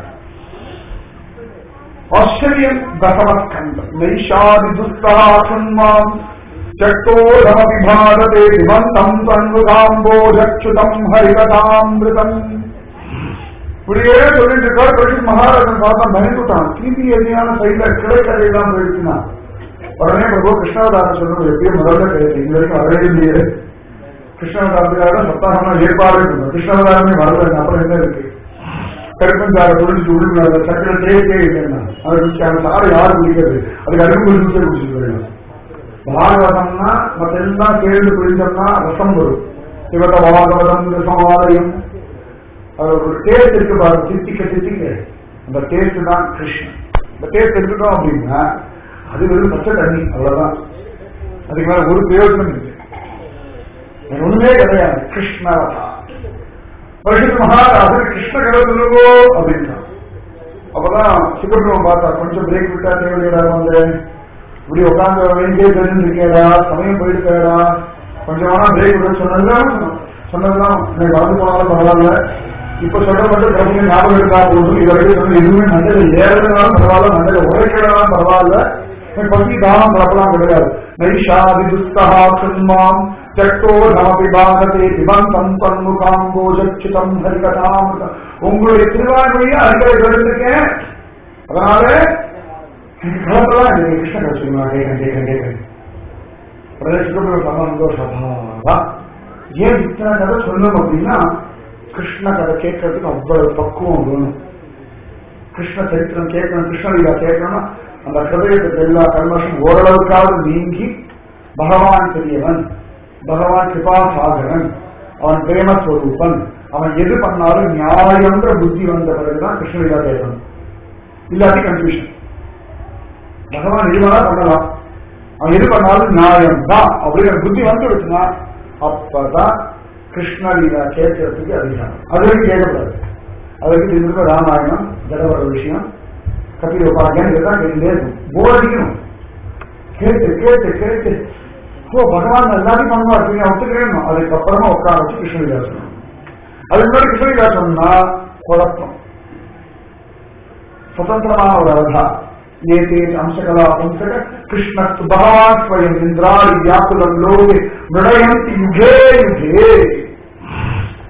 ஆச்சரியம் தசமஸ்கந்தம் நைஷாதி துஸ்தாசுன்மாம் சட்டோதமபி பாரதே திவந்தம் தன்முகாம்போஜச்சுதம் ஹரிகதாமிருதம் இப்படியே சொல்லிட்டு இருக்கார் பரிஷத் மகாராஜன் பார்த்தா பயந்துட்டான் தீபி எதியான சைட்ல கிளைக்கதையெல்லாம் போயிடுச்சுனா உடனே பிரபு கிருஷ்ணாவதாரம் சொல்றது எப்படியும் முதல்ல கிடையாது இது வரைக்கும் வரவே இல்லையே கிருஷ்ணாவதாரத்துக்காக சப்தாகம்லாம் ஏற்பாடு இருக்கணும் கிருஷ்ணாவதாரமே வரல அப்புறம் என்ன இருக்கு கருப்பஞ்சார துடிச்சு உள்ள சக்கர தேவையே இல்லைன்னா அதுக்கு சாறு யாரு குடிக்கிறது அதுக்கு அரும்பு குடிச்சு குடிச்சிட்டு போயிடலாம் பாகவதம்னா மத்த எல்லாம் கேள்வி குடிச்சோம்னா ரசம் வரும் சிவத பாகவதம் ரசமாலயம் அது ஒரு டேஸ்ட் இருக்கு பாருங்க சித்திக்க சித்திக்க அந்த டேஸ்ட் தான் கிருஷ்ணன் இந்த டேஸ்ட் எடுத்துட்டோம் அப்படின்னா அது வெறும் பச்சை தண்ணி அவ்வளவுதான் அதுக்கு மேல ஒரு பிரயோஜனம் இல்லை எனக்கு ஒண்ணுமே கிடையாது கிருஷ்ணவதா பரிசுத்த மகாராஜர் கிருஷ்ண கதை சொல்லுவோ அப்படின்னா அப்பதான் சுப்பிரமணியம் பார்த்தா கொஞ்சம் பிரேக் விட்டா தேவையிடா வந்து இப்படி உட்காந்து வேண்டியே தெரிஞ்சிருக்கேடா சமயம் போயிருக்கேடா கொஞ்சம் வேணா பிரேக் விட சொன்னதுதான் சொன்னதுதான் எனக்கு வளர்ந்து போனாலும் பரவாயில்ல இப்ப சொல்ற மட்டும் பிரச்சனை ஞாபகம் இருக்கா போதும் இதை வரைக்கும் சொன்ன எதுவுமே மண்டல ஏறதுனாலும் பரவாயில்ல மண்டல உரைக்கிறதாலும் பரவாயில்ல எனக்கு பத்தி தானம் பரப்பலாம் கிடையாது நைஷாதி துஸ்தகா சுன்மாம் சட்டோ நமபி பாகதே திவந்தம் தன்முகாம்போஜச்சிதம் ஹரிகதாம் உங்களுடைய திருவாய்மொழியை அடிக்கடி எடுத்திருக்கேன் அதனால கலப்பெல்லாம் எனக்கு கிருஷ்ண கட்சிமா கேட்க கேட்க கேட்க சந்தோஷமா ஏன் இத்தனை கதை சொல்லணும் அப்படின்னா கிருஷ்ண கதை கேட்கறதுக்கு அவ்வளவு பக்குவம் வேணும் கிருஷ்ண சரித்திரம் கேட்கணும் கிருஷ்ணலீலா கேட்கணும் அந்த ஹிருதயத்துக்கு எல்லா கல்மஷம் ஓரளவுக்காவது நீங்கி பகவான் பெரியவன் பகவான் கிருபா சாகரன் அவன் பிரேமஸ்வரூபன் அவன் எது பண்ணாலும் நியாயன்ற புத்தி வந்த பிறகுதான் கிருஷ்ணலீலா கேட்கணும் இல்லாட்டி கன்ஃபியூஷன் பகவான் எது வேணா பண்ணலாம் அவன் எது பண்ணாலும் நியாயம் தான் அப்படிங்கிற புத்தி வந்துடுச்சுன்னா அப்பதான் கிருஷ்ணலீலா கேட்கறதுக்கு அதிகாரம் அது வரைக்கும் கேட்கக்கூடாது அதுக்கு திரும்ப ராமாயணம் ஜடவர விஷயம் கபில உபாகியம் இதெல்லாம் கேட்டுட்டே இருக்கும் போர் அடிக்கணும் கேட்டு கேட்டு கேட்டு ஓ பகவான் எல்லாத்தையும் பண்ணுவா இருக்கீங்க ஒத்துக்கிறேன் அதுக்கப்புறமா உட்கார வச்சு கிருஷ்ணலீலா சொல்லணும் அதுக்கு முன்னாடி கிருஷ்ணலீலா சொன்னா குழப்பம் சுதந்திரமான ஒரு அவதா ஏதே அம்சகலா பும்சக கிருஷ்ணஸ்து பகவான் ஸ்வயம் இந்திராடி வியாக்குலம் லோகே மிருடயந்தி யுகே யுகே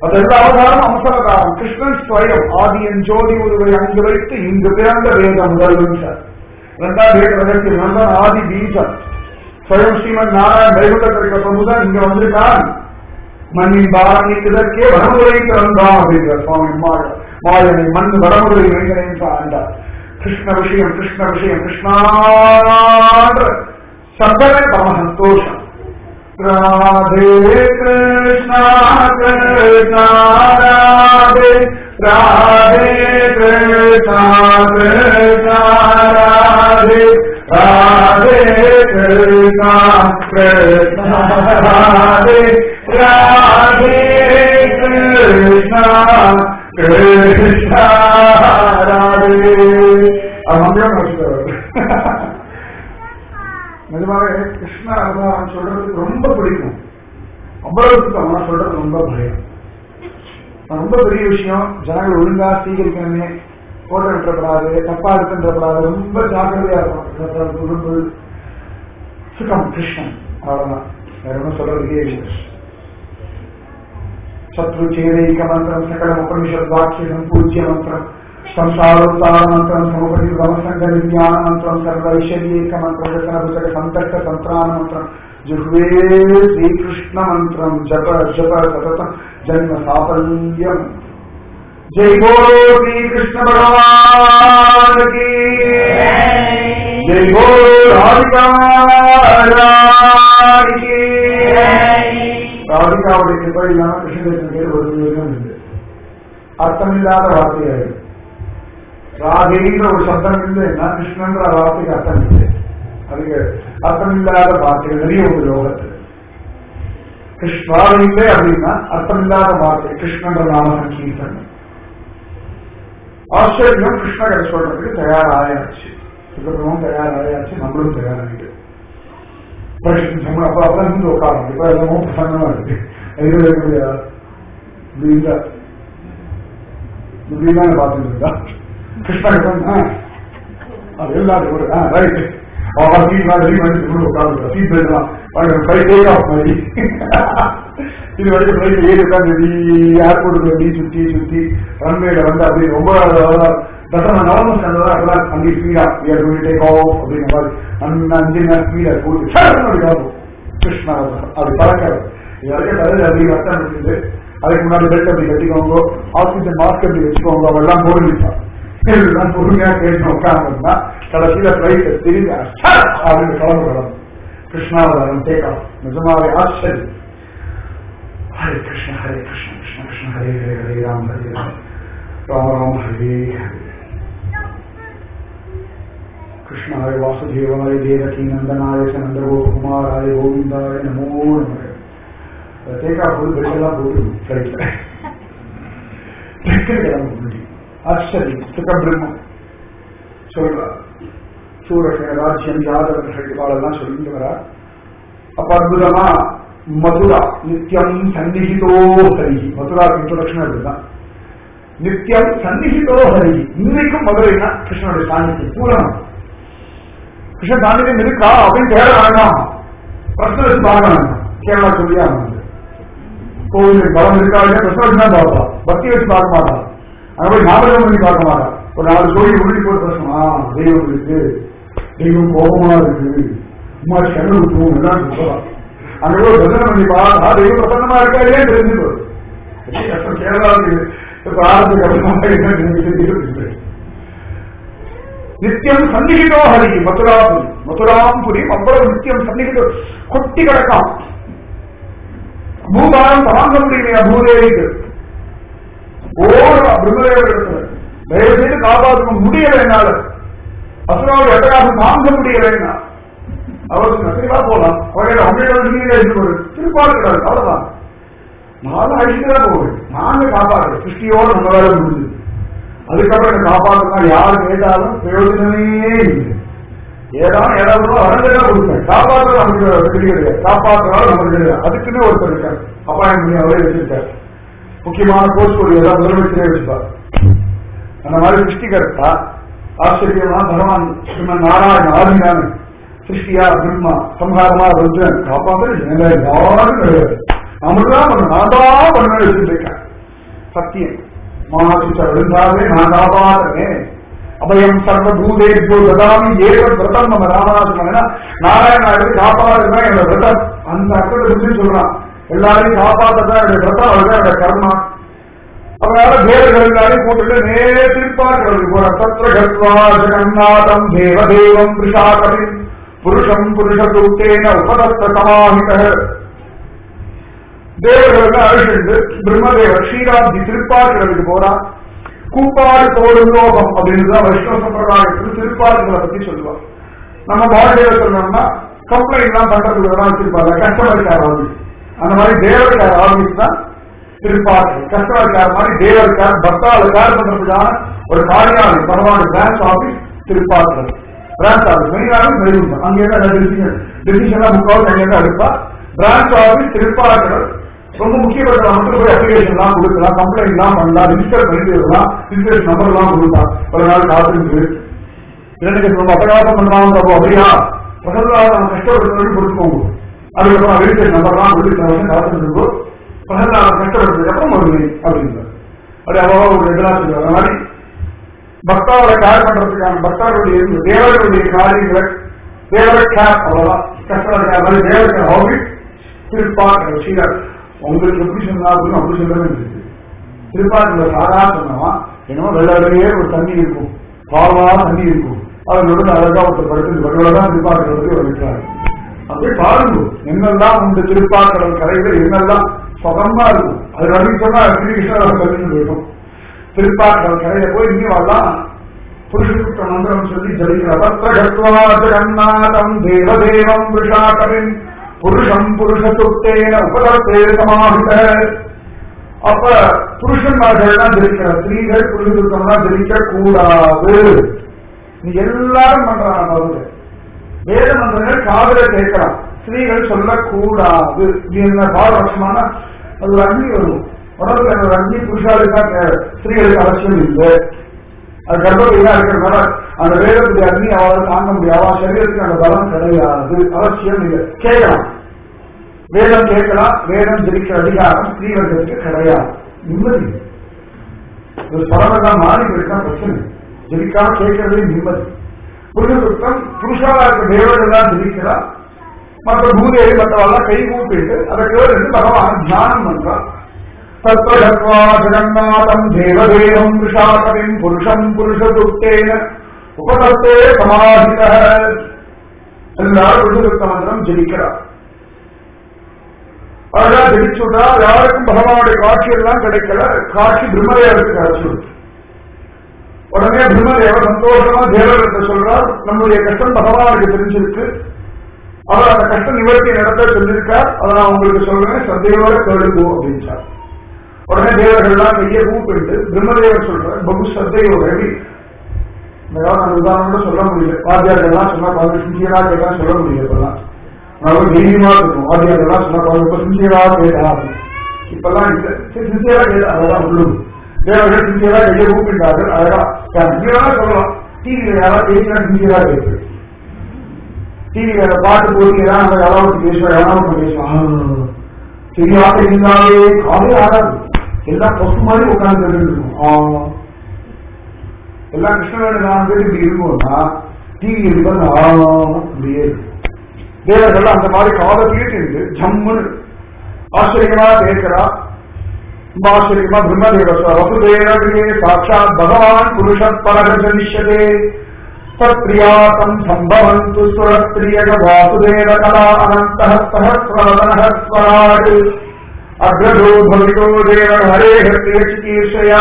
அது எல்லா அவதாரம் அவசரகாரம் கிருஷ்ணன் ஸ்வயம் ஆதியன் ஜோதி ஒருவை அங்கு வைத்து இங்கு பிறந்த வேதம் முதல்வன் சார் இரண்டாம் வேத ரகசியம் நான் தான் ஆதி பீஜம் ஸ்வயம் ஸ்ரீமன் நாராயண் வைகுண்டத்திற்கு பிரபுதான் இங்க வந்திருக்கான் மண்ணின் பாரம் நீக்குதற்கே வடமுறை திறந்தான் அப்படிங்கிற சுவாமி மாய மாயனை மண் வடமுறை வேங்கனை ஆண்டார் கிருஷ்ண விஷயம் கிருஷ்ண விஷயம் கிருஷ்ணான்ற சப்தமே பரம சந்தோஷம் ராதே கிருஷ்ணா கிருஷ்ணா ராதே ராதே கிருஷ்ணா கிருஷ்ணா ராதே ராதே கிருஷ்ணா கிருஷ்ணா ராதே ராதே கிருஷ்ணா கிருஷ்ணா ராதே அது மந்திரம் வச்சுக்கிறார் நிஜமாவே கிருஷ்ண அவதாரம் சொல்றது ரொம்ப பிடிக்கும் அவ்வளவு சுத்தம் நான் சொல்றது ரொம்ப பயம் அது ரொம்ப பெரிய விஷயம் ஜனங்கள் ஒழுங்கா சீகரிக்கணுமே போட்டோ விட்டுறப்படாது தப்பா எடுத்துன்றப்படாது ரொம்ப ஜாக்கிரதையா இருக்கும் உடம்பு சுகம் கிருஷ்ணன் அவ்வளவுதான் வேற ஒன்றும் சொல்றதுக்கே இல்லை சத்ரு சேதைக மந்திரம் சகல உபனிஷத் வாக்கியம் பூஜ்ய மந்திரம் संसारोत्तार मंत्रम समुपति भवसंग विज्ञान मंत्रम सर्व ऐश्वर्येक मंत्रम रचना भुजग संतक्त संत्रान मंत्रम जिह्वे श्री कृष्ण मंत्रम जप जप सततम जन्म साफल्यम जय बोलो श्री कृष्ण भगवान की जय बोलो राधिका रानी की ராதிகாவுடைய கிருப்பை இல்லாம கிருஷ்ணதேசன் பேர் ஒரு விவேகம் இல்லை அர்த்தமில்லாத வார்த்தையாயிடும் ராதேன்ற ஒரு சப்தம் இல்லைன்னா கிருஷ்ணன்ற வார்த்தைக்கு அர்த்தம் இல்லை அதுக்கு அர்த்தம் இல்லாத வார்த்தைகள் நிறைய ஒரு லோகத்தில் கிருஷ்ணாவை இல்லை அப்படின்னா அர்த்தம் இல்லாத வார்த்தை கிருஷ்ணன்ற நாம சங்கீர்த்தனம் ஆச்சரியம் கிருஷ்ண கதை சொல்றதுக்கு தயாராயாச்சு இதுக்கப்புறமும் தயாராயாச்சு நம்மளும் தயாராகிட்டு அப்ப அப்பதான் இருந்து உட்காரணும் இப்ப எல்லாமோ பிரசன்னமா இருக்கு எதிர இருக்கக்கூடிய இப்படி இப்படிதான் பார்த்துட்டு இருக்கா கிருஷ்ணகிருஷ்ணன் அது எல்லாரும் ஒரு ரைட் அவன் சீட் நான் ரெடி பண்ணி கொண்டு உட்காந்து சீட் பெல்ட்லாம் கை டேக் ஆஃப் மாதிரி இது வரைக்கும் ஃபிளைட் ஏறி உட்காந்து ஏர்போர்ட்டுக்குள்ள அப்படி சுத்தி சுத்தி ரன்வேல வந்து அப்படி ரொம்ப தசம நவம்பர் ஸ்டாண்டர்ட் அப்பதான் அங்கே ஸ்பீடா வியர் கோயிங் டேக் ஆஃப் அப்படிங்கிற மாதிரி அந்த அஞ்சு நேரம் ஸ்பீடா போட்டு அப்படி காணும் கிருஷ்ணா அப்படி பறக்கிறது இது வரைக்கும் தலையில் அப்படி ரத்தம் இருக்குது அதுக்கு முன்னாடி பெல்ட் அப்படி கட்டிக்கோங்க ஆக்சிஜன் மாஸ்க் அப்படி வச்சுக்கோங்க அவெல்லாம் போடுவிப்பான் இதெல்லாம் பொறுமையா கேட்டு உட்கார்ந்தா கடைசியில பிளைட் திரும்பி அப்படின்னு கிளம்பு கிளம்பு கிருஷ்ணாவதாரம் டேக் ஆஃப் நிஜமாவே ஆச்சரியம் ஹரே கிருஷ்ண ஹரே கிருஷ்ண கிருஷ்ண கிருஷ்ண ஹரே ஹரே ஹரே ராம் ஹரே ராம் ராம ராம ஹரே ஹரே कृष्णाय वासुदेवाय देवकी नंदनाय च नंदगोकुमाराय गोविंदाय नमो नमः தேக்கா போது பெட்டெல்லாம் போட்டு ஃபிளைட்ல டக்குனு கிளம்ப முடியும் ஆச்சரியம் சுகபிரம்மம் சொல்றார் சூரசேன ராஜ்யம் யாதவர்கள் இவாளெல்லாம் சொல்லிட்டு வரா அப்ப அற்புதமா மதுரா நித்தியம் சந்நிகிதோ ஹரி மதுரா இன்ட்ரோடக்ஷன் அதுதான் நித்தியம் சந்நிகிதோ ஹரி இன்னைக்கும் மதுரைனா கிருஷ்ணனுடைய சாநித்தியம் பூரணம் கிருஷ்ண சாநித்தியம் இருக்கா அப்படின்னு தேட வேண்டாம் பிரச்சனை வச்சு பார்க்க வேண்டாம் கேரளா சொல்லியா வந்து கோவிலுக்கு பலம் இருக்காது பிரச்சனை வச்சு தான் பார்ப்பா பக்தி வச்சு பார்க்க மாட்டான் அங்க போய் ஞாபகம் பண்ணி பார்க்க மாட்டான் ஒரு நாலு கோயில் உருளி போட்டு பேசணும் ஆ தெய்வம் இருக்கு தெய்வம் கோபமா இருக்கு உமா கண்ணு விட்டுரும் எல்லாம் சொல்லலாம் அங்க போய் பஜனை பண்ணி பார்த்தா தெய்வம் பிரசன்னமா இருக்கா இல்லையா தெரிஞ்சு போகுது பெரிய கஷ்டம் கேரளாவுக்கு இப்ப ஆரம்பத்துக்கு அப்புறமா என்ன தெரிஞ்சு நித்தியம் சந்நிகிதோ ஹரி மதுராபுரி மதுராம்புரி அவ்வளவு நித்தியம் சந்நிகிதோ கொட்டி கிடக்காம் பூபாரம் தாங்க முடியலையா பூதேவிக்கு ஓடுறா பிரம்மதேவர் இடத்துல தயவு செய்து காப்பாற்ற முடியல என்னால அசுராவுடைய அட்டகாசம் தாங்க முடியலைன்னா அவருக்கு நசரிவா போலாம் அவர்கள் அவங்களோட நீங்க இருக்கு திருப்பாடு கிடையாது அவ்வளவுதான் நானும் அழிச்சுதான் போவேன் நாங்க காப்பாடுறேன் சிருஷ்டியோட நம்ம வேலை முடிஞ்சது அதுக்கப்புறம் என்ன காப்பாற்றுனா யார் கேட்டாலும் பிரயோஜனமே இல்லை ஏதாவது ஏதாவது அரங்கதான் கொடுப்பேன் காப்பாற்ற நமக்கு வெற்றி கிடையாது காப்பாற்றுறாலும் நமக்கு கிடையாது அதுக்குன்னே ஒருத்தர் இருக்காரு அப்பாயின் பண்ணி அவரே வச்சிருக்காரு முக்கியமான போஸ்ட் ஒரு ஏதாவது முதலமைச்சரே வச்சுப்பார் அந்த மாதிரி சிருஷ்டிகர்த்தா ஆச்சரியமா பகவான் ஸ்ரீமன் நாராயண ஆதினான சிருஷ்டியா பிரம்மா சம்ஹாரமா ருத்ரன் காப்பாற்ற யாரும் கிடையாது நம்மளுதான் பண்ண நான் தான் பண்ண வச்சுட்டு இருக்கேன் சத்தியம் மாசிச்ச விழுந்தாவே நான் காப்பாற்றுறேன் அபயம் சர்வபூதேபியோ ததாமி ஏக விரதம் நம்ம ராமநாதன் நாராயண எடுத்து காப்பாற்றுதான் என்னோட விரதம் அந்த அர்த்தத்தை பற்றி சொல்றான் எல்லாரையும் காப்பாற்றதான் என்னுடைய விரதம் அதுதான் என்னோட கர்மா அதனால தேவர்கள் எல்லாரையும் கூட்டிட்டு நேரே திருப்பாக்கிறது போற தத்திர கத்வா ஜெகநாதம் தேவதேவம் பிரிஷாகரி புருஷம் புருஷதூத்தேன உபதஸ்த சமாஹித தேவர்கள் அழிச்சிட்டு பிரம்மதேவர் ஸ்ரீராம்ஜி திருப்பாக்கிறதுக்கு போறா கூப்பாடு தோடும் லோகம் அப்படின்னு தான் வைஷ்ணவ சம்பிரதாயத்தில் திருப்பாடுகளை பத்தி சொல்லுவார் நம்ம வாழ்க்கையில சொல்லணும்னா கம்ப்ளைண்ட் எல்லாம் பண்றதுக்கு வேணா வச்சிருப்பாங்க கஸ்டமர் கேர் ஆஃபீஸ் அந்த மாதிரி தேவர் கேர் ஆஃபீஸ் தான் திருப்பாடு கஸ்டமர் கேர் மாதிரி தேவர் கேர் பக்தாவை கேர் பண்றதுக்கான ஒரு காரியாலயம் பகவான் பிரான்ச் ஆஃபீஸ் திருப்பாடு branch office main office main அங்கே என்ன டிசிஷன் டிசிஷன் முக்காவது அங்கே தான் எடுப்பா பிரான்ச் ஆஃபீஸ் திருப்பாடு ரொம்ப முக்கியப்பட்ட மட்டும் போய் அப்ளிகேஷன் எல்லாம் கொடுக்கலாம் கம்ப்ளைண்ட் எல்லாம் பண்ணலாம் ரிஜிஸ்டர் பண்ணிட்டு வரலாம் ரிஜிஸ்ட்ரேஷன் நம்பர் எல்லாம் கொடுக்கலாம் ஒரு நாள் காத்திருக்கு எனக்கு ரொம்ப அபகாசம் பண்றாங்க அப்போ அப்படியா பிரகலாத நம்ம கஷ்டப்படுறது கொடுத்துக்கோங்க அதுக்கப்புறம் ரிஜிஸ்ட்ரேஷன் நம்பர் எல்லாம் கொடுத்து வருஷம் காத்திருக்கு பிரகலாத கஷ்டப்படுறதுக்கு அப்புறம் வருவேன் அப்படின்றார் அப்படி அவ்வளோ ஒரு இதெல்லாம் சொல்லுவாங்க அந்த மாதிரி பக்தாவோட கேர் பண்றதுக்கான பக்தர்களுடைய தேவர்களுடைய காரியங்களை தேவர கேர் அவ்வளவுதான் கஷ்டப்பட கேர் மாதிரி தேவர கேர் ஹாபி திருப்பாட்டு ஸ்ரீரர் உங்களுக்கு எப்படி சொன்னாலும் அப்படி சொல்லவே இருக்கு திருப்பாட்டுல சாரா சொன்னவா என்னமோ வெள்ளையே ஒரு தண்ணி இருக்கும் பாவா தண்ணி இருக்கும் அவர் நடுவில் அழகா ஒருத்தர் படுத்து வெள்ளதான் திருப்பாட்டுல வந்து வருகிறார் அப்படியே பாருங்க என்னெல்லாம் உங்க திருப்பாக்கடல் கரைகள் என்னெல்லாம் சுகமா இருக்கும் அது வரைக்கும் சொன்னா ஸ்ரீகிருஷ்ணர் சொல்லி போயிடும் திருப்பாக்கடல் கரையில போய் இங்கே வரலாம் புருஷசுத்த மந்திரம் சொல்லி ஜலிக்கிறதம் தேவதேவம் விஷாகரின் புருஷம் புருஷசுத்தேன உபதத்தே சமாஹித அப்ப புருஷன்மார்கள் தான் ஜெயிக்கிற ஸ்திரீகள் புருஷசுத்தம் தான் ஜெயிக்க கூடாது நீ எல்லாரும் பண்றாங்க அவங்க வேத மந்திரங்கள் காதல கேட்கலாம் ஸ்திரீகள் சொல்லக்கூடாது இது என்ன பாரபட்சமான அது ஒரு அக்னி வரும் உடம்புல ஒரு அக்னி புருஷாளுக்கு தான் தேவை ஸ்திரீகளுக்கு அவசியம் இல்லை அது கர்ப்பத்தையா இருக்கிறதுனால அந்த வேதத்துடைய அக்னி அவளால் தாங்க முடியும் அவள் சரீரத்துக்கு அந்த பலம் கிடையாது அவசியம் இல்லை கேட்கலாம் வேதம் கேட்கலாம் வேதம் ஜெயிக்கிற அதிகாரம் ஸ்ரீவர்கத்துக்கு கிடையாது நிம்மதி ஒரு பரமெல்லாம் மாறி போயிட்டான் பிரச்சனை ஜெயிக்காம கேட்கறதே நிம்மதி புருஷசுத்தம் புருஷாலா இருக்க தேவர்கள் தான் ஜெயிக்கிறா மற்ற பூதேவி மற்றவெல்லாம் கை கூப்பிட்டு அதை கேட்டு பகவான் தியானம் பண்றான் तत्र गत्वा जगन्नाथम् देवदेवम् वृषाकविम् पुरुषम् पुरुषदुक्तेन उपदत्ते समाहितः எல்லாரும் புருஷதுக்க மந்திரம் ஜெயிக்கிறார் அழகா ஜெயிச்சுட்டா யாருக்கும் பகவானுடைய காட்சி எல்லாம் கிடைக்கல காட்சி பிரம்மதேவருக்கு கிடைச்சிருக்கு உடனே பிரம்மதேவர் சந்தோஷமா தேவர்கிட்ட சொல்றார் நம்முடைய கஷ்டம் பகவானுக்கு தெரிஞ்சிருக்கு அவர் அந்த கஷ்ட நிவர்த்தி நடத்த சொல்லியிருக்கார் அதை நான் உங்களுக்கு சொல்றேன் சந்தேகோட கேளுங்கோ அப்படின்றார் உடனே தேவர்கள்லாம் கையை கூப்பிட்டு பிரம்மதேவர் சொல்ற பகு சத்தையோட இந்த காலம் உதாரணம் சொல்ல முடியல வாத்தியார்கள்லாம் சொன்னா பாருங்க சின்சியரா கேட்டா சொல்ல முடியல இப்பெல்லாம் நல்லா தைரியமா இருக்கும் வாத்தியார்கள்லாம் சொன்னா பாருங்க இப்ப சின்சியரா கேட்டா இப்பெல்லாம் இல்ல சின்சியரா கேட்டா அதெல்லாம் உள்ளது தேவர்கள் சின்சியரா கையை கூப்பிட்டார்கள் அழகா சின்சியரா சொல்லலாம் டிவியில யாராவது பேசினா சின்சியரா கேட்டு டிவியில பாட்டு போட்டீங்கன்னா நம்ம யாராவது பேசுவோம் யாராவது பேசுவோம் தெரியாத இருந்தாலே காலே ஆடாது எல்லாம் பசு மாதிரி உட்கார்ந்து இருக்கும் எல்லாம் கிருஷ்ணவேணி நான் பேர் இப்படி இருக்கும்னா டிவி இருப்பது அப்படியே தேவர்கள் அந்த மாதிரி காலை தீட்டு ஜம்முன்னு ஆச்சரியமா கேட்கிறா ரொம்ப ஆச்சரியமா பிரம்மதேவ வசுதேவர்களே சாட்சாத் பகவான் புருஷ பரக ஜனிஷதே तत्प्रियातम् सम्भवन्तु सुरप्रियग वासुदेव कला अनन्तः सहस्रवदनः स्वराट् अग्रजो भवितो देव हरेः प्रियचिकीर्षया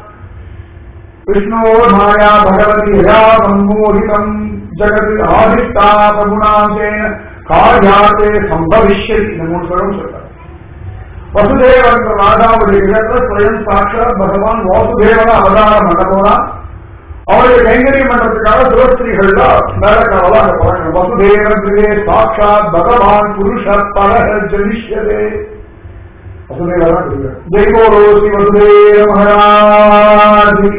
विष्णो माया भगवति हया सम्मोहितम् जगत् आदिष्टा प्रगुणांशेन कार्याते सम्भविष्यति नमो स्वयं சொல்றார் வசுதேவன் ராஜாவுடைய இடத்துல ஸ்வயம் சாட்சாத் பகவான் வாசுதேவன அவதாரம் பண்ண போறான் அவருடைய கைங்கரியம் பண்றதுக்காக சிவஸ்திரீகள்லாம் மேலக்காவெல்லாம் அங்க போறாங்க வசுதேவன்றே சாட்சாத் பகவான் புருஷ பரக ஜனிஷ்யதே வசுதேவதான் ஜெய்கோரோசி வசுதேவ மகாராஜி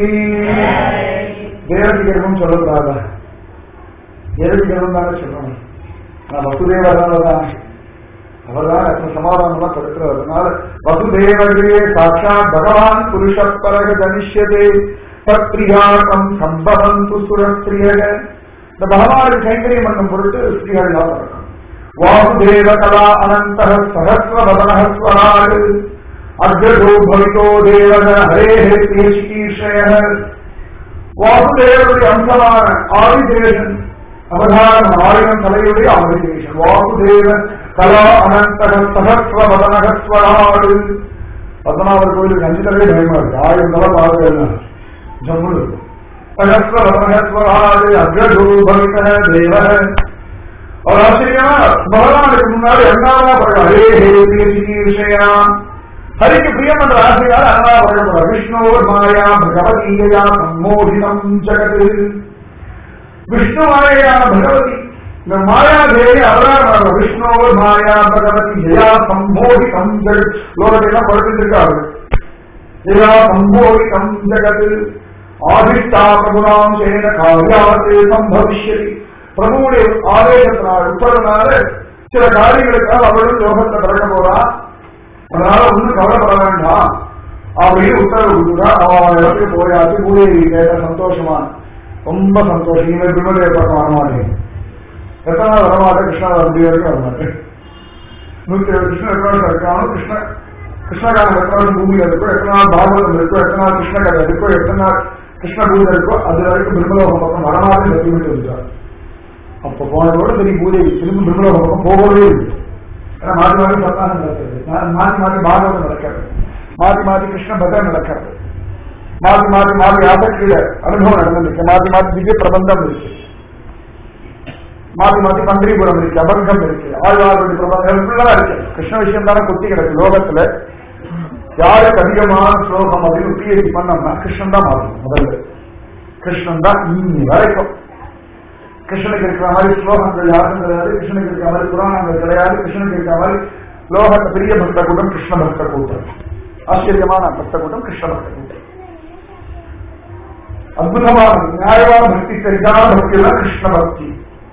தேவதி கர்மம் சொல்லக்கூடாதா தேவதி கர்மம் தானே சொல்லணும் நான் வசுதேவரால் தான் அவர்தான் எத்தனை சமாதானம் படுத்துறாரு அதனால வசுதேவகிரே சாட்சாத் பகவான் புருஷ பரக கணிஷ்யதே சத்ரியாக்கம் சம்பவந்து சுரஸ்திரியக இந்த பகவானுக்கு கைங்கரியம் பண்ணும் பொருட்டு ஸ்ரீகள் எல்லாம் பிறக்கும் வாசுதேவ கலா அனந்த சகசிரபதன ஸ்வராடு அக்ரோ பவிதோ தேவக ஹரே ஹே தேசிகீஷய வாசுதேவருடைய அம்சமான ஆதிதேவன் அவதாரம் ஆயிரம் தலையுடைய ஆதிதேசன் வாசுதேவ கலா அனந்த சகசிரபதன ஸ்வராடு பத்மநாபர் கோயிலுக்கு அஞ்சு தலையே பயமா இருக்கு ஆயிரம் தலை பார்க்க ஜம்மு இருக்கும் சகசிரபதனஸ்வராடு அக்ரோ பவித தேவக அவர் ஆச்சரியமா பகவானுக்கு முன்னாடி அண்ணாவா படம் ஹரே ஹே தேசிகீஷயா ஹரிக்கு பிரியம் என்ற ஆசையால் அண்ணா பழப்படுற விஷ்ணோர் மாயா பகவதீயா சம்மோதினம் ஜகது விஷ்ணு மாயையான பகவதி இந்த மாயா தேவி அவதாரம் விஷ்ணோர் மாயா பகவதி ஜெயா சம்மோதிகம் ஜெகத் லோகத்தையெல்லாம் படுத்துட்டு இருக்காரு ஜெயா சம்மோதிகம் ஜெகத் ஆதிஷ்டா பிரபுராம் சேன காரியாவத்தே சம்பவிஷ்யதி பிரபுவுடைய ஆதேசத்தினால் உட்படுறதுனால சில காரியங்களுக்காக அவளும் யோகத்தை பிறக்க போறா அதனால ஒன்றும் கவலைப்பட வேண்டாம் அப்படின்னு உத்தரவு கொடுத்தா அவன் இடத்துக்கு போயாச்சு பூதேவி கேட்ட சந்தோஷமா ரொம்ப சந்தோஷம் நீங்க விமதேவ பக்கம் வரமாட்டேன் எத்தனை நாள் வரமாட்டேன் கிருஷ்ணா வரது வரைக்கும் வரமாட்டேன் நூத்தி ஏழு கிருஷ்ண எத்தனை வருஷம் இருக்காலும் கிருஷ்ண கிருஷ்ணகாரம் எத்தனை வருஷம் பூமியில இருக்கோ எத்தனை நாள் பாகவதம் இருக்கோ எத்தனை நாள் கிருஷ்ண கதை இருக்கோ எத்தனை நாள் கிருஷ்ண பூஜை இருக்கோ அது வரைக்கும் பிரம்மலோகம் பக்கம் வரமாட்டேன் சொல்லிட்டு இருந்தார் அப்ப போனதோட சரி பூதேவி திரும்ப பிரம்மலோகம் பக்கம் போகவே இல்லை ஏன்னா மாற்றி மாற்றி சத்தானம் நடக்கிறது மாற்றி மாற்றி பாகவதம் நடக்கிறது மாற்றி மாற்றி கிருஷ்ண பஜனை நடக்கிறது மாற்றி மாற்றி மாற்றி ஆசக்தியில அனுபவம் நடந்திருக்கு மாற்றி மாற்றி திவ்ய பிரபந்தம் இருக்கு மாற்றி மாற்றி பந்திரிபுரம் இருக்கு அபங்கம் இருக்கு ஆழ்வார்களுடைய பிரபந்தம் ஃபுல்லா இருக்கு கிருஷ்ண விஷயம் தானே கொத்தி கிடக்கு லோகத்துல யாருக்கு அதிகமான ஸ்லோகம் அப்படின்னு பிஹெச்டி பண்ணோம்னா கிருஷ்ணன் தான் மாறும் முதல்ல கிருஷ்ணன் தான் இன்னி வரைக்கும் கிருஷ்ணனுக்கு இருக்கிற மாதிரி ஸ்லோகங்கள் யாருக்கும் கிடையாது கிருஷ்ணனுக்கு இருக்கிற மாதிரி புராணங்கள் கிடையாது கிருஷ்ணனுக்கு இருக்கிற மாதிரி லோக பெரிய பக்த கூட்டம் கிருஷ்ண பக்த கூட்டம் ஆச்சரியமான பக்த கூட்டம் கிருஷ்ண பக்த கூட்டம் அற்புதமான நியாயமான பக்தி சரியான பக்தி தான் கிருஷ்ண பக்தி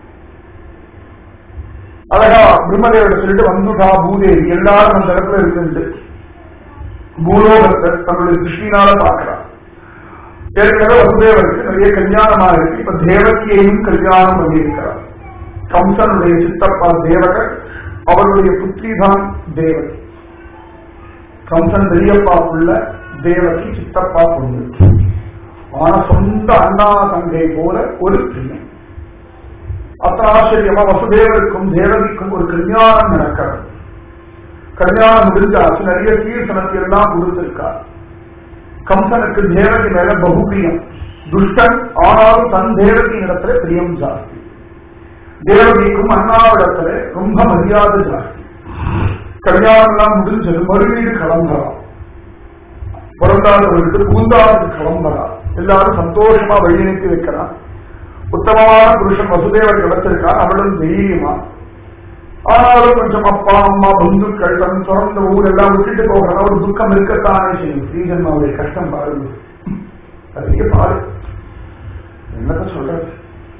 அழகா பிரம்மதேவரை சொல்லிட்டு வந்துடா பூதேவி எல்லாரும் அந்த இடத்துல இருந்து பூலோகத்தை தன்னுடைய திருஷ்டினால பார்க்கிறார் ஏற்கனவே வசுதேவருக்கு நிறைய கல்யாணமா இருக்கு இப்ப தேவகியையும் கல்யாணம் பண்ணியிருக்கிறார் கம்சனுடைய சித்தப்பா தேவகர் அவருடைய புத்திரி தான் தேவகி கம்சன் பெரியப்பா புள்ள தேவகி சித்தப்பா பொண்ணு ஆனா சொந்த அண்ணா தங்கை போல ஒரு பிள்ளை அத்தனை ஆச்சரியமா வசுதேவருக்கும் தேவகிக்கும் ஒரு கல்யாணம் நடக்கிறது கல்யாணம் முடிஞ்சாச்சு நிறைய கீர்த்தனத்தை எல்லாம் கொடுத்திருக்கார் கம்சனுக்கு தேவகி மேல பகுபிரியம் துஷ்டன் ஆனாலும் தன் தேவகி இடத்துல பிரியம் ஜாஸ்தி தேவகிக்கும் அண்ணாவிடத்துல ரொம்ப மரியாதை ஜாஸ்தி கல்யாணம் எல்லாம் முடிஞ்சது மறுவீடு கிளம்பலாம் பிறந்தாதவர்களுக்கு பூந்தாவுக்கு கிளம்பலாம் எல்லாரும் சந்தோஷமா வழி அனுப்பி வைக்கிறான் உத்தமமான புருஷன் வசுதேவர் கிடைச்சிருக்கான் அவளும் தைரியமா ஆனாலும் கொஞ்சம் அப்பா அம்மா பந்துக்கள் தன் பிறந்த ஊர் எல்லாம் விட்டுட்டு போகிற ஒரு துக்கம் இருக்கத்தானே செய்யும் ஸ்ரீஜன்மாவுடைய கஷ்டம் பாருங்க அதிக பாரு என்னத்த சொல்றது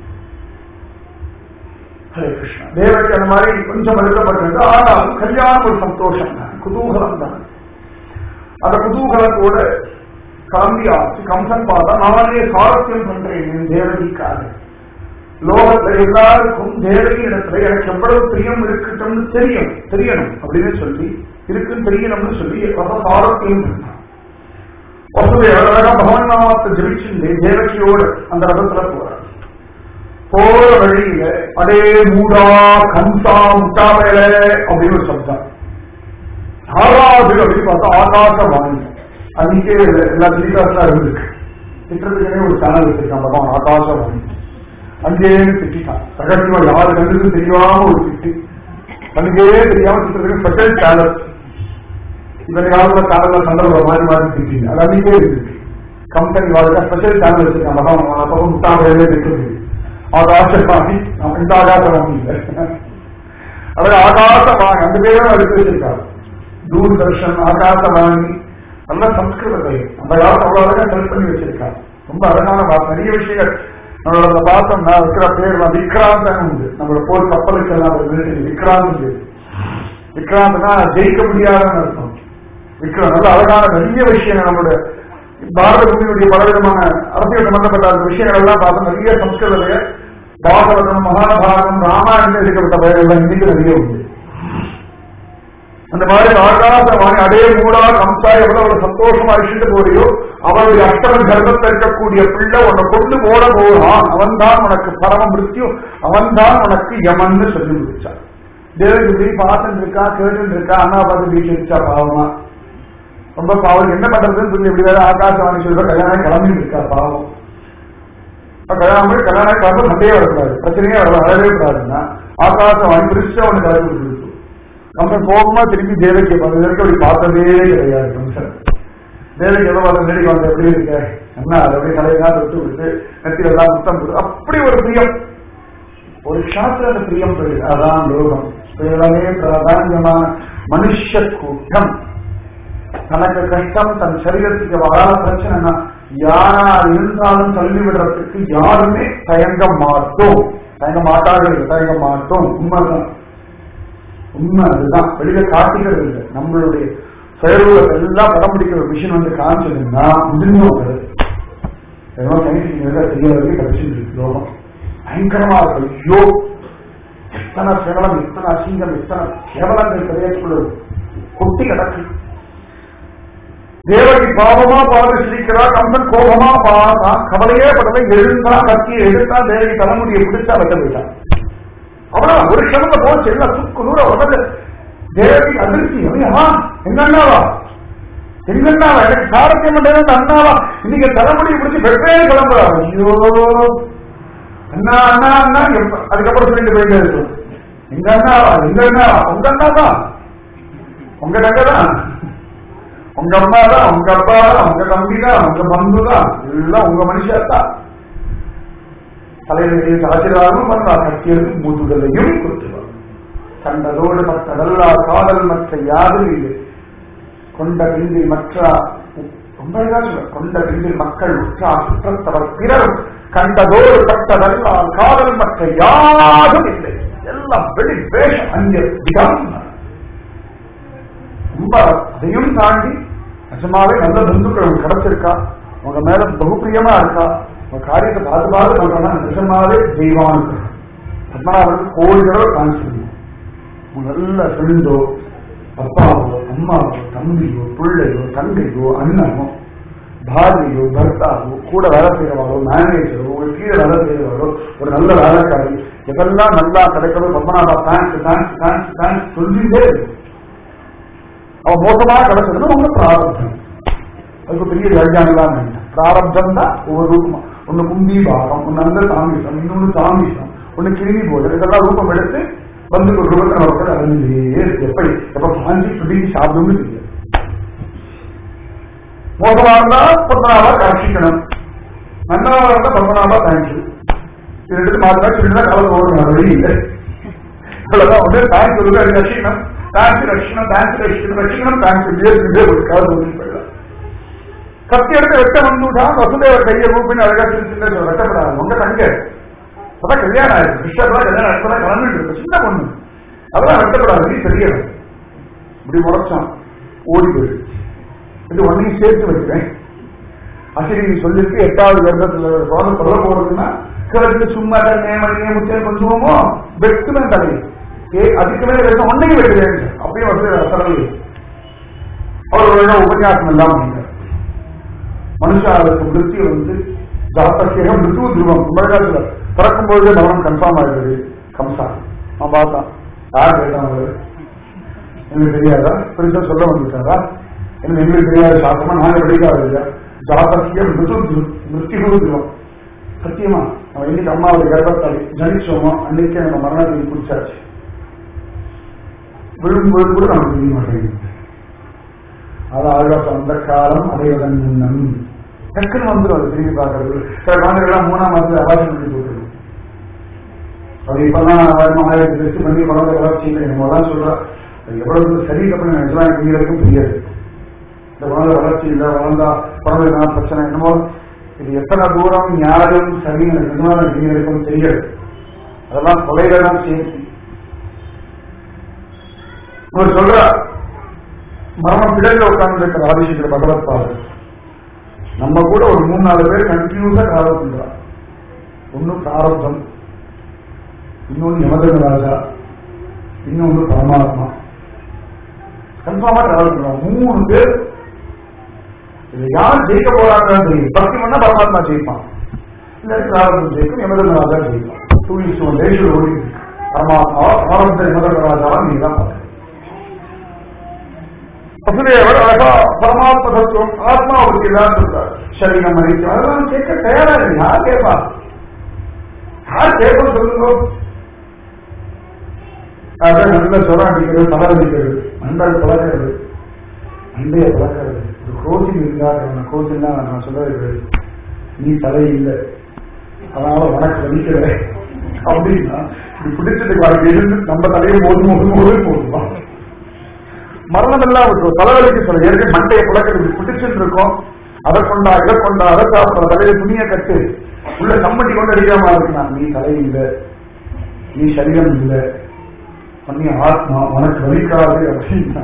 ஹரே கிருஷ்ணா தேவருக்கு அந்த மாதிரி கொஞ்சம் எழுதப்பட்டிருக்கு ஆனாலும் கல்யாணம் ஒரு சந்தோஷம் தான் குதூகலம் தான் அந்த குதூகலத்தோட கிளம்பி ஆச்சு கம்சன் பார்த்தா நானே சாரத்தியம் பண்றேன் என் தேவகிக்காக லோகத்துல எல்லாருக்கும் தேவகி இடத்துல எனக்கு எவ்வளவு பிரியம் இருக்கட்டும்னு தெரியும் தெரியணும் அப்படின்னு சொல்லி இருக்குன்னு தெரியணும்னு சொல்லி ரொம்ப சாரத்தியம் பண்ணான் வசுதேவர் அழகா பகவான் நாமத்தை ஜெபிச்சுட்டு தேவகியோடு அந்த ரதத்துல போறார் போற வழியில அடே மூடா கம்சா முட்டாமேல அப்படின்னு ஒரு சப்தம் ஆறாவது அப்படின்னு பார்த்தா ஆகாச வாங்கி அன்னைக்கே எல்லா திரிகாசா இருந்திருக்கு திட்டத்துக்குனே ஒரு சேனல் வச்சிருக்கான் பகவான் ஆகாச வாங்கி அங்கே திட்டான் ரகசியமா யாரு கண்டுக்கு தெரியாம ஒரு திட்டு தனக்கே தெரியாம திட்டத்துக்கு ஸ்பெஷல் சேனல் இவன் காலத்துல சேனல்ல சந்தர்ப்பம் மாறி மாறி திட்டீங்க அது அன்னைக்கே இருக்கு கம்பெனி வாழ்க்கை ஸ்பெஷல் சேனல் வச்சிருக்கான் பகவான் அப்போ முட்டாமையிலே திட்டு ஆகாசவாணி இந்த ஆகாசவாணி இல்லை அதாவது ஆகாசவாணி அந்த பேரும் எடுத்து வச்சிருக்காரு தூர்தர்ஷன் ஆகாசவாணி நல்ல சம்ஸ்கிருத அந்த காலத்து அவ்வளவு அழகா செல் பண்ணி வச்சிருக்காரு ரொம்ப அழகான வார்த்தை நிறைய விஷயங்கள் நம்மளோட அந்த பார்த்தோம்னா வைக்கிற பேர் விக்ராந்தன் உண்டு நம்மளோட போர் கப்பலுக்கு எல்லாம் ஒரு மிலிட்டரி விக்ராந்த் விக்ராந்த்னா ஜெயிக்க முடியாதுன்னு அர்த்தம் விக்ரம் நல்ல அழகான நிறைய விஷயங்கள் நம்மளுடைய பாரத பூமியுடைய பலவிதமான அரசியல் சம்பந்தப்பட்ட அந்த விஷயங்கள் எல்லாம் பார்த்து நிறைய சம்ஸ்கிருதத்தைய பாகவதம் மகாபாரதம் ராமாயணம் எடுக்கப்பட்ட பெயர்கள் இன்னைக்கு நிறைய உண்டு அந்த மாதிரி ஆகாசவாணி அதே மூடா கம்சா எவ்வளவு ஒரு சந்தோஷமா அழிச்சுட்டு போறியோ அவருடைய அஷ்டம கர்ப்பத்தில் இருக்கக்கூடிய பிள்ளை உன்னை கொண்டு போட போறான் அவன்தான் உனக்கு பரம மிருத்தியும் அவன்தான் உனக்கு யமன்னு சொல்லி முடிச்சான் தேவன் இப்படி பார்த்துட்டு இருக்கா கேட்டு இருக்கா அண்ணா பார்த்து வீட்டுல இருக்கா பாவமா ரொம்ப பாவம் என்ன பண்றதுன்னு சொல்லி இப்படி வேற ஆகாசவாணி சொல்ற கல்யாணம் கிளம்பிட்டு இருக்கா பாவம் இப்ப கல்யாணம் போய் கல்யாணம் கிளம்ப சண்டையே வரக்கூடாது பிரச்சனையே வர வரவே கூடாதுன்னா ஆகாசவாணி பிரிச்சு அவனுக்கு கிளம்பி கொடுத்து கம்சன் கோபமா திருப்பி தேவகி பார்த்து வரைக்கும் அப்படி பார்த்ததே கிடையாது கம்சன் தேவகி எதோ பார்த்து நேரில் வந்து எப்படி இருக்க என்ன அதை அப்படியே தலையெல்லாம் தொட்டு விட்டு நெத்தில எல்லாம் முத்தம் கொடுத்து அப்படி ஒரு பிரியம் ஒரு சாஸ்திர பிரியம் பெரு அதான் லோகம் பேரமே பிராதான்யமான மனுஷ கூட்டம் தனக்கு கஷ்டம் தன் சரீரத்துக்கு வராத பிரச்சனைனா யாரா இருந்தாலும் தள்ளி விடுறதுக்கு யாருமே தயங்க மாட்டோம் தயங்க மாட்டார்கள் தயங்க மாட்டோம் உண்மைதான் உண்மை அதுதான் வெளியில காட்டிக்கிறது இல்லை நம்மளுடைய செயல்களை எல்லாம் படம் பிடிக்கிற ஒரு மிஷின் வந்து காமிச்சதுன்னா முடிஞ்சோம் அது எல்லாம் சயின்டிஸ்ட் தெரியாதே கிடைச்சிட்டு இருக்கு லோகம் பயங்கரமா இருக்கு ஐயோ எத்தனை கேவலம் எத்தனை அசிங்கம் எத்தனை கேவலங்கள் கிடையாது கொட்டி கிடக்கு தேவகி பாவமா பார்த்து சிரிக்கிறா கம்சன் கோபமா பார்த்தான் கவலையே படலை எழுந்தா கத்தியை எடுத்தா தேவகி தலைமுடியை பிடிச்சா வெட்ட போயிட்டான் அவ்வளவு ஒரு க்ஷணத்தை போச்சு எல்லாம் சுக்கு நூற உடம்பு தேவகி அதிர்ச்சி ஐயா எங்க அண்ணாவா எங்க அண்ணாவா எனக்கு சாரத்தியம் பண்றது அண்ணாவா இன்னைக்கு தலைமுடியை பிடிச்சி வெட்டவே கிளம்புறா ஐயோ அண்ணா அண்ணா அண்ணா எப்ப- அதுக்கப்புறம் சொல்லிட்டு போயிட்டே இருக்கும் எங்க அண்ணாவா எங்க அண்ணாவா உங்க அண்ணா தான் உங்க தங்க தான் உங்க அம்மா தான் உங்க அப்பா தான் உங்க தம்பி தான் உங்க பந்து தான் எல்லாம் உங்க மனுஷா தான் தலைவர்களுக்கு ஆசீர்வாதமும் பண்ணா கட்டியது முதுகலையும் கொடுத்துவார் கண்டதோடு மற்றதல்லா காதல் மற்ற யாரும் இல்லை கொண்ட பின்பில் மற்ற ரொம்ப அழகா சொல்ற கொண்ட பின்பில் மக்கள் உற்றா சுற்றத்தவர் பிறரும் கண்டதோடு பட்டதல்லா காதல் மற்ற யாரும் இல்லை எல்லாம் வெளி வேஷம் அங்கே விடம் ரொம்ப அதையும் தாண்டி நிஜமாவே நல்ல பந்துக்கள் உங்களுக்கு கிடைச்சிருக்கா உங்க மேல பகுப்பிரியமா இருக்கா உங்க காரியத்தை பார்த்து பார்த்து பண்றோம்னா நிஜமாவே தெய்வான் பத்மநாபனுக்கு கோடி தடவை காமிச்சிருந்தோம் உங்க நல்ல ஃப்ரெண்டோ அப்பாவோ அம்மாவோ தம்பியோ பிள்ளையோ தங்கையோ அண்ணனோ பாரியோ பர்த்தாவோ கூட வேலை செய்யறவாளோ மேனேஜரோ ஒரு கீழே வேலை செய்யறவாளோ ஒரு நல்ல வேலைக்காரி எதெல்லாம் நல்லா கிடைக்கணும் Padmanabha thanks thanks thanks thanks சொல்லிட்டே இருக்கும் அவன் மோசமா கிடைச்சதுன்னா உங்க பிராரப்தம் அதுக்கு பெரிய வியாக்கியானலாம் வேண்டாம் பிராரப்தம் தான் ஒவ்வொரு ரூபமா ஒண்ணு கும்பி பாகம் ஒண்ணு அந்த தாமிசம் இன்னொன்னு தாமிசம் ஒண்ணு கிருமி போதல் இதெல்லாம் ரூபம் எடுத்து வந்து ஒரு ரூபத்தை நமக்கு அறிஞ்சே இருக்கு எப்படி எப்ப பாஞ்சி பிடிங்கி சாப்பிடும்னு தெரியாது மோசமா இருந்தா பத்மநாபா கரட்சிக்கணும் நன்னவா இருந்தா பத்மநாபா தேங்க்யூ இது ரெண்டு மாதம் சொல்லிட்டு தான் கலந்து போகணும் வழி இல்லை அவ்வளவுதான் வந்து தேங்க்ஸ் சொல்லுங்க ரட்சிக்கணும் தேங்க்ஸ் ரட்சிக்கணும் தேங்க்ஸ் ரட்சிக்கணும் ரட்சிக்கணும் தேங்க்ஸ் இதே ஒரு காலம் வந்து போயிடலாம் கத்தி எடுத்து வெட்ட வந்துட்டான் வசுதேவர் கையை ரூபின்னு அழகா சிரிச்சு வெட்டப்படாது உங்க தங்க அதான் கல்யாணம் ஆயிருக்கு கிருஷ்ணா கல்யாணம் ஆயிரத்தி கலந்துட்டு இருக்கு சின்ன பொண்ணு அதெல்லாம் வெட்டப்படாது நீ தெரியணும் இப்படி முறைச்சான் ஓடி போயிடு இது ஒன்னையும் சேர்த்து வைக்கிறேன் அசரி நீ சொல்லிருக்கு எட்டாவது கர்ப்பத்துல குழந்தை சொல்ல போறதுன்னா கிழக்கு சும்மா நேமணியே முச்சே கொஞ்சமோ வெட்டுமே தலை ஏ அதுக்கு மேல வெட்ட ஒன்னையும் வெட்டுறேன் அப்பயும் வந்து தரல அவர் ஒரு இடம் உபன்யாசம் எல்லாம் பண்ணிட்டார் மனுஷாளுக்கு மிருத்தி வந்து ஜாத்தசியாக மிருத்து துருவம் கும்பகாலத்துல பிறக்கும் பொழுதே மரணம் கன்ஃபார்ம் ஆயிடுது கம்சா நான் பார்த்தான் யார் கேட்டான் அவரு எனக்கு தெரியாதா பெருசா சொல்ல வந்துட்டாரா எனக்கு எங்களுக்கு தெரியாத சாஸ்திரமா நாங்க படிக்காத இல்லையா ஜாதசிய மிருது மிருத்தி துருவம் சத்தியமா நம்ம இன்னைக்கு அம்மாவுடைய கர்ப்பத்தாளி ஜனிச்சோமோ அன்னைக்கே நம்ம மரணத்தை குடிச்சாச்சு விழும்போது கூட நமக்கு தெரிய மாட்டேங்குது அதாவது அந்த காலம் அடைவதன் முன்னம் டக்குன்னு வந்துடும் அது திரும்பி பார்க்கறது சில குழந்தைகள்லாம் மூணாம் மாதத்துல அவாசம் பண்ணி போட்டுருக்கும் அது இப்பெல்லாம் ஆயிரத்தி லட்சம் பண்ணி குழந்தை வளர்ச்சி இல்லை நம்ம தான் சொல்றோம் அது எவ்வளவு சரி தப்பு நிஜமா எனக்கு வரைக்கும் தெரியாது இந்த குழந்தை வளர்ச்சி இல்லை வளர்ந்தா குழந்தை என்ன பிரச்சனை என்னமோ இது எத்தனை தூரம் ஞானம் சரி எனக்கு நிஜமா எனக்கு வரைக்கும் தெரியாது அதெல்லாம் கொலையில தான் சேர்த்து அவர் சொல்றார் மரணம் பிடல்ல உட்கார்ந்து இருக்கிற ஆதிசங்கர பகவத் பாதர் நம்ம கூட ஒரு மூணு நாலு பேர் கண்டினியூஸா டிராவல் பண்றா ஒண்ணு பிராரப்தம் இன்னொன்னு யமதர்மராஜா இன்னொன்னு பரமாத்மா கன்ஃபார்மா டிராவல் பண்றோம் மூணு பேர் இது யார் ஜெயிக்க போறாங்கன்னு தெரியும் பக்தி பண்ணா பரமாத்மா ஜெயிப்பான் இல்ல பிராரப்தம் ஜெயிக்கும் யமதர்மராஜா ஜெயிப்பான் டூ இஸ் ஒன் ரேஷியோ ஓடி இருக்கு. பரமாத்மாவா பிராரப்த யமதர்மராஜாவா நீங்க தான் பார்க்கணும் வசுதேவர் அழகா பரமாத்ம தத்துவம் ஆத்மா அவருக்கு எல்லாம் சொல்றார் சரீரம் மறிக்கும் அதெல்லாம் கேட்க தயாரா இருக்கு யார் கேட்பா யார் கேட்போம் சொல்லுங்க அதான் நல்ல சொரம் அடிக்கிறது தலை அடிக்கிறது மண்டல் பழக்கிறது மண்டைய பழக்கிறது ஒரு கோச்சிங் இருந்தா கோச்சிங் தான் நான் சொல்றது நீ தலை இல்லை அதனால உனக்கு வலிக்கிற அப்படின்னா இப்படி பிடிச்சதுக்கு வாழ்க்கை இருந்து நம்ம தலையை மோது மோது மோது போதுமா மரணம் எல்லாம் விட்டுரும் தலைவலிக்கு சொல்ல ஏற்கனவே மண்டையை புழக்கிறது பிடிச்சிட்டு இருக்கோம் அதை கொண்டா இதை கொண்டா அதை சாப்பிட தலையில துணியை கட்டு உள்ள கம்பெனி கொண்டு அடிக்காம இருக்குனா நீ தலை இல்லை நீ சரீரம் இல்லை பண்ணி ஆத்மா உனக்கு வலிக்காது அப்படின்னா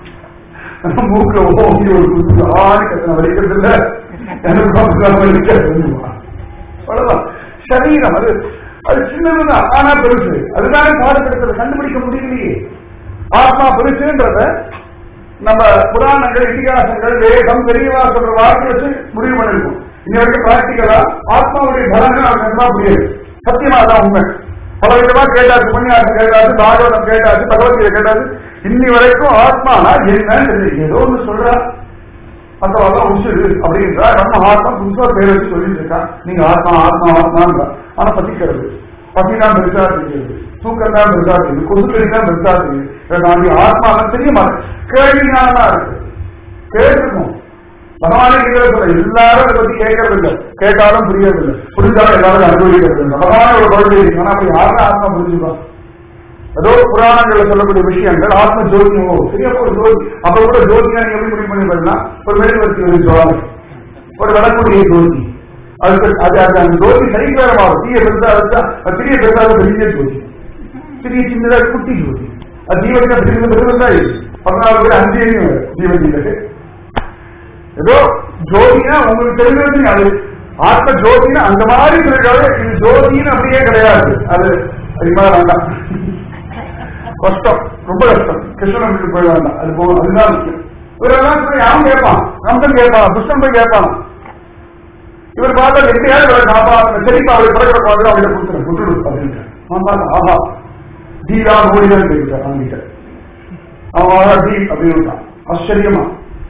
மூக்குல ஓங்கி ஒரு குத்து ஆணி கத்தனை வலிக்கிறது இல்ல எனக்கு அப்படிலாம் வலிக்காது அவ்வளவுதான் சரீரம் அது அது சின்னதுதான் ஆனா பெருசு அதுதானே பாடுபடுத்துறது கண்டுபிடிக்க முடியலையே ஆத்மா பெருசுன்றத நம்ம புராணங்கள் இதிகாசங்கள் வேதம் பெரியவா சொல்ற வார்த்தை வச்சு முடிவு பண்ணிருக்கோம் இன்ன வரைக்கும் பிராக்டிக்கலா ஆத்மாவுடைய பலனை நமக்கு முடியாது சத்தியமா தான் உண்மை பல விதமா கேட்டாச்சு புண்ணியாசம் கேட்டாச்சு பாகவதம் கேட்டாச்சு பகவத்கீதை கேட்டாச்சு இன்னி வரைக்கும் ஆத்மானா என்னன்னு தெரியல. ஏதோ ஒண்ணு சொல்றா மற்றவெல்லாம் உசுறு அப்படின்றா நம்ம ஆத்மா புதுசா பேர் வச்சு சொல்லிட்டு இருக்கா நீங்க ஆத்மா ஆத்மா ஆத்மான்றா ஆனா பசிக்கிறது பசிதான் பெருசா தெரியுது தூக்கம் தான் பெருசா தெரியுது கொசுக்கடி தான் பெருசா தெரியுது இதை தாண்டி ஆத்மா தெரிய மாட்டேன் கேள்வினாலதான் இருக்கு கேட்டுருக்கோம் பகவானே கீழே சொல்ல எல்லாரும் அதை பத்தி கேட்கறது இல்லை கேட்டாலும் புரியறது இல்லை புரிஞ்சாலும் எல்லாரும் அனுபவிக்கிறது இல்லை பகவானே ஒரு குழந்தை இருக்கு ஆனா அப்படி யாரும் ஆத்மா புரிஞ்சுப்பா ஏதோ புராணங்கள்ல சொல்லக்கூடிய விஷயங்கள் ஆத்ம ஜோதி ஓ சரியா ஒரு ஜோதி அப்ப கூட ஜோதியா நீங்க எப்படி முடிவு பண்ணிருக்கா ஒரு மெழுகுவர்த்தி ஒரு ஜோதி ஒரு விளக்கூடிய ஜோதி அதுக்கு அது அது அந்த ஜோதி சரிகாரமாகும் தீய பெருசா இருந்தா அது பெரிய பெருசா பெரிய ஜோதி சிறிய சின்னதா குட்டி ஜோதி அது ஜீவனுக்கு பெரிய பெருசா பதினாலு பேர் அஞ்சு ஜீவனுக்கு ஏதோ ஜோதினா உங்களுக்கு தெரிஞ்சது அது ஆத்ம ஜோதினா அந்த மாதிரி இருக்காது இது ஜோதின்னு அப்படியே கிடையாது அது அது மாதிரி வேண்டாம் கஷ்டம் ரொம்ப கஷ்டம் கிருஷ்ணன் வீட்டுக்கு போய் வேண்டாம் அது போ அதுதான் முக்கியம் இவரெல்லாம் போய் யாரும் கேட்பான் நம்பன் கேட்பான் கிருஷ்ணன் போய் கேட்பான் இவர் பார்த்தா எப்படியாவது இவரை காப்பாற்ற சரிப்பா அவரை பிறகு பார்த்து அவரை கொடுத்துரு விட்டுடு அப்படின்ட்டு அவன் பார்த்தா ஆஹா தீரா மொழிதான் கேட்கிறார் அவன்கிட்ட அவன் ஆஹா தீ அப்படின்னு ஆச்சரியமா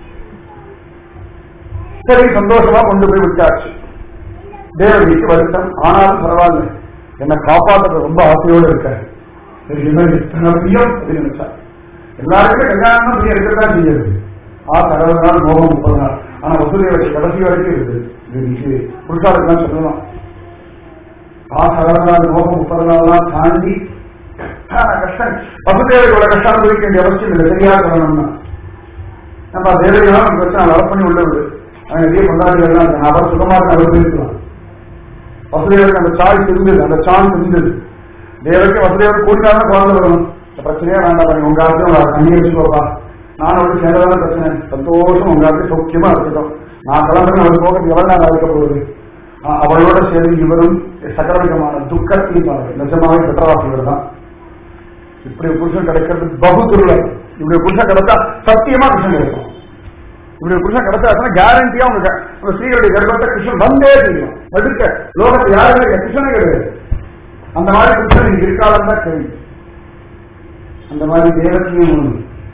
சரி சந்தோஷமா கொண்டு போய் விட்டாச்சு தேவகிக்கு வருத்தம் ஆனாலும் பரவாயில்ல என்னை காப்பாற்றுறது ரொம்ப ஆசையோடு இருக்காரு பிரியம் அப்படின்னு நினைச்சா எல்லாருக்குமே கல்யாணம் பிரியம் இருக்கதான் செய்யுது ஆசை அறுபது நாள் மோகம் முப்பது நாள் ஆனா வசூலியை கடைசி வரைக்கும் இருக்குது இது புருஷாளுக்கு சொல்லலாம் ஆசை அறுபது நாள் மோகம் முப்பது நாள்லாம் தாண்டி கஷ்டம் வசுதேவையோட கஷ்டம் அனுபவிக்க வேண்டிய அவசியம் இல்லை சரியா சொல்லணும்னா நம்ம தேவையெல்லாம் நம்ம பிரச்சனை லவ் பண்ணி உள்ள விடு அவன் நிறைய கொண்டாடிகள் தான் அவர் சுகமாக அவர் பேசலாம் வசுதேவருக்கு அந்த சாய்ஸ் இருந்தது அந்த சான்ஸ் இருந்தது தேவருக்கு வசுதேவர் கூட்டினாலும் குழந்தை வரணும் இந்த பிரச்சனையே வேண்டாம் பாருங்க உங்க ஆட்சியும் தண்ணி வச்சுக்கோப்பா நான் ஒரு சேர்ந்ததான பிரச்சனை சந்தோஷம் உங்க ஆட்சி சௌக்கியமா இருக்கட்டும் நான் கிளம்புறேன் அவர் போகிறது எவ்வளவு நாள் இருக்க போகுது அவளோட சேர்ந்து இவரும் சகலவிதமான துக்கத்தையும் பாருங்க நிஜமாவே பெற்றவாசிகள் தான் இப்படி புருஷன் கிடைக்கிறது பகு துருளம் இப்படி புருஷன் கிடைச்சா சத்தியமா கிருஷ்ணன் கிடைக்கும் இப்படி புருஷன் கிடைச்சா கேரண்டியா உங்க உங்க ஸ்ரீகளுடைய கர்ப்பத்தை கிருஷ்ணன் வந்தே தெரியும் எதுக்க லோகத்தை யாருமே கிடையாது கிருஷ்ணனே கிடையாது அந்த மாதிரி புருஷன் நீங்க இருக்காலும் தான் கேள்வி அந்த மாதிரி தேவத்தையும் ஒண்ணு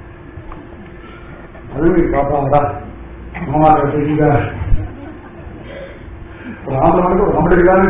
அதுவும் பாப்பாடா மாமா தெரியுதா ஒரு ஆம்பளை ஒரு ஆம்பளைக்கான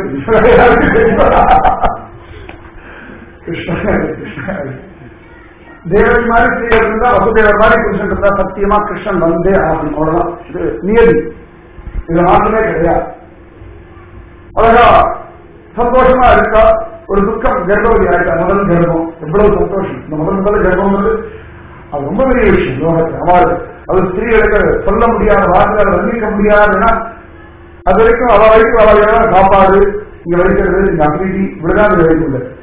கிருஷ்ணன் கிருஷ்ணன் தேவதி மாதிரி ஸ்ரீகள் இருந்தா வசுதேவர் மாதிரி புருஷன் இருந்தா சத்தியமா கிருஷ்ணன் வந்தே ஆகணும் அவ்வளவுதான் இது நியதி இது மாற்றமே கிடையாது அழகா சந்தோஷமா இருக்கா ஒரு துக்கம் கர்ப்பவதி ஆயிட்டா முதல் கர்ப்பம் எவ்வளவு சந்தோஷம் இந்த முதல் முதல் கர்ப்பம் வந்து அது ரொம்ப பெரிய விஷயம் லோகத்தில் அவள் அது ஸ்திரீகளுக்கு சொல்ல முடியாத வார்த்தைகளை வர்ணிக்க முடியாதுன்னா அது வரைக்கும் அவ வரைக்கும் அவள் காப்பாடு இங்க வைக்கிறது இங்க அபிதி இப்படிதான் இது வரைக்கும் இல்லை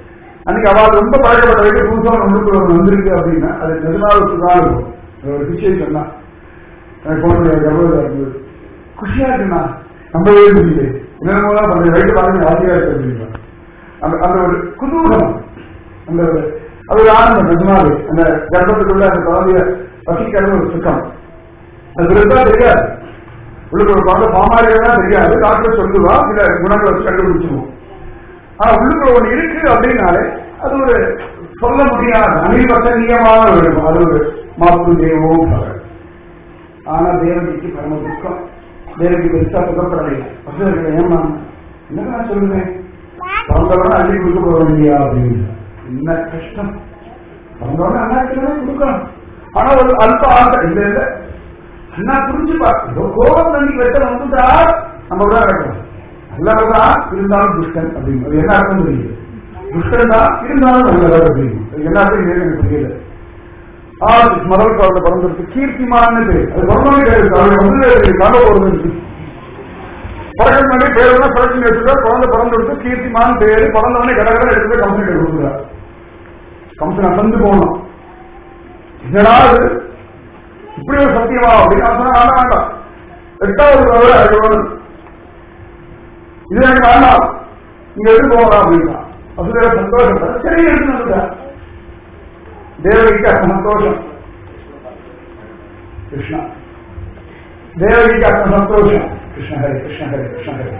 அன்னைக்கு அவள் ரொம்ப பழக்கப்பட்ட வரைக்கும் புதுசாக ஒன்றுக்கு ஒன்று வந்திருக்கு அப்படின்னா அது நிஜமாவுக்கு தான் இருக்கும் அது ஒரு விஷயம் சொன்னா எனக்கு போன இருந்தது குஷியா இருக்குண்ணா நம்பவே முடியல என்னென்னமோ தான் பண்ண வயிற்று பாருங்க ஆசையா இருக்கு அப்படின்னா அந்த அந்த ஒரு குதூகலம் அந்த ஒரு அது ஒரு ஆனந்தம் நிஜமாவே அந்த கர்ப்பத்துக்குள்ள அந்த குழந்தைய வசிக்கிற ஒரு சுத்தம் அது பெருசா தெரியாது உள்ளுக்கு ஒரு குழந்தை பாமாரியா தெரியாது டாக்டர் சொல்லுவா சில குணங்களை வச்சு கண்டுபிடிச்சிருவோம் ஆனா உள்ளுக்குள்ள ஒண்ணு இருக்கு அப்படின்னாலே அது ஒரு சொல்ல முடியாத அனிர்வசனீயமான ஒரு அது ஒரு மாப்பு தேவம் ஆனா தேவதிக்கு பரம துக்கம் தேவதி பெருசா சுகப்படலை வசதிகள் ஏமா என்ன நான் சொல்லுவேன் பிறந்தவன அள்ளி கொடுக்க போக வேண்டியா அப்படின்னு என்ன கஷ்டம் பிறந்தவன அண்ணாக்கிழமை கொடுக்கணும் ஆனா ஒரு அல்ப ஆசை இல்ல இல்ல அண்ணா புரிஞ்சுப்பா ஏதோ கோபம் தண்ணி வெட்ட வந்துட்டா நம்ம விட நடக்கணும் நல்லவர்தான் இருந்தாலும் துஷ்டன் அப்படின்னு அது என்ன அர்த்தம் புரியுது துஷ்டன் தான் இருந்தாலும் நல்லவர் அப்படின்னு அது என்ன அர்த்தம் இது எனக்கு புரியல ஆறு முதல் காலத்தை பிறந்திருக்கு கீர்த்திமான்னு பேர் அது பிறந்தவங்க பேர் அவருடைய வந்து கால போறது பிறகு முன்னாடி பேரெல்லாம் செலக்ஷன் வச்சுட்டா குழந்தை பிறந்திருக்கு கீர்த்திமான் பேரு பிறந்தவனே கடற்கரை எடுத்து போய் கம்பெனி கொடுக்குறார் கம்பெனி அசந்து போனோம் என்னடா இது இப்படி ஒரு சத்தியமா அப்படின்னு நான் சொன்னா வேண்டாம் வேண்டாம் எட்டாவது தவிர அது வேணும் இது எனக்கு வேண்டாம் இங்க எடுத்து போகலாம் அப்படின்னா வசுதேவ சந்தோஷம் சரி எடுத்து வந்துட்டேன் தேவகிக்கு சந்தோஷம் கிருஷ்ணா தேவகிக்கு சந்தோஷம் கிருஷ்ண ஹரே கிருஷ்ண ஹரே கிருஷ்ண ஹரே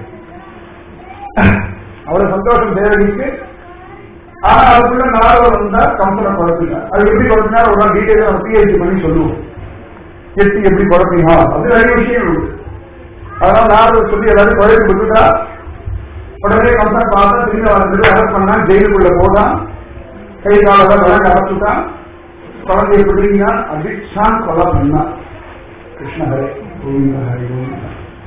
அவ்வளவு சந்தோஷம் தேவகிக்கு ஆனா அதுக்குள்ள நாரவர் வந்தா கம்பனை குழப்பினார் அது எப்படி குழப்பினார் ஒரு நாள் டீட்டெயில் நம்ம பிஹெச்டி பண்ணி சொல்லுவோம் எட்டி எப்படி குழப்பினா அது நிறைய விஷயம் உண்டு அதனால நாரவர் சொல்லி எல்லாரும் குழப்பி விட்டுட்டா உடனே கம்பனை பார்த்தா திரும்பி வந்துட்டு அரெஸ்ட் பண்ணா ஜெயிலுக்குள்ள போதான் கை காலெல்லாம் வழங்க அரைச்சுட்டான் குழந்தைய பிடிங்க அடிச்சான் கொலை பண்ணான் கிருஷ்ண ஹரே கோவிந்த ஹரி கோவிந்த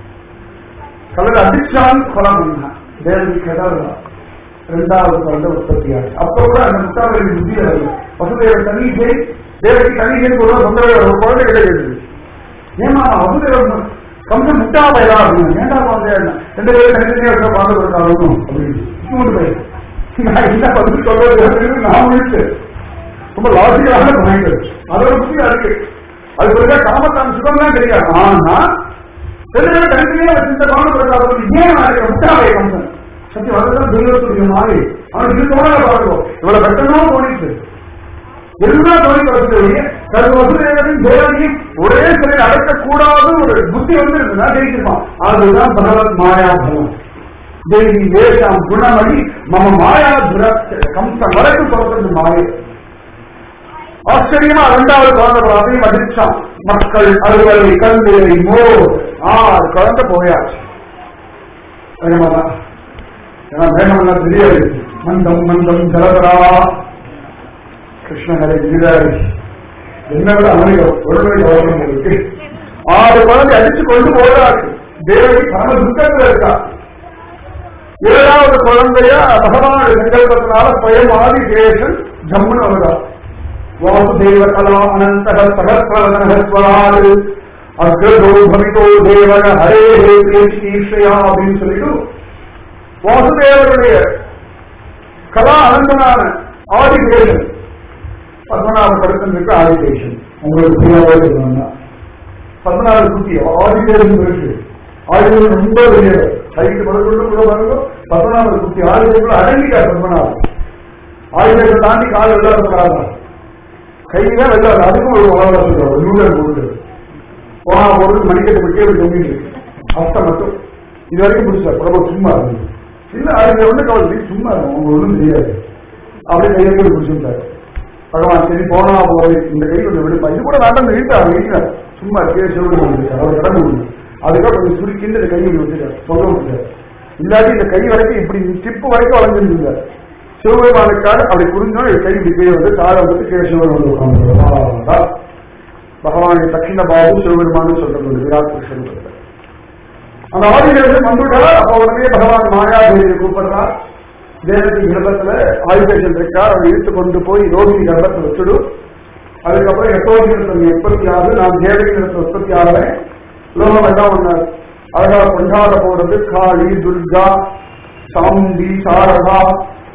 கலர் அடிச்சான் கொலை பண்ணான் தேவதி கதா ரெண்டாவது குழந்தை உற்பத்தி ஆச்சு அப்ப கூட அந்த முட்டாளர்கள் புத்தி வரல வசுதேவ தனிஜை தேவதி தனிஜை கூட சொந்த ஒரு குழந்தை கிடையாது ஏமா வசுதேவன் கம்சன் முட்டா பயலா அப்படின்னு ஏண்டா குழந்தை ரெண்டு பேரும் தனித்தனியா இருக்க பார்த்து கொடுத்தாலும் அப்படின்னு மூணு பேர் நான் என்ன பதில் சொல்றது நான் முடிச்சு ரொம்ப லாஜிக்கலான பாயிண்ட் அதோட புத்தி இருக்கு அது பிறகு காமத்தான் சுகம்லாம் தெரியாது ஆனா ரெண்டு பேரும் தனித்தனியா வச்சிருந்த குழந்தை கொடுத்தாலும் ஏன் நான் முட்டாளை கம்சன் சத்தியம் அதுதான் தெய்வத்துடைய மாறி அவனுக்கு இது தோணல பாருங்க இவ்வளவு கட்டணமா தோணிச்சு எல்லாம் தோணி வசதி தன் வசுதேவரின் தேவனையும் ஒரே சிலையில் அடக்கக்கூடாது ஒரு புத்தி வந்து இருக்குன்னா ஜெயிச்சிருப்பான் அதுதான் பகவத் மாயாபலம் தேவி வேஷாம் குணமணி மம மாயாபுர கம்சம் வரைக்கும் சொல்றது மாயை ஆச்சரியமா இரண்டாவது குழந்தை அதையும் அதிர்ச்சான் மக்கள் அறுவலை கல்வியை மோர் ஆறு குழந்தை போயாச்சு வேகமாதான் ஏன்னா வேகமெல்லாம் தெரியாது மந்தம் மந்தம் ஜலதரா கிருஷ்ணஹரை கிரிதாரி என்ன விட அமெரிக்கா ஒருவரை கவனம் இருக்கு ஆறு குழந்தை அடிச்சு கொண்டு போறாரு தேவதி பரம துக்கத்தில் இருக்கா ஏழாவது குழந்தைய பகவானுடைய சங்கல்பத்தினால ஸ்வயம் ஆதிசேஷன் ஜம்முன்னு வருதா வாசுதேவ கலா அனந்தக சகஸ்வராடு அக்ரதோ பவிதோ தேவன ஹரே ஹே ஈஷயா அப்படின்னு சொல்லிட்டு வாசுதேவருடைய கலா அனந்தனான ஆதிசேஷன் பத்மநாப படத்திற்கு ஆதிசேஷன் உங்களுக்கு புரியாத சொல்லணும்னா பத்மநாப குட்டி ஆதிசேஷன் இருக்கு ஆயுதம் ரொம்ப பெரிய ஹைட்டு படத்துள்ள கூட பாருங்க பத்மநாப குட்டி ஆயுதத்துக்குள்ள அடங்கிட்டார் பத்மநாபம் ஆயுதத்தை தாண்டி கால் வெள்ளாத படாதா கையில வெள்ளாது அதுக்கும் ஒரு உலகம் சொல்றாரு நூலர் போட்டு போனா போறது மணிக்கட்டு விட்டே தொங்கிட்டு இருக்கு அஸ்தம் மட்டும் இது வரைக்கும் பிடிச்சார் பிரபு சும்மா இருந்து இல்ல அது வந்து கவலை சும்மா இருக்கும் உங்களுக்கு ஒன்றும் தெரியாது அப்படியே கையை பிடிச்சிருந்தாரு பகவான் சரி போனா போய் இந்த கை கொஞ்சம் விடுப்பா இது கூட வேண்டாம் வீட்டா வீட்டுல சும்மா இருக்கே சிவபெருமான் அவர் கடந்து விடுங்க அதுக்காக கொஞ்சம் சுருக்கிண்டு இந்த கையை விட்டுட்டார் சொல்ல முடியாது இல்லாட்டி இந்த கை வரைக்கும் இப்படி டிப்பு வரைக்கும் வளைஞ்சிருந்தார் சிவபெருமானுக்காக அப்படி புரிஞ்சோம் கை இப்படி கீழே வந்து காலை வந்து கீழே சிவபெருமான் வந்து உட்கார்ந்து பகவானுடைய தட்சிண பாபு சிவபெருமான் சொல்றது விராட் கிருஷ்ணன் அந்த ஆதிவேசன் வந்துட்டா அப்ப உடனே பகவான் மாயாதேவியை கூப்பிடுறார் தேவதி கர்ப்பத்துல ஆயுதேசன் இருக்கார் அவரை இழுத்து கொண்டு போய் ரோகிணி கர்ப்பத்தை வச்சுடும் அதுக்கப்புறம் எட்டோதி நிறுத்தம் உற்பத்தி ஆகுது நான் தேவகி நிறுத்தம் உற்பத்தி ஆகிறேன் லோகம் எல்லாம் ஒண்ணு அழகா கொண்டாட போறது காளி துர்கா சாந்தி சாரதா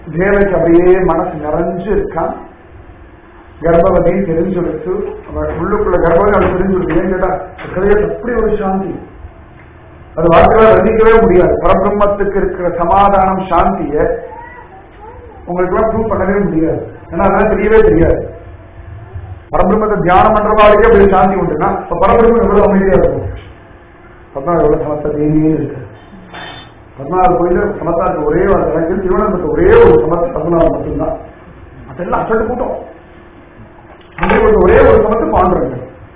தேவைக்கு அப்படியே மனசு நிறைஞ்சு இருக்கான் கர்ப்பவதி தெரிஞ்சுடுத்து அவன் உள்ளுக்குள்ள கர்ப்பவதி அவன் தெரிஞ்சுடுத்து ஏன் கேட்டா கதையில் அப்படி ஒரு சாந்தி அது வார்த்தையால் ரசிக்கவே முடியாது பரபிரம்மத்துக்கு இருக்கிற சமாதானம் சாந்திய உங்களுக்கு எல்லாம் ப்ரூவ் பண்ணவே முடியாது ஏன்னா அதெல்லாம் தெரியவே தெரியாது பரபிரம்மத்தை தியானம் பண்றவாளுக்கே அப்படி சாந்தி உண்டுன்னா இப்ப பரபிரம்மம் எவ்வளவு அமைதியா இருக்கும் பத்மநாப எவ்வளவு சமத்த தேவியே இருக்கு பத்மநாப கோயில சமத்தாருக்கு ஒரே ஒரு கணக்கில் திருவனந்தபுரத்து ஒரே ஒரு சமத்து பத்மநாபம் மட்டும்தான் அதெல்லாம் அசட்டு கூட்டம் திருவனந்தபுரத்து ஒரே ஒரு சமத்து பாண்டுறங்க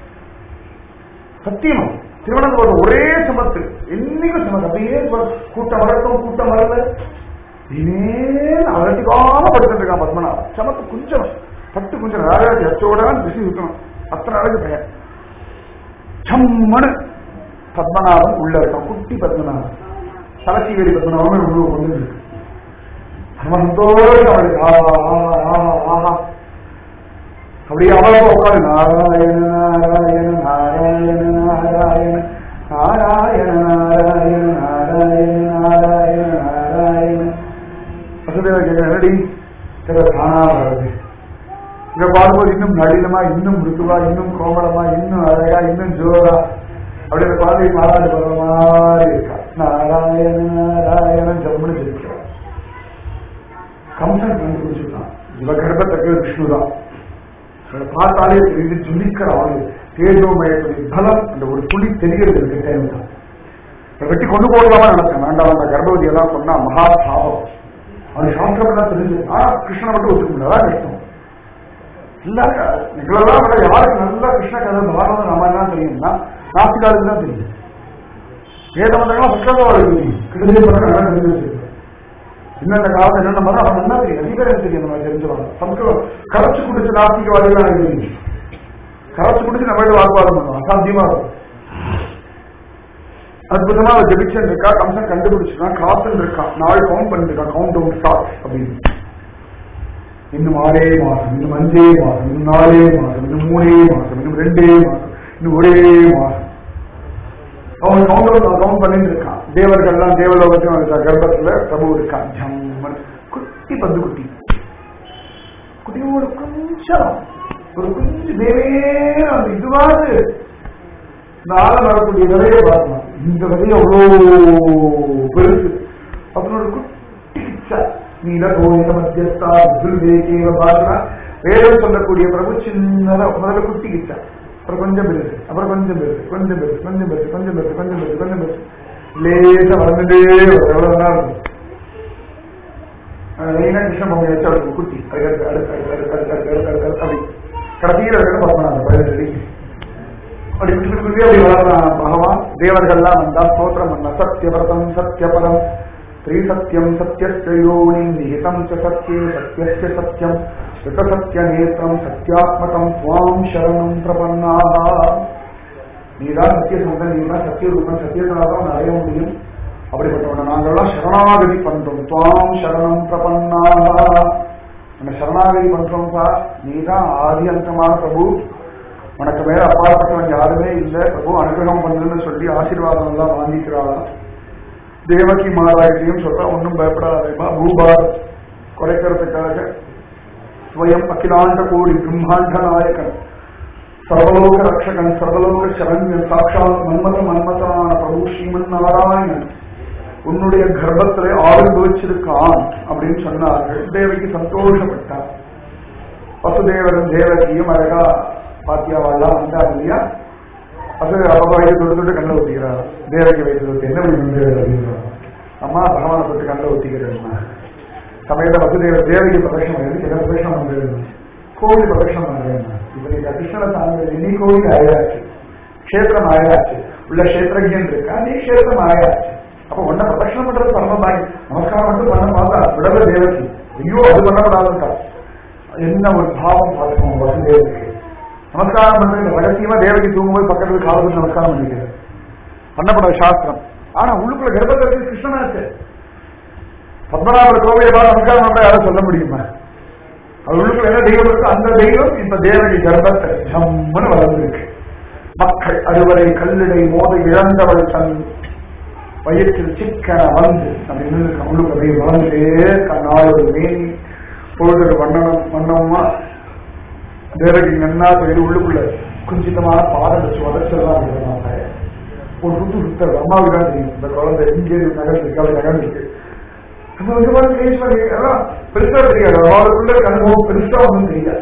சத்தியமா திருவனந்தபுரம் ஒரே சமத்து என்னைக்கும் சமத்து அப்படியே கூட்டம் வரட்டும் கூட்டம் வரல இனிமேல் அலட்டிக்காம படுத்துட்டு இருக்கான் பத்மநாபன் சமத்து குஞ்சம் பட்டு குஞ்சம் ராஜாஜி அச்சோட திசை இருக்கணும் அத்தனை அழகு பையன் சம்மனு பத்மநாபன் உள்ள இருக்கான் குட்டி பத்மநாபன் சலசீவேரி பத்மநாபன் உள்ள கொண்டு இருக்கு அவன் சந்தோஷம் அவனுக்கு ஆஹா ஆஹா ஆஹா ஆஹா அப்படியே அவளுக்கு உட்காந்து நாராயண நாராயண நாராயண நாராயண நாராயண நாராயண நாராயண நாராயண நாராயண வசுதேவ கேட்கிறடி தானா வருது இங்க பார்க்கும்போது இன்னும் நளினமா இன்னும் மிருதுவா இன்னும் கோமளமா இன்னும் அழகா இன்னும் ஜோரா அப்படி அந்த குழந்தை மாறாடு போற மாதிரி இருக்கா நாராயண நாராயணன் ஜம்முன்னு ஜெயிக்கிறான் கம்சன் கண்டுபிடிச்சிருக்கான் இவ கர்ப்பத்தக்க விஷ்ணு தான் அவளை பார்த்தாலே தெரியுது ஜொலிக்கிற ஆளு தேஜோமயத்துடைய பலம் அந்த ஒரு துளி தெரிகிறது இருக்கு டைம் தான் வெட்டி கொண்டு போடலாமா நினைச்சேன் வேண்டாம் அந்த கர்ப்பவதி எல்லாம் சொன்னா மகா பாவம் அவன் சாஸ்திரம் எல்லாம் தெரிஞ்சு ஆனா கிருஷ்ணனை மட்டும் ஒத்துக்க முடியாது கஷ்டம் எல்லாரும் எங்களெல்லாம் விட யாருக்கு நல்லா கிருஷ்ண கதை பாரதம் நம்ம என்ன தெரியும்னா நாஸ்திகாருக்கு தான் தெரியும் வேத மந்திரங்களாம் புத்தகம் தெரியும் கிட்டத்தட்ட பண்ண நல்லா தெரிஞ்சு வச்சிருக்கோம் இன்னொரு காலத்துல என்னென்ன பண்ணா அவன் என்ன தெரியும் அதிக பேர் தெரியும் இந்த மாதிரி தெரிஞ்சுவாங்க சம்ஸ்கிருதம் கரைச்சு குடிச்சு நாஸ்திகவாதிகள் எனக்கு தெரியும் கரைச்சு குடிச்சு நம்ம வீட்டு வாக்குவாதம் பண்ணுவான் அசாத்தியமா இருக்கும் அற்புதமா அவன் ஜெபிச்சன் இருக்கா கம்சன் கண்டுபிடிச்சிருக்கான் காசன் இருக்கான் நாள் கவுண்ட் பண்ணிருக்கான் கவுண்ட் டவுன் ஸ்டார்ட் அப்படின்னு இன்னும் ஆறே மாசம் இன்னும் அஞ்சே மாசம் இன்னும் நாலே மாசம் இன்னும் மூணே மாசம் இன்னும் ரெண்டே மாசம் இன்னும் ஒரே மாசம் அவன் கவுண்ட் கவுண்ட் பண்ணிட்டு இருக்கான் தேவர்கள்லாம் தேவலோகத்தையும் இருக்கா கர்ப்பத்துல பிரபு இருக்கான் ஜம்மன் குட்டி பந்து குட்டி குட்டியோட கொஞ்சம் ஒரு கொஞ்சம் தேவே அந்த இதுவாது நாள வரக்கூடிய விதையை பார்க்கலாம் இந்த விதையை அவ்வளோ பெருசு அவனோட குட்டி இச்சா நீல கோயில மத்தியஸ்தா துல்வேகேவ பாசுரா வேதம் சொல்லக்கூடிய பிரபு சின்னதா முதல்ல குட்டி கிச்சா அப்புறம் கொஞ்சம் பெருசு அப்புறம் கொஞ்சம் பெருசு கொஞ்சம் பெருசு கொஞ்சம் பெருசு கொஞ்சம் பெருசு கொஞ்சம் பெருசு கொஞ்சம் பெருசு லேசா வளர்ந்துட்டே வரும் எவ்வளவு நாள் இருக்கும் மெயினா கிருஷ்ண பொங்கல் வச்சு அவருக்கு குட்டி அதுக்கு அடுத்து அடுத்து அடுத்து அடுத்து அடுத்து அடுத்து அடுத்து அப்படி கடைசியில் இருக்கிற பார்ப்போம் பதினெட்டு அடி அப்படி குட்டி குட்டி அப்படி வளர்றான் பகவான் தேவர்கள்லாம் வந்தா ஸ்தோத்திரம் பண்ண சத்தியவிரதம் சத்தியபரம் त्रिसत्यम् सत्यस्य योनिम् निहितम् च सत्ये सत्यस्य सत्यम् ऋतसत्यनेत्रम् सत्यात्मकम् त्वाम् शरणम् प्रपन्नाः நீதான் சத்திய சொந்த நீதான் சத்திய ரூபம் சத்தியத்தினால்தான் அடைய முடியும் அப்படிப்பட்டவன நாங்கள்லாம் சரணாகதி பண்றோம் துவாம் சரணம் பிரபன்னாக நம்ம சரணாகதி பண்றோம்ப்பா நீதான் ஆதி அந்தமான பிரபு உனக்கு மேல அப்பாற்பட்டவன் யாருமே இல்லை பிரபு அனுகிரகம் பண்ணுன்னு சொல்லி ஆசீர்வாதம் எல்லாம் வாங்கிக்கிறாளாம் தேவகி மாதாயத்தையும் சொல்றா ஒன்றும் பயப்படாதேமா பூபார் குறைக்கிறதுக்காக ஸ்வயம் அகிலாண்ட கோடி பிரம்மாண்ட நாயகன் சர்வலோக ரக்ஷகன் சர்வலோக சரண்யன் சாட்சாத் மன்மத மன்மதனான பிரபு ஸ்ரீமன் நாராயணன் உன்னுடைய கர்ப்பத்திலே ஆவிர்வச்சிருக்கான் அப்படின்னு சொன்னார்கள் தேவகி சந்தோஷப்பட்டார் வசுதேவரும் தேவகியும் அழகா பாத்தியாவெல்லாம் வந்தார் இல்லையா அது அப்ப வயது தொட்டு தொட்டு கண்ணில் ஊத்திக்கிறார் தேவகி வயது தொட்டு என்ன பண்ணி அம்மா பகவானை தொட்டு கண்ணில் ஊத்திக்கிறேன் சமயத்தில் வசுதேவ தேவகி பிரதட்சணம் எதுக்கு என்ன பிரதட்சணம் பண்றது கோவில் பிரதட்சணம் பண்றேன் இப்ப நீங்க கிருஷ்ணனை தாங்க நீ கோவில் ஆயாச்சு கஷேத்திரம் ஆயாச்சு உள்ள கஷேத்திரஜன் இருக்கா நீ கஷேத்திரம் ஆயாச்சு அப்ப உன்ன பிரதட்சணம் பண்றது பரமபாகி நமஸ்காரம் மட்டும் பண்ண பார்த்தா விடல தேவகி ஐயோ அது பண்ணப்படாதுட்டா என்ன ஒரு பாவம் பார்த்துக்கோங்க வசுதேவருக்கு நமஸ்காரம் பண்றது ரகசியமா தேவகி தூங்கும்போது பக்கத்துல காலத்துக்கு நமஸ்காரம் பண்ணிக்கிறது பண்ணப்பட சாஸ்திரம் ஆனா உள்ளுக்குள்ள கர்ப்பத்திற்கு கிருஷ்ணனாச்சு பத்மநாபர் கோவிலை பார்த்து நமஸ்காரம் பண்ண யாரும் சொல்ல முடியுமா அது உள்ளுக்குள்ள என்ன தெய்வம் இருக்கு அந்த தெய்வம் இப்ப தேவகி கர்ப்பத்தை ஜம்முன்னு வளர்ந்துருக்கு மக்கள் அறுவரை கல்லிடை மோத இழந்தவள் தன் வயிற்றில் சிக்கன வந்து அப்படின்னு உள்ளுக்கு அப்படியே வளர்ந்துட்டே நாளோட மேனி பொழுது வண்ணனம் வண்ணமா தேவகி நன்னா தெரியுது உள்ளுக்குள்ள குஞ்சிதமான பாடம் வச்சு உதச்செல்லாம் விடுறாங்க ஒரு சுத்து சுத்தர் அம்மாவுக்கு தான் தெரியும் இந்த குழந்தை இங்கே நகர் இருக்கு அவள் நகர் இருக்கு நம்ம வந்து பாருங்க கேஸ் பண்ணி அதான் பெருசா தெரியாது அவளுக்குள்ள அனுபவம் பெருசா ஒன்றும் தெரியாது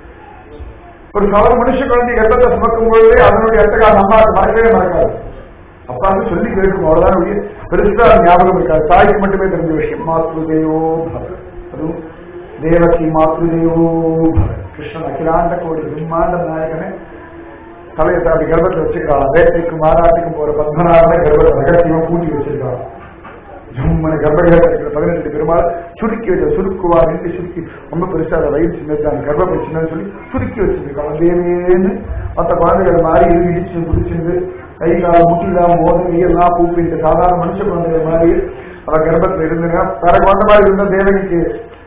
ஒரு சாதாரண மனுஷ குழந்தை கர்ப்பத்தை சுமக்கும் பொழுதே அதனுடைய அட்டகாரம் அம்மா மறக்கவே மறக்காது அப்பா வந்து சொல்லி கேட்கும் அவ்வளவுதான் ஒழிய பெருசா ஞாபகம் இருக்காது தாய்க்கு மட்டுமே தெரிஞ்ச விஷயம் மாத்ருதேயோ பவ அதுவும் தேவகி மாத்ருதேயோ பவ கிருஷ்ணன் அகிலாண்ட கோடி பிரம்மாண்ட நாயகனே தலையை தாண்டி கர்ப்பத்தை வச்சிருக்கான் வேட்டைக்கும் மாநாட்டுக்கும் போற பத்மநாபனை கர்ப்பத்தை ரகசியமா பூட்டி வச்சிருக்கான் ஜம்மனை கர்ப்பகிரகத்தில் இருக்கிற பதினெட்டு பெருமாள் சுருக்கி வச்ச சுருக்குவார் என்று சுருக்கி ரொம்ப பெருசா அதை வயிறு சின்னதான் கர்ப்பப்பை சின்னன்னு சொல்லி சுருக்கி வச்சிருக்கான் தேவேன்னு மற்ற குழந்தைகள் மாதிரி இருந்து இடிச்சு குடிச்சிருந்து கை கால் முட்டிலாம் மோதல் கையெல்லாம் பூப்பிட்டு சாதாரண மனுஷ குழந்தைகள் மாதிரி அவ கர்ப்பத்தில் இருந்துங்க வேற குழந்தை மாதிரி இருந்த தேவகிக்கு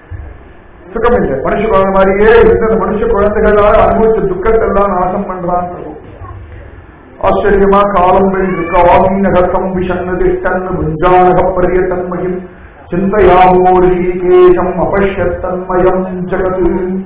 சுகம் இல்லை மனுஷ குழந்தை மாதிரியே இருந்த அந்த மனுஷ குழந்தைகளால் அனுபவிச்ச துக்கத்தை எல்லாம் நாசம் பண்றான் பிரபு ஆச்சரியமா காலம் வெள்ளிருக்க ஆமீனகம் விஷன்னதிஷ்டன் புஞ்சானக பரியதன்மயம் சிந்தையாமோரீகேஷம் அபஷ்யத்தன்மயம் ஜகது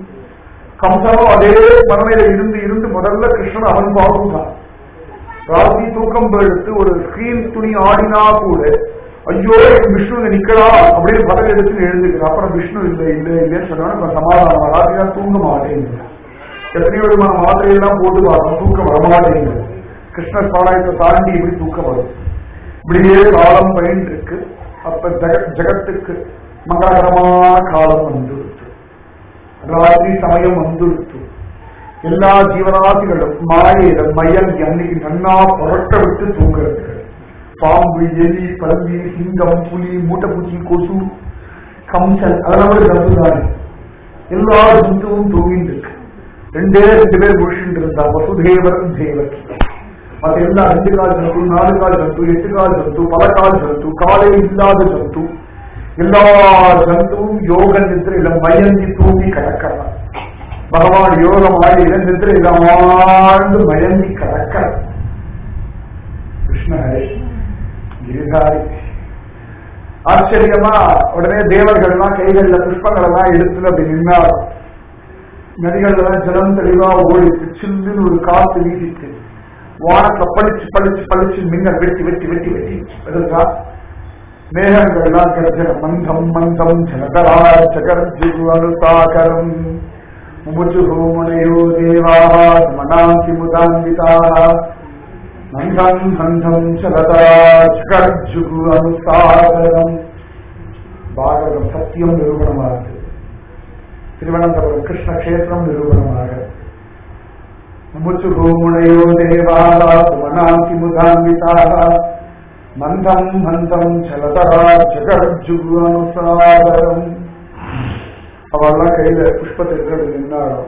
கம்சனும் அதே மனமையில இருந்து இருந்து முதல்ல கிருஷ்ணன் அவன் பாகுதான் ராத்திரி தூக்கம் எடுத்து ஒரு ஸ்கிரீன் துணி ஆடினா கூட ஐயோ என் விஷ்ணு இங்க நிக்கிறா அப்படின்னு பதவி எடுத்து எழுந்துக்கிறேன் அப்புறம் விஷ்ணு இல்லை இல்லை இல்லைன்னு சொன்னா சமாதானம் ராத்திரி தான் தூங்க மாட்டேங்குது எத்தனையோ விதமான மாத்திரையெல்லாம் போட்டு பார்க்கணும் தூக்கம் வரமாட்டேங்குது கிருஷ்ண சாராயத்தை தாண்டி இப்படி தூக்கம் வரும் இப்படியே காலம் பயின்று இருக்கு அப்ப ஜெக ஜெகத்துக்கு மங்களகரமான காலம் வந்துடுத்து ராத்திரி சமயம் வந்துடுத்து எல்லா ஜீவராசிகளும் மாயையில மயங்கி அன்னைக்கு நன்னா புரட்ட விட்டு தூங்குறது பாம்பு எலி பல்லி சிங்கம் புலி மூட்டைப்பூச்சி கொசு கம்சன் அதெல்லாம் ஒரு ஜந்து தானே எல்லா ஜந்துவும் தூங்கிட்டு இருக்கு ரெண்டே ரெண்டு பேர் புருஷன் இருந்தா வசுதேவர் தேவகி அது எல்லாம் ரெண்டு கால் ஜந்து நாலு கால் ஜந்து எட்டு கால் ஜந்து பல கால் ஜந்து காலை இல்லாத ஜந்து எல்லா ஜந்துவும் யோக நிதிரையில மயங்கி தூங்கி கிடக்கிறான் பகவான் யோக மாயில நிதிரையில ஆழ்ந்து மயங்கி கிடக்கிற கிருஷ்ணஹரே கிரிதாரி ஆச்சரியமா உடனே தேவர்கள்லாம் கைகள்ல புஷ்பங்கள் எல்லாம் எடுத்துல அப்படி நின்னார் நதிகள்ல ஜலம் தெளிவா ஓடிச்சு சில்லுன்னு ஒரு காத்து வீசிச்சு வானத்துல பளிச்சு பளிச்சு பளிச்சு மின்னல் வெட்டி வெட்டி வெட்டி வெட்டி எதற்கா மேகங்கள்லாம் கர்ஜன மந்தம் மந்தம் ஜனகரா ஜகர்ஜு அனுசாகரம் முமுஜுஹோ முனையோ தேவா மனாந்தி முதான்விதா மந்தம் மந்தம் சலதா ஜகர்ஜுகு அனுசாகரம் பாகவதம் சத்தியம் நிரூபணமாகுது திருவனந்தபுரம் கிருஷ்ண கஷேத்திரம் நிரூபணமாக முமுச்சுகோமுனையோ தேவாலா சுமனாந்தி முதான்விதாக மந்தம் மந்தம் சலதரா ஜகர்ஜுகு அனுசாகரம் அவெல்லாம் கையில புஷ்பத்தை எடுத்து நின்னாலும்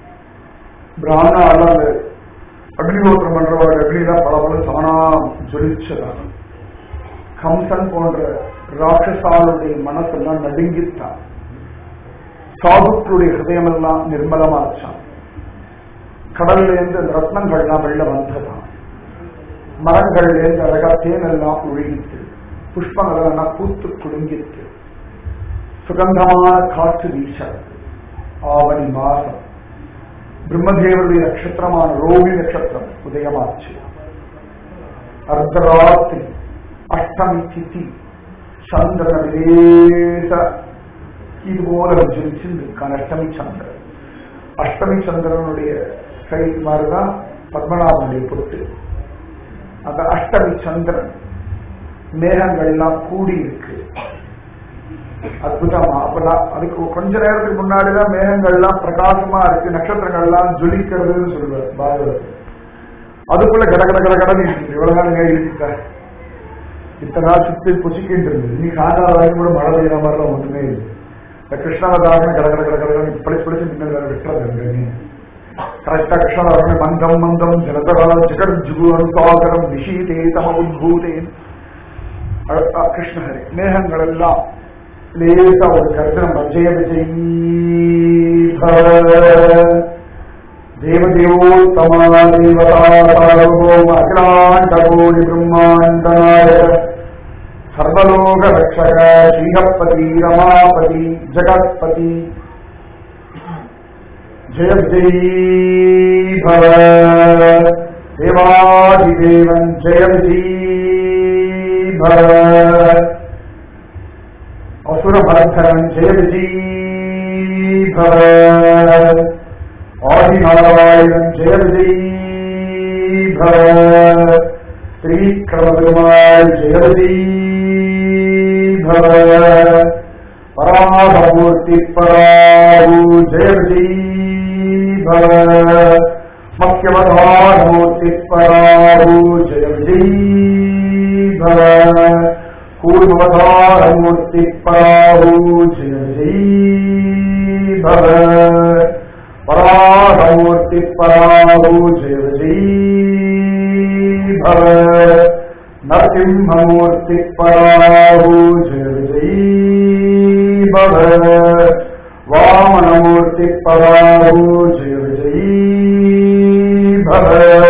பிராமணால அந்த அக்னிஹோத்திரம் பண்றவாடு அக்னிதான் பல பல சமனா ஜொலிச்சதான் கம்சன் போன்ற ராட்சசாலுடைய மனசெல்லாம் நடுங்கித்தான் சாதுக்களுடைய ஹிருதயமெல்லாம் நிர்மலமாச்சான் கடல்ல இருந்து அந்த ரத்னங்கள்லாம் வெள்ள வந்ததாம் மரங்கள்ல இருந்து அழகா தேனெல்லாம் ஒழுகித்து புஷ்பங்கள் எல்லாம் பூத்து குலுங்கித்து சுகந்தமான காற்று வீசல் ஆவணி மாசம் பிரம்மதேவருடைய நட்சத்திரமான ரோஹி நட்சத்திரம் உதயமாச்சு அர்த்தராத்திரி அஷ்டமி திதி சந்திரன விலேச இது போல ஜொலிச்சிருக்கான் அஷ்டமி சந்திரன் அஷ்டமி சந்திரனுடைய கை மாதிரிதான் பத்மநாபனுடைய பொட்டு அந்த அஷ்டமி சந்திரன் மேகங்கள் எல்லாம் கூடி இருக்கு அற்புதமா அப்பெல்லாம் அதுக்கு கொஞ்ச நேரத்துக்கு முன்னாடிதான் மேகங்கள்லாம் பிரகாசமா இருக்கு நட்சத்திரங்கள்லாம் ஜொலிக்கிறதுன்னு சொல்லுவார் பாகவதத்தில் அதுக்குள்ள கட கட கட கடன்னு இருக்குது இவ்வளவு நாள் நீங்க இருக்காரு இத்தனை நாள் சுத்தி புசிக்கிட்டு இருந்தது நீ காண்டால வரைக்கும் கூட மழை பெய்யுற மாதிரிலாம் ஒண்ணுமே இல்லை இந்த கிருஷ்ணாவதாரணம் கட கட கட கடன்னு இப்படி பிடிச்சு பின்னல் வேற விட்டுறது கரெக்டா கிருஷ்ணாவதாரணம் மந்தம் மந்தம் ஜலதரா ஜகர் ஜுகு அனுசாகரம் நிஷீதே தம உத்பூதேன் கிருஷ்ணஹரி மேகங்கள் எல்லாம் லேசா ஒரு கர்த்தனம் அஜய விஜய் தேவதேவோத்தமா தேவதா சார்வபௌம அகிலாண்ட கோடி பிரம்மாண்ட நாயக சர்வலோக ரட்சக ஸ்ரீஹப்பதி ரமாபதி ஜகத்பதி ஜெய விஜயீ பவ தேவாதிதேவன் ஜெய விஜயீ பவ அசுரபரதரன் ஜெய விஜயீ பவ ஆதிநாராயணன் ஜெய விஜயீ பவ ஸ்ரீக்கிரமபெருமாள் ஜெய விஜயீ பவ பராமூர்த்தி பராவு ஜெய விஜயீ பவ மத்தியவதாரமூர்த்தி பராவு ஜெய விஜயீ பவ கூர்மவதாரமூர்த்தி பராவு ஜெய விஜயீ பவ பராமூர்த்தி பராவு ஜெய விஜயீ பவ நரசிம்மூர்த்தி பராவு ஜெய விஜயீ பவ வாமனமூர்த்தி பராவு ஜெய விஜயீ பவ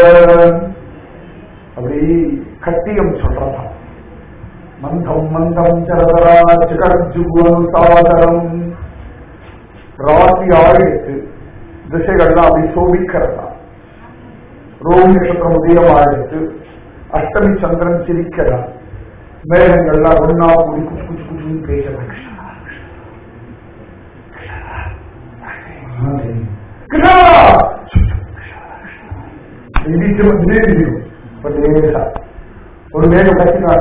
அப்படி கட்டியம் சொல்றதா மந்தம் மந்தம் சரதரா சிகர்ஜுகுவன் சாதரம் ராசி ஆயிடுத்து திசைகள்லாம் அப்படி சோபிக்கிறதா ரோஹி நட்சத்திரம் உதயமாயிடுத்து அஷ்டமி சந்திரன் சிரிக்கிறா மேகங்கள்லாம் ஒன்னா கூடி குச்சு குச்சு குச்சுன்னு பேசுறாங்க கிருஷ்ணா! திடீர்னு திடீர்னு ஒரு லேசா. ஒரு மேகம் கத்தினா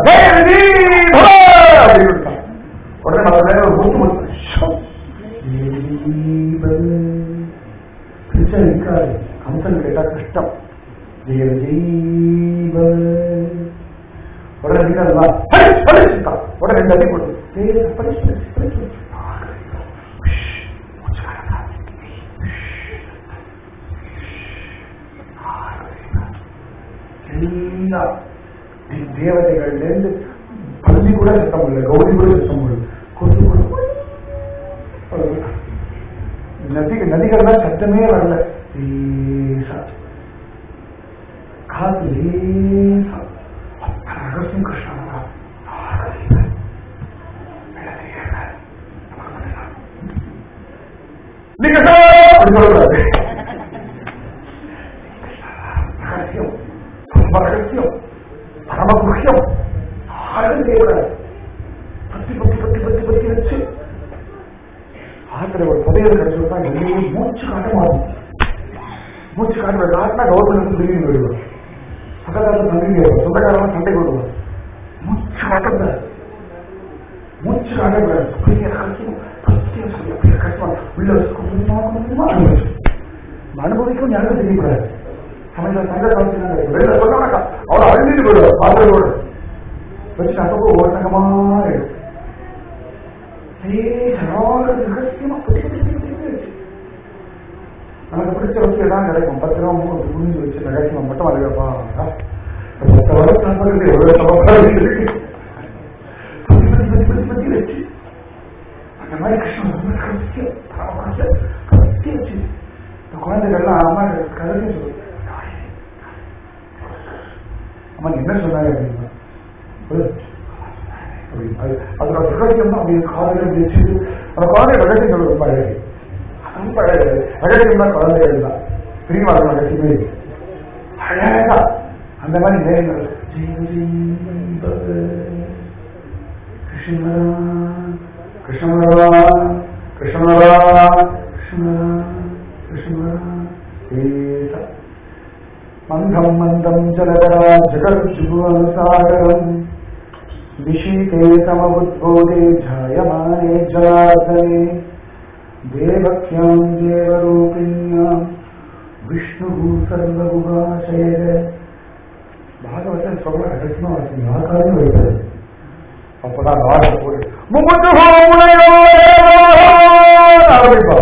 உடனே மற்ற நேரம் ஒரு முத்து முத்து ஷோ. பிடிச்சா இருக்காது கம்சன் கேட்டா கஷ்டம் ஜெய ஜீவ உடனே இருக்காதுமா உடனே ரெண்டு அடி போடு படிச்சு படிச்சு படிச்சு எல்லாம் தேவதைகள்ல இருந்து பள்ளி கூட சத்தம் இல்லை கௌரி கூட சத்தம் இல்லை கொண்டு கூட நதி நதிகள்லாம் சத்தமே வரல லேசா காத்து லேசா அத்தனை ரகசியம் கிருஷ்ணா நீங்க அப்படி சொல்லக்கூடாது ரகசியம் ரொம்ப ரகசியம் பரம குஹ்யம் யாரும் செய்யக்கூடாது பத்தி பத்தி பத்தி பத்தி பத்தி வச்சு ஆத்திர ஒரு புதையல் கிடைச்சிருந்தா எங்கேயும் மூச்சு காட்ட மாட்டோம் மூச்சு காட்டுற காட்டினா கவர்மெண்ட் திடீர்னு போயிடுவார் பக்கத்தால தம்பி சொந்தக்காரங்க சண்டை போடுவார் மூச்சு காட்டக்கூடாது மூச்சு காட்டக்கூடாது பெரிய ரகசியம் பத்தியம் சொல்ல பெரிய கஷ்டம் உள்ள வச்சு கொஞ்சமா கொஞ்சமா அனுபவிச்சு அனுபவிக்கும் யாருக்கும் தெரியக்கூடாது சமையல தங்க காமிச்சு வெளியில சொன்னாக்கா அவளை அழுந்திட்டு போயிடுவார் பாத்திரோடு வச்சு அப்பப்போ ஒரு நகமாயிடும் ரகசியமா பத்தி பத்தி பத்தி பத்தி வச்சு நமக்கு பிடிச்ச வச்சு எல்லாம் கிடைக்கும் பத்து ரூபா மூணு புரிஞ்சு வச்சு ரகசியமா மட்டும் அது வைப்பா பத்து வருஷம் நண்பர்கள் எவ்வளவு சமப்பாடு இருக்கு பத்தி பத்தி பத்தி பத்தி பத்தி வச்சு அந்த மாதிரி கிருஷ்ணன் ரொம்ப ரகசியம் பரம பத்தி வச்சு இந்த குழந்தைகள்லாம் அம்மா கதையும் சொல்லு அம்மா நீ என்ன சொன்னாங்க அப்படின்னா அதோட ரகசியம் அப்படி காதல வச்சு அந்த குழந்தை ரகசியங்கள் ரொம்ப அழகு ரொம்ப அழகு ரகசியம் தான் குழந்தைகள் தான் பிரிவா ரகசியமே இல்லை. அழகா அந்த மாதிரி நேரங்கள் கிருஷ்ணரா கிருஷ்ணரா கிருஷ்ணரா கிருஷ்ணரா கிருஷ்ணரா ஏதா மந்தம் மந்தம் ஜலதரா ஜகஜுவசாகரம் निशीते समबुद्बोधे जायमाने जलार्दने देवक्यां देवरूपिण्यां विष्णुः सर्वगुहाशयः பாகவதன் சொல்ற ரகசியமா வச்சு யாருக்காரும் வைப்பது அப்பதான் ராகம் போடு முமுட்டு ஆரம்பிப்பா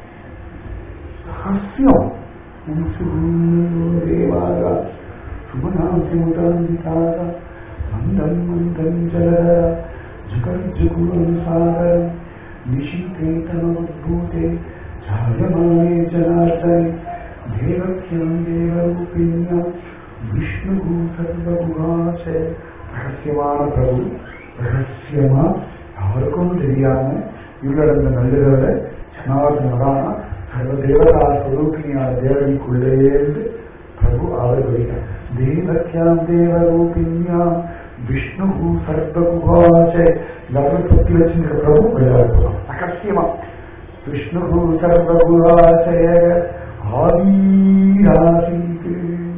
ரகசியம் முமுட்டு தேவாக சுபநாசிமுதாந்திதாக மந்தம் மந்தம் ஜல ஜுகர்ஜுகுரசாகரம் நிஷிதே தமோத்பூதே ஜாயமானே ஜனார்தனே தேவக்யாம் தேவரூபிண்யாம் விஷ்ணு சர்வகுணாச ரகசியமான பிரபு ரகசியமா யாருக்கும் தெரியாம இவ்வளவு நல்லதோட ஜனார்தன் வரானா சர்வ தேவதா ஸ்வரூபிணியான தேவனிக்குள்ளேருந்து பிரபு ஆவிர்வதிக்கிறார் தேவக்கியாம் தேவரூபிணியாம் விஷ்ணு சர்வகுபாச எல்லாரும் பத்தி வச்சிருக்க பிரபு விளையாடுறோம் ரகசியமா விஷ்ணு சர்வகுபாசய ஆதிராசிக்கு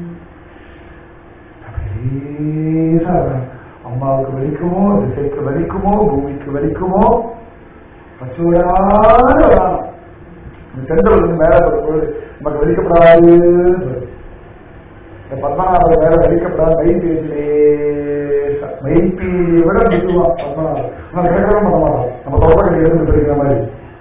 லேசா வரும். அம்மாவுக்கு வலிக்குமோ திசைக்கு வலிக்குமோ பூமிக்கு வலிக்குமோ பச்சோடான வரான் இந்த சென்றல் வந்து மேல வரும்போது நமக்கு வலிக்கப்படாது இந்த பத்மநாபர் மேல வலிக்கப்படாது மெய் பேசிலே மெய்ப்பீலியை விட மெதுவான் பத்மநாபர் ஆனா கிடக்கிறோம் பத்மநாபர் நம்ம தொடர்பு இருந்து இருக்கிற மாதிரி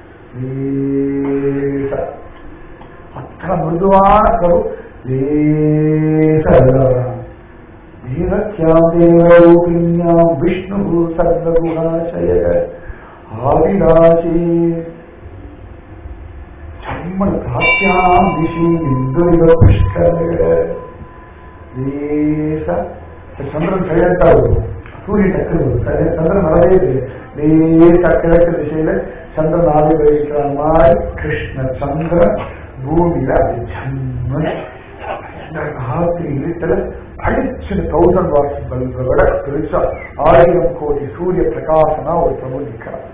லேசா அத்தனை மிருதுவான பிரபு லேசா வரான் தேவக்கியாம் தேவரூபிண்யாம் விஷ்ணு சர்வகுணாசய ஆவிராசி சம்மண தாத்தியாம் திசி இந்துரித புஷ்கர லேச சந்திரன் சைலண்டா வரும் சூரியன் டக்கு வரும் சந்திரன் வரவே லேசா கிழக்கு திசையில சந்திரன் ஆதி வகிக்கிற மாதிரி கிருஷ்ண சந்திரன் பூமியில அது ஜம்மன் இந்த ராத்திரி இருட்டுல அடிச்சு தௌசண்ட் வாட்ஸ் பல்பை விட பெருசா ஆயிரம் கோடி சூரிய பிரகாசனா ஒரு பிரபு நிற்கிறார்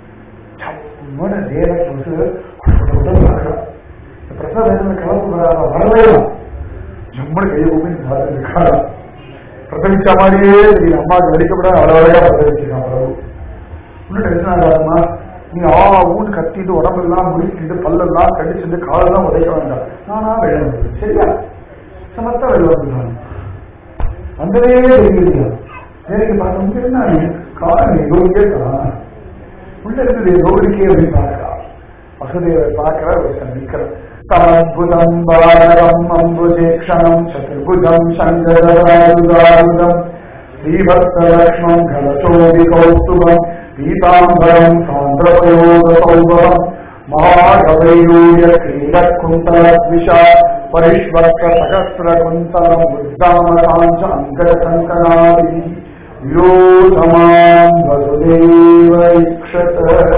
சம்மன தேவக்கு வந்து உடல் நடக்கிறார் இந்த பிரசாதம் கலந்து வராத வரவே ஜம்மன கை பூமி இருக்காரா பிரசவிச்ச மாதிரியே தெரியல அம்மாவுக்கு வெடிக்கப்பட அவ்வளவு பிரசவிச்சிருக்கான் பிரபு இன்னும் டென்ஷன் ஆகாதமா நீ ஆ ஊன்னு கத்திட்டு உடம்பெல்லாம் முடிக்கிட்டு பல்லெல்லாம் கடிச்சிட்டு காலெல்லாம் உதைக்க வேண்டாம் நானா வெள்ளம் வருது சரியா சமத்தா வெள்ளம் வருது வந்ததே தெரியலையா நேருக்கு பார்க்க முடியும் காரணம் யோகிக்கே தான் உள்ள இருந்தது யோகிக்கே அப்படின்னு பார்க்கலாம் வசுதேவர் பார்க்கிற ஒரு நிற்கிறார் தமத்புதம் பாரதம் அம்புஜேக்ஷணம் சதுர்புஜம் சங்கரதாயுதாயுதம் ஸ்ரீபக்தலக்ஷ்மம் கலசோதி கௌஸ்துபம் பீதாம்பரம் சாந்திரபயோகசௌபம் மகாகவையூய கிரீடக்குந்தலத்விஷா परिष्वक्त सहस्र कुंतलम उद्दाम कांच अंकर कंकणादि विरोधमान वसुदेव इक्षत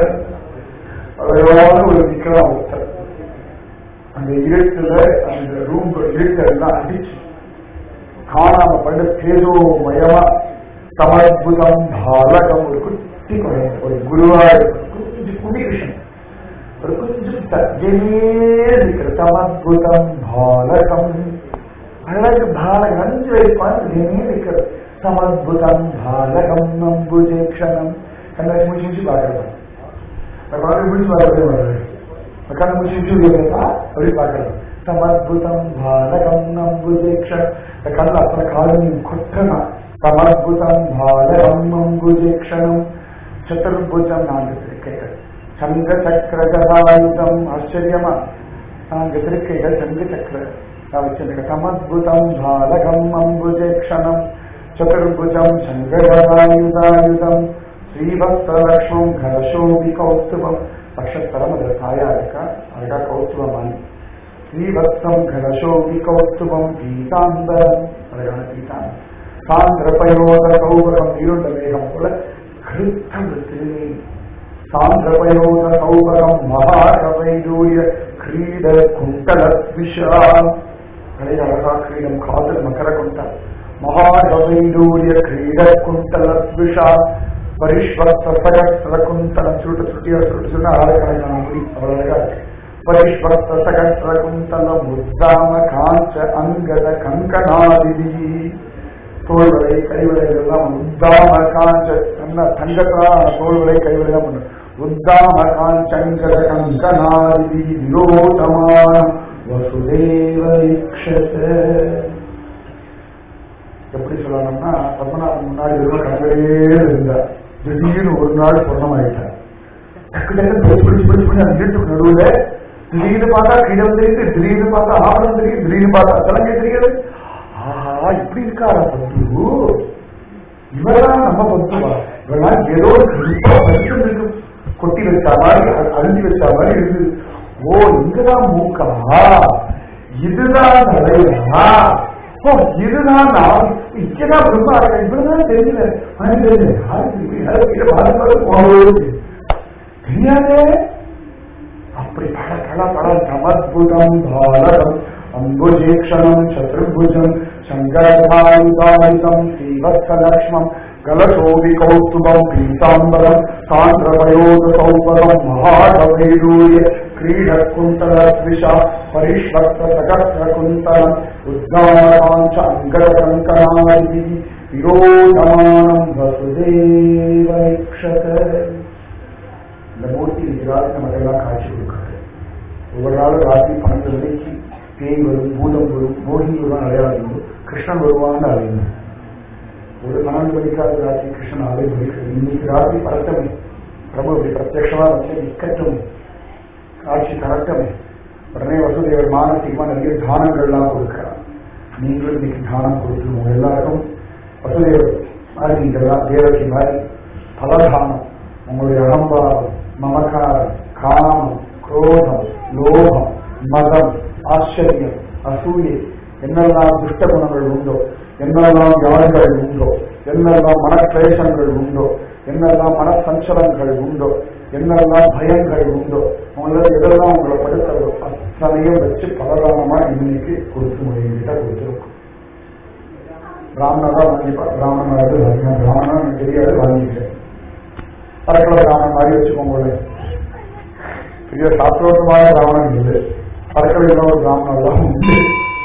அழகான ஒரு விக்ரம் ஒருத்தர் அந்த இருட்டுல அந்த ரூம் இருட்டெல்லாம் அடிச்சு காணாம பண்ண தேஜோமயமா சமத்புதம் பாலகம் ஒரு குட்டி குழந்தை ஒரு குருவாயூர் கொஞ்சம் குடி கிருஷ்ணன் ஒரு கொஞ்சம் சத்தியமே இருக்கிற சமத்புதம் பாலகம் அழகு பாலகம் அஞ்சு வயசு குழந்தையே இருக்கிறது சமத்புதம் பாலகம் நம்புஜேக்ஷணம் கண்ணை முடிச்சு முடிச்சு பார்க்கறது குழந்தை முடிச்சு பார்க்கறதே வர்றது கண்ணை முடிச்சு முடிச்சு இருக்கா அப்படி பார்க்கறது சமத்புதம் பாலகம் நம்புஜேக்ஷன் இந்த கண்ணில் அத்தனை காலனியும் கொட்டணும் சமத்புதம் பாலகம் நம்புஜேக்ஷணம் சதுர்புஜம் நான்கு திருக்கைகள் சங்க சக்கர கதாயுதம் ஆச்சரியமா நான்கு திருக்கைகள் சங்க சக்கர வச்சிருக்க சமத்புதம் பாலகம் அம்புஜேக்ஷணம் சதுர்புஜம் சங்ககதாயுதாயுதம் ஸ்ரீபக்தலக்ஷ்மம் கலசோபி கௌஸ்துபம் நட்சத்திரம் அதுல தாயா இருக்கா அழகா கௌஸ்துபமானி ஸ்ரீபக்தம் கலசோபி கௌஸ்துபம் பீதாம்பரம் அழகான பீதாம்பரம் சாந்திரபயோத கௌபரம் இருண்ட மேகம் போல கருத்த ஒரு திருநீர் சாந்திரபயோத கௌபரம் மகாகவைதூய கிரீட குண்டலத்விஷா அழக அழகா கிரீடம் காதல் மகர குண்டல் மகாகவைதூய கிரீட குண்டலத்விஷா பரிஷ்வஸ்த சகஸ்ர குந்தலம் சுருட்டு சுட்டியா சுருட்டு சொன்னா ஆயிரக்கணக்கான முடி அவ்வளவு அழகா இருக்கு பரிஷ்வஸ்த சகஸ்ர குந்தலம் உத்தாம காஞ்ச அங்கத கங்கனாதிதி தோள்வரை கைவிளைகள் எல்லாம் உத்தாம காஞ்ச என்ன தங்கத்தான தோள்வரை கைவிளைதான் பண்ணு உத்தாம காஞ்சங்கர கங்கனாதி விரோதமான வசுதேவ இக்ஷத எப்படி சொல்லணும்னா பத்மநாபன் முன்னாடி வெறும் கடவுளே இருந்தார் திடீர்னு ஒரு நாள் சொன்னமாயிட்டார் டக்கு டக்கு பிடிச்சு பிடிச்சு பிடிச்சு பிடிச்சு அந்த வீட்டுக்கு நடுவுல திடீர்னு பார்த்தா கிடம் தெரியுது திடீர்னு பார்த்தா ஆபரணம் தெரியுது திடீர்னு பார்த்தா தலைங்க தெரியுது ஆஹா இப்படி இருக்காரா பத்து இவரெல்லாம் நம்ம பத்துவா இவரெல்லாம் ஏதோ ஒரு கண்டிப்பா பத்து இருக்கு கொட்டி வச்சா மாதிரி அ- அழிஞ்சு வச்சா மாதிரி இருக்கு ஓ இங்கதான் மூக்கா இதுதான் தலையா ஓ இதுதான் நான் இங்கதான் பிரம்மா இருக்கேன் இப்படிதான் தெரியல மனசு தெரியல யாருக்கு இப்படி யாருக்கு இதை பார்த்து பார்த்து போகுது தெரியாதே அப்படி பல பல பல சமத்புதம் பாலகம் அம்புஜேக்ஷணம் சதுர்புஜம் சங்கரதாயுதாரிதம் ஸ்ரீவத்சலக்ஷ்மம் கலசோபி கௌஸ்துபம் பீதாம்பரம் சாந்திரமயோத சௌபரம் மகாகவைடூரிய क्रीडकुन्तल द्विषा परिष्वक्त सकस्रकुन्तलम् उद्गानकाञ्च अङ्गकङ्कणादिभिः विरोधमानम् वसुदेवैक्षत இந்த மூர்த்தி இன்னைக்கு ராத்திரி நம்ம எல்லாம் காட்சி கொடுக்குறது ஒவ்வொரு நாளும் ராத்திரி பன்னெண்டு மணிக்கு பேய் வரும் பூதம் வரும் மோகினி வருவான் அடையாளம் கிருஷ்ணன் வருவான்னு அறியணும் ஒரு பன்னெண்டு மணிக்காவது ராத்திரி கிருஷ்ணன் ஆலை முடிக்கிறது இன்னைக்கு ராத்திரி பரத்தமே பிரபு இப்படி பிரத்யட்சமா வந்து நிக்கட்டும் காட்சி தரட்டமே உடனே வசுதேவர் மானசீகமா நிறைய தானங்கள்லாம் கொடுக்கிறார் நீங்களும் இன்னைக்கு தானம் கொடுத்துருவோம் எல்லாருக்கும் வசுதேவர் மாதிரி நீங்கள்லாம் தேவகி மாதிரி பலதானம் உங்களுடைய அகம்பாவம் மமகாரம் காமம் குரோதம் லோகம் மதம் ஆச்சரியம் அசூயை என்னெல்லாம் துஷ்ட குணங்கள் உண்டோ என்னெல்லாம் வியாதிகள் உண்டோ என்னெல்லாம் மனக்லேசங்கள் உண்டோ என்னெல்லாம் மனசஞ்சலங்கள் உண்டோ என்னெல்லாம் பயங்கள் உண்டோ உங்களுக்கு எதெல்லாம் உங்களை படுத்ததோ அத்தனையும் வச்சு பலதானமா இன்னைக்கு கொடுத்து முடிகிட்ட கொடுத்துருக்கும் பிராமணா வாங்கிப்பா பிராமணன் வாங்கினா பிராமணன் எனக்கு தெரியாது வாங்கிக்கிறேன் பறக்கல பிராமணன் மாதிரி வச்சுக்கோங்களேன் பெரிய சாஸ்திரோத்தமான பிராமணன் இல்லை பறக்கல ஒரு பிராமணன் தான் உண்டு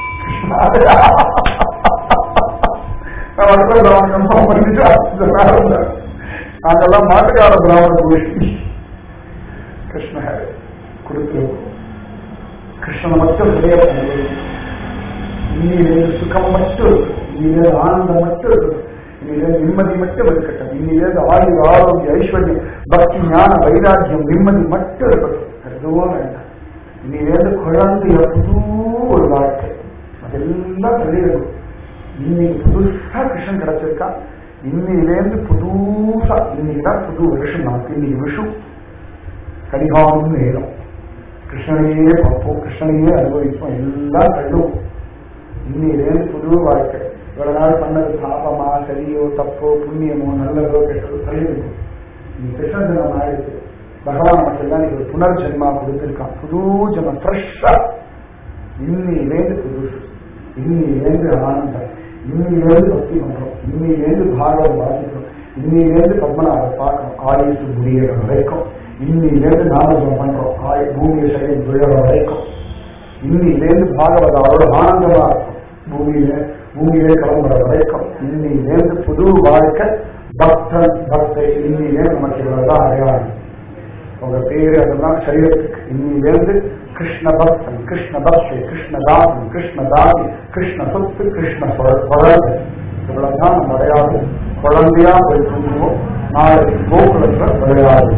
பறக்கல பிராமணன் பண்ணிட்டு நாங்கெல்லாம் மாட்டுக்கார பிராமண கோஷ்டி கிருஷ்ண கொடுத்து கிருஷ்ணனை மட்டும் ஹிருதய இன்னிலிருந்து சுகம் மட்டும் இருக்கும் இன்னிலிருந்து ஆனந்தம் மட்டும் இருக்கும் இன்னிலிருந்து நிம்மதி மட்டும் இருக்கட்டும் இன்னிலிருந்து ஆயுள் ஆரோக்கிய ஐஸ்வர்யம் பக்தி ஞான வைராக்கியம் நிம்மதி மட்டும் இருக்கட்டும் எதுவும் வேண்டாம் இன்னிலிருந்து குழந்தைய புது ஒரு வாழ்க்கை அதெல்லாம் வெளியிடணும் இன்னைக்கு புதுசா கிருஷ்ணன் கிடைச்சிருக்கா இன்னையிலேருந்து புதுசா இன்னைக்குதான் புது வருஷம் நமக்கு இன்னைக்கு விஷு கரிகாலம் நேரம் கிருஷ்ணனையே பார்ப்போம் கிருஷ்ணனையே அனுபவிப்போம் எல்லாம் தள்ளுவோம் இன்னையிலேருந்து புது வாழ்க்கை இவ்வளவு நாள் பண்ணது பாபமா சரியோ தப்போ புண்ணியமோ நல்லதோ கெட்டதோ தள்ளிருக்கும் நீ கிருஷ்ண தினம் ஆயிடுச்சு பகவான் நமக்கு எல்லாம் நீ ஒரு புனர்ஜென்மா கொடுத்திருக்கான் புது ஜென்மம் ஃப்ரெஷ்ஷா இன்னிலேருந்து புதுசு இன்னிலேருந்து ஆனந்தம் இன்னிலேருந்து பக்தி பண்றோம் இன்னிலேருந்து பாகவம் வாசிக்கிறோம் இன்னிலேருந்து பத்மநாப பார்க்கணும் ஆயுசு முடிகிற வரைக்கும் இன்னிலேருந்து நாமஜம் பண்றோம் ஆய் பூமியை சரி விழற வரைக்கும் இன்னிலேருந்து பாகவதாவோட ஆனந்தமா இருக்கும் பூமியில பூமியிலே கிளம்புற வரைக்கும் இன்னிலேருந்து புது வாழ்க்கை பக்தன் பக்தை இன்னிலேருந்து நமக்கு இவ்வளவுதான் அடையாளம் உங்க பேரு அதெல்லாம் சரீரத்துக்கு இன்னிலேருந்து கிருஷ்ண பக்தன் கிருஷ்ண பக்தி கிருஷ்ண தாசன் கிருஷ்ண தாசி கிருஷ்ண சொத்து கிருஷ்ண குழந்தை இவ்வளவுதான் நம்ம விளையாடு குழந்தையா போய் தூங்குவோம் நாளைக்கு கோகுலத்துல விளையாடு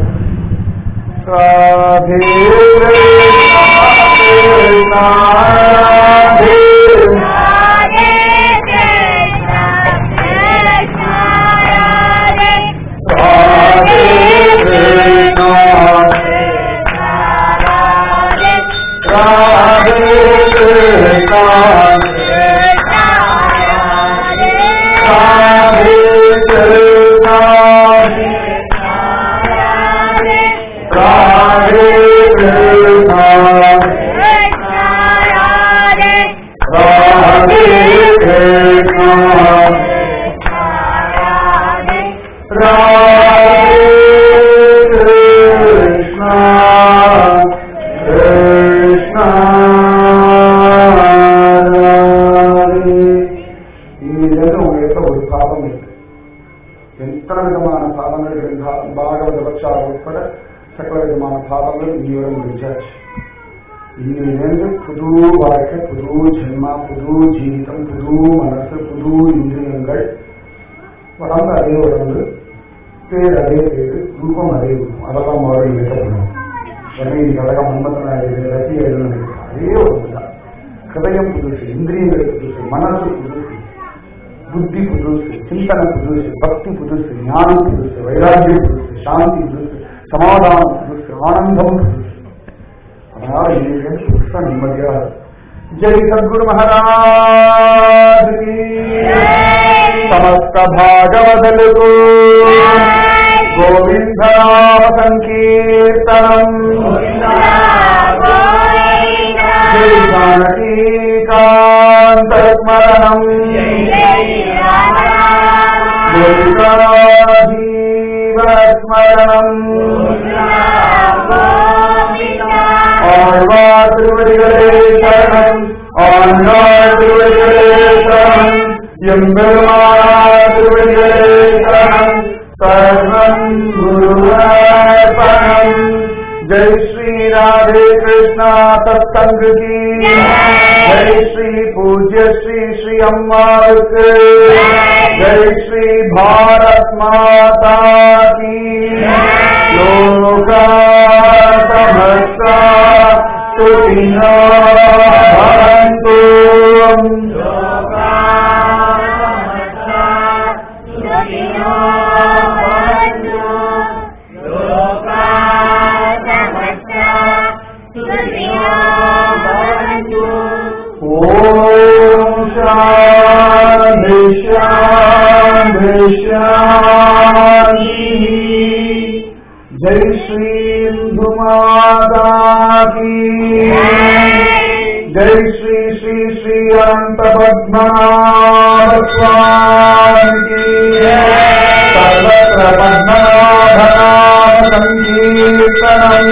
ராதே கிருஷ்ணா, கிருஷ்ணா, ராதே. ராதே கிருஷ்ணா, ராதே கிருஷ்ணா, ராதே கிருஷ்ணா, ராதே கிருஷ்ணா, ராதே கிருஷ்ணா, ராதே கிருஷ்ணா, கிருஷ்ணா, ராதே. இங்கிருந்து உங்களுக்கு ஒரு பாவம் இருக்கு எத்தனை விதமான பாவங்கள் இருந்தாலும் பாகவத பட்சார் உட்பட சகல விதமான பாவங்கள் இன்னியோட முடிஞ்சாச்சு இன்னிலிருந்து புது வாழ்க்கை புது ஜென்மா புது ஜீவிதம் புது மனசு புது இந்திரியங்கள் உடம்பு அதே உடம்பு பேர் அதே பேரு ரூபம் அதே ரூபம் அதெல்லாம் மாறி வைக்கப்படணும் உடனே இது கழகம் மன்மத்தனாக ரசி எழுதுனது அதே உடம்பு தான் ஹிருதயம் புதுசு இந்திரியங்கள் புதுசு மனசு புதுசு புத்தி புதுசு சிந்தனை புதுசு பக்தி புதுசு ஞானம் புதுசு வைராக்கியம் புதுசு சாந்தி புதுசு சமாதானம் புதுசு ஆனந்தம் புதுசு அதனால இன்னைக்கு புதுசா நிம்மதியா இருக்கு. ஜெய் சத்குரு மகாராஜ் సమస్త భాగవదలకు గోవింద సంకీర్తనం శ్రీ జానకీకాంతస్మరణం జీవస్మరణం ஆழ்வார் திருவடிகளே சரணம் ஆழ்வார் திருவடிகளே சரணம் எம்பெருமானார் திருவடிகளே சரணம் சர்வம் குருவர்பணம் ஜெய் ஸ்ரீ ராதே கிருஷ்ணா சத்சங்கு கி ஜெய் ஸ்ரீ பூஜ்ய ஸ்ரீ ஸ்ரீ அம்மாவுக்கு ஜெய் ஸ்ரீ பாரத் மாதா கி லோகா समस्ता सुखिनो भवन्तु ॐ शान्ति शान्ति शान्तिः जय श्री इंदु माता की जय श्री श्री श्री अनंत पद्मनाभ स्वामी की सर्वत्र पद्मनाभनाम संकीर्तनम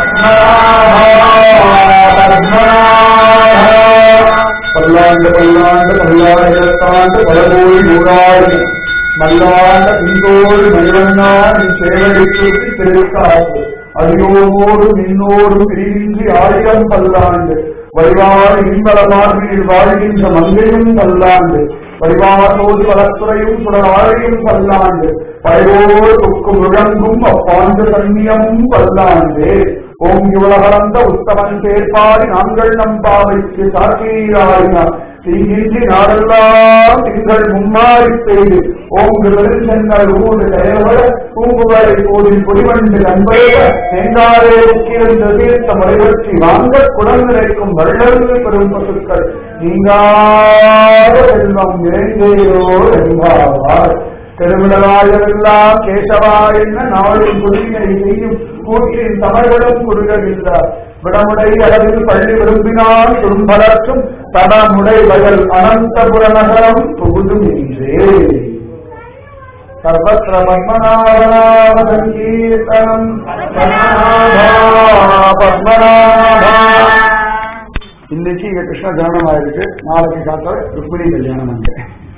பல்லாண்டு பல்லாண்டு பல்லாயிரத்தாண்டு பலகோடி நூறாடு மல்லாண்ட பிந்தோடு மணிவண்ணா நீ சேவடிக்கு திருக்காப்பு அடியோமோடு நின்னோடும் பிரிவின்றி ஆயிரம் பல்லாண்டு வழிவாறு இன்பலமார்பில் வாழ்கின்ற மங்கையும் பல்லாண்டு வழிவாரோடு வளத்துறையும் சுடராழையும் பல்லாண்டு பழையோடு தொக்கு முழங்கும் அப்பாண்டு சன்னியமும் பல்லாண்டு ஓங்கி உலகளந்த உத்தமன் சேர்ப்பாடி நாங்கள் நம்பாவைக்கு சாட்சியாயினார் தீங்கின்றி நாடெல்லாம் திங்கள் மும்மாறி செய்து ஓங்கு பெருஞ்செங்கல் ஊடு செயல்பட பூங்குவரை கோடில் பொடிவண்டு நண்பருக தேங்காரே உக்கிருந்த தீர்த்த முறைவற்றி வாங்க குடம் நிறைக்கும் வள்ளல்கள் பெரும் பசுக்கள் நீங்காத செல்வம் நிறைந்தேரோ என்பாவார் திருவிழாயெல்லாம் கேசவா என்ன நாளின் புதுமை செய்யும் கூற்றின் தமிழ்களும் குறுகவில்லை விடமுடை அளவில் பள்ளி விரும்பினால் குறும்பலற்றும் தடமுடை வயல் அனந்தபுர நகரம் புகுதும் என்றே சர்வத்திர பத்மநாபநாம சங்கீர்த்தனம் பத்மநாபா பத்மநாபா இன்னைக்கு இங்க கிருஷ்ண ஜனனம் ஆயிருக்கு நாளைக்கு காத்தால ருக்மிணி கல்யாணம் அங்கே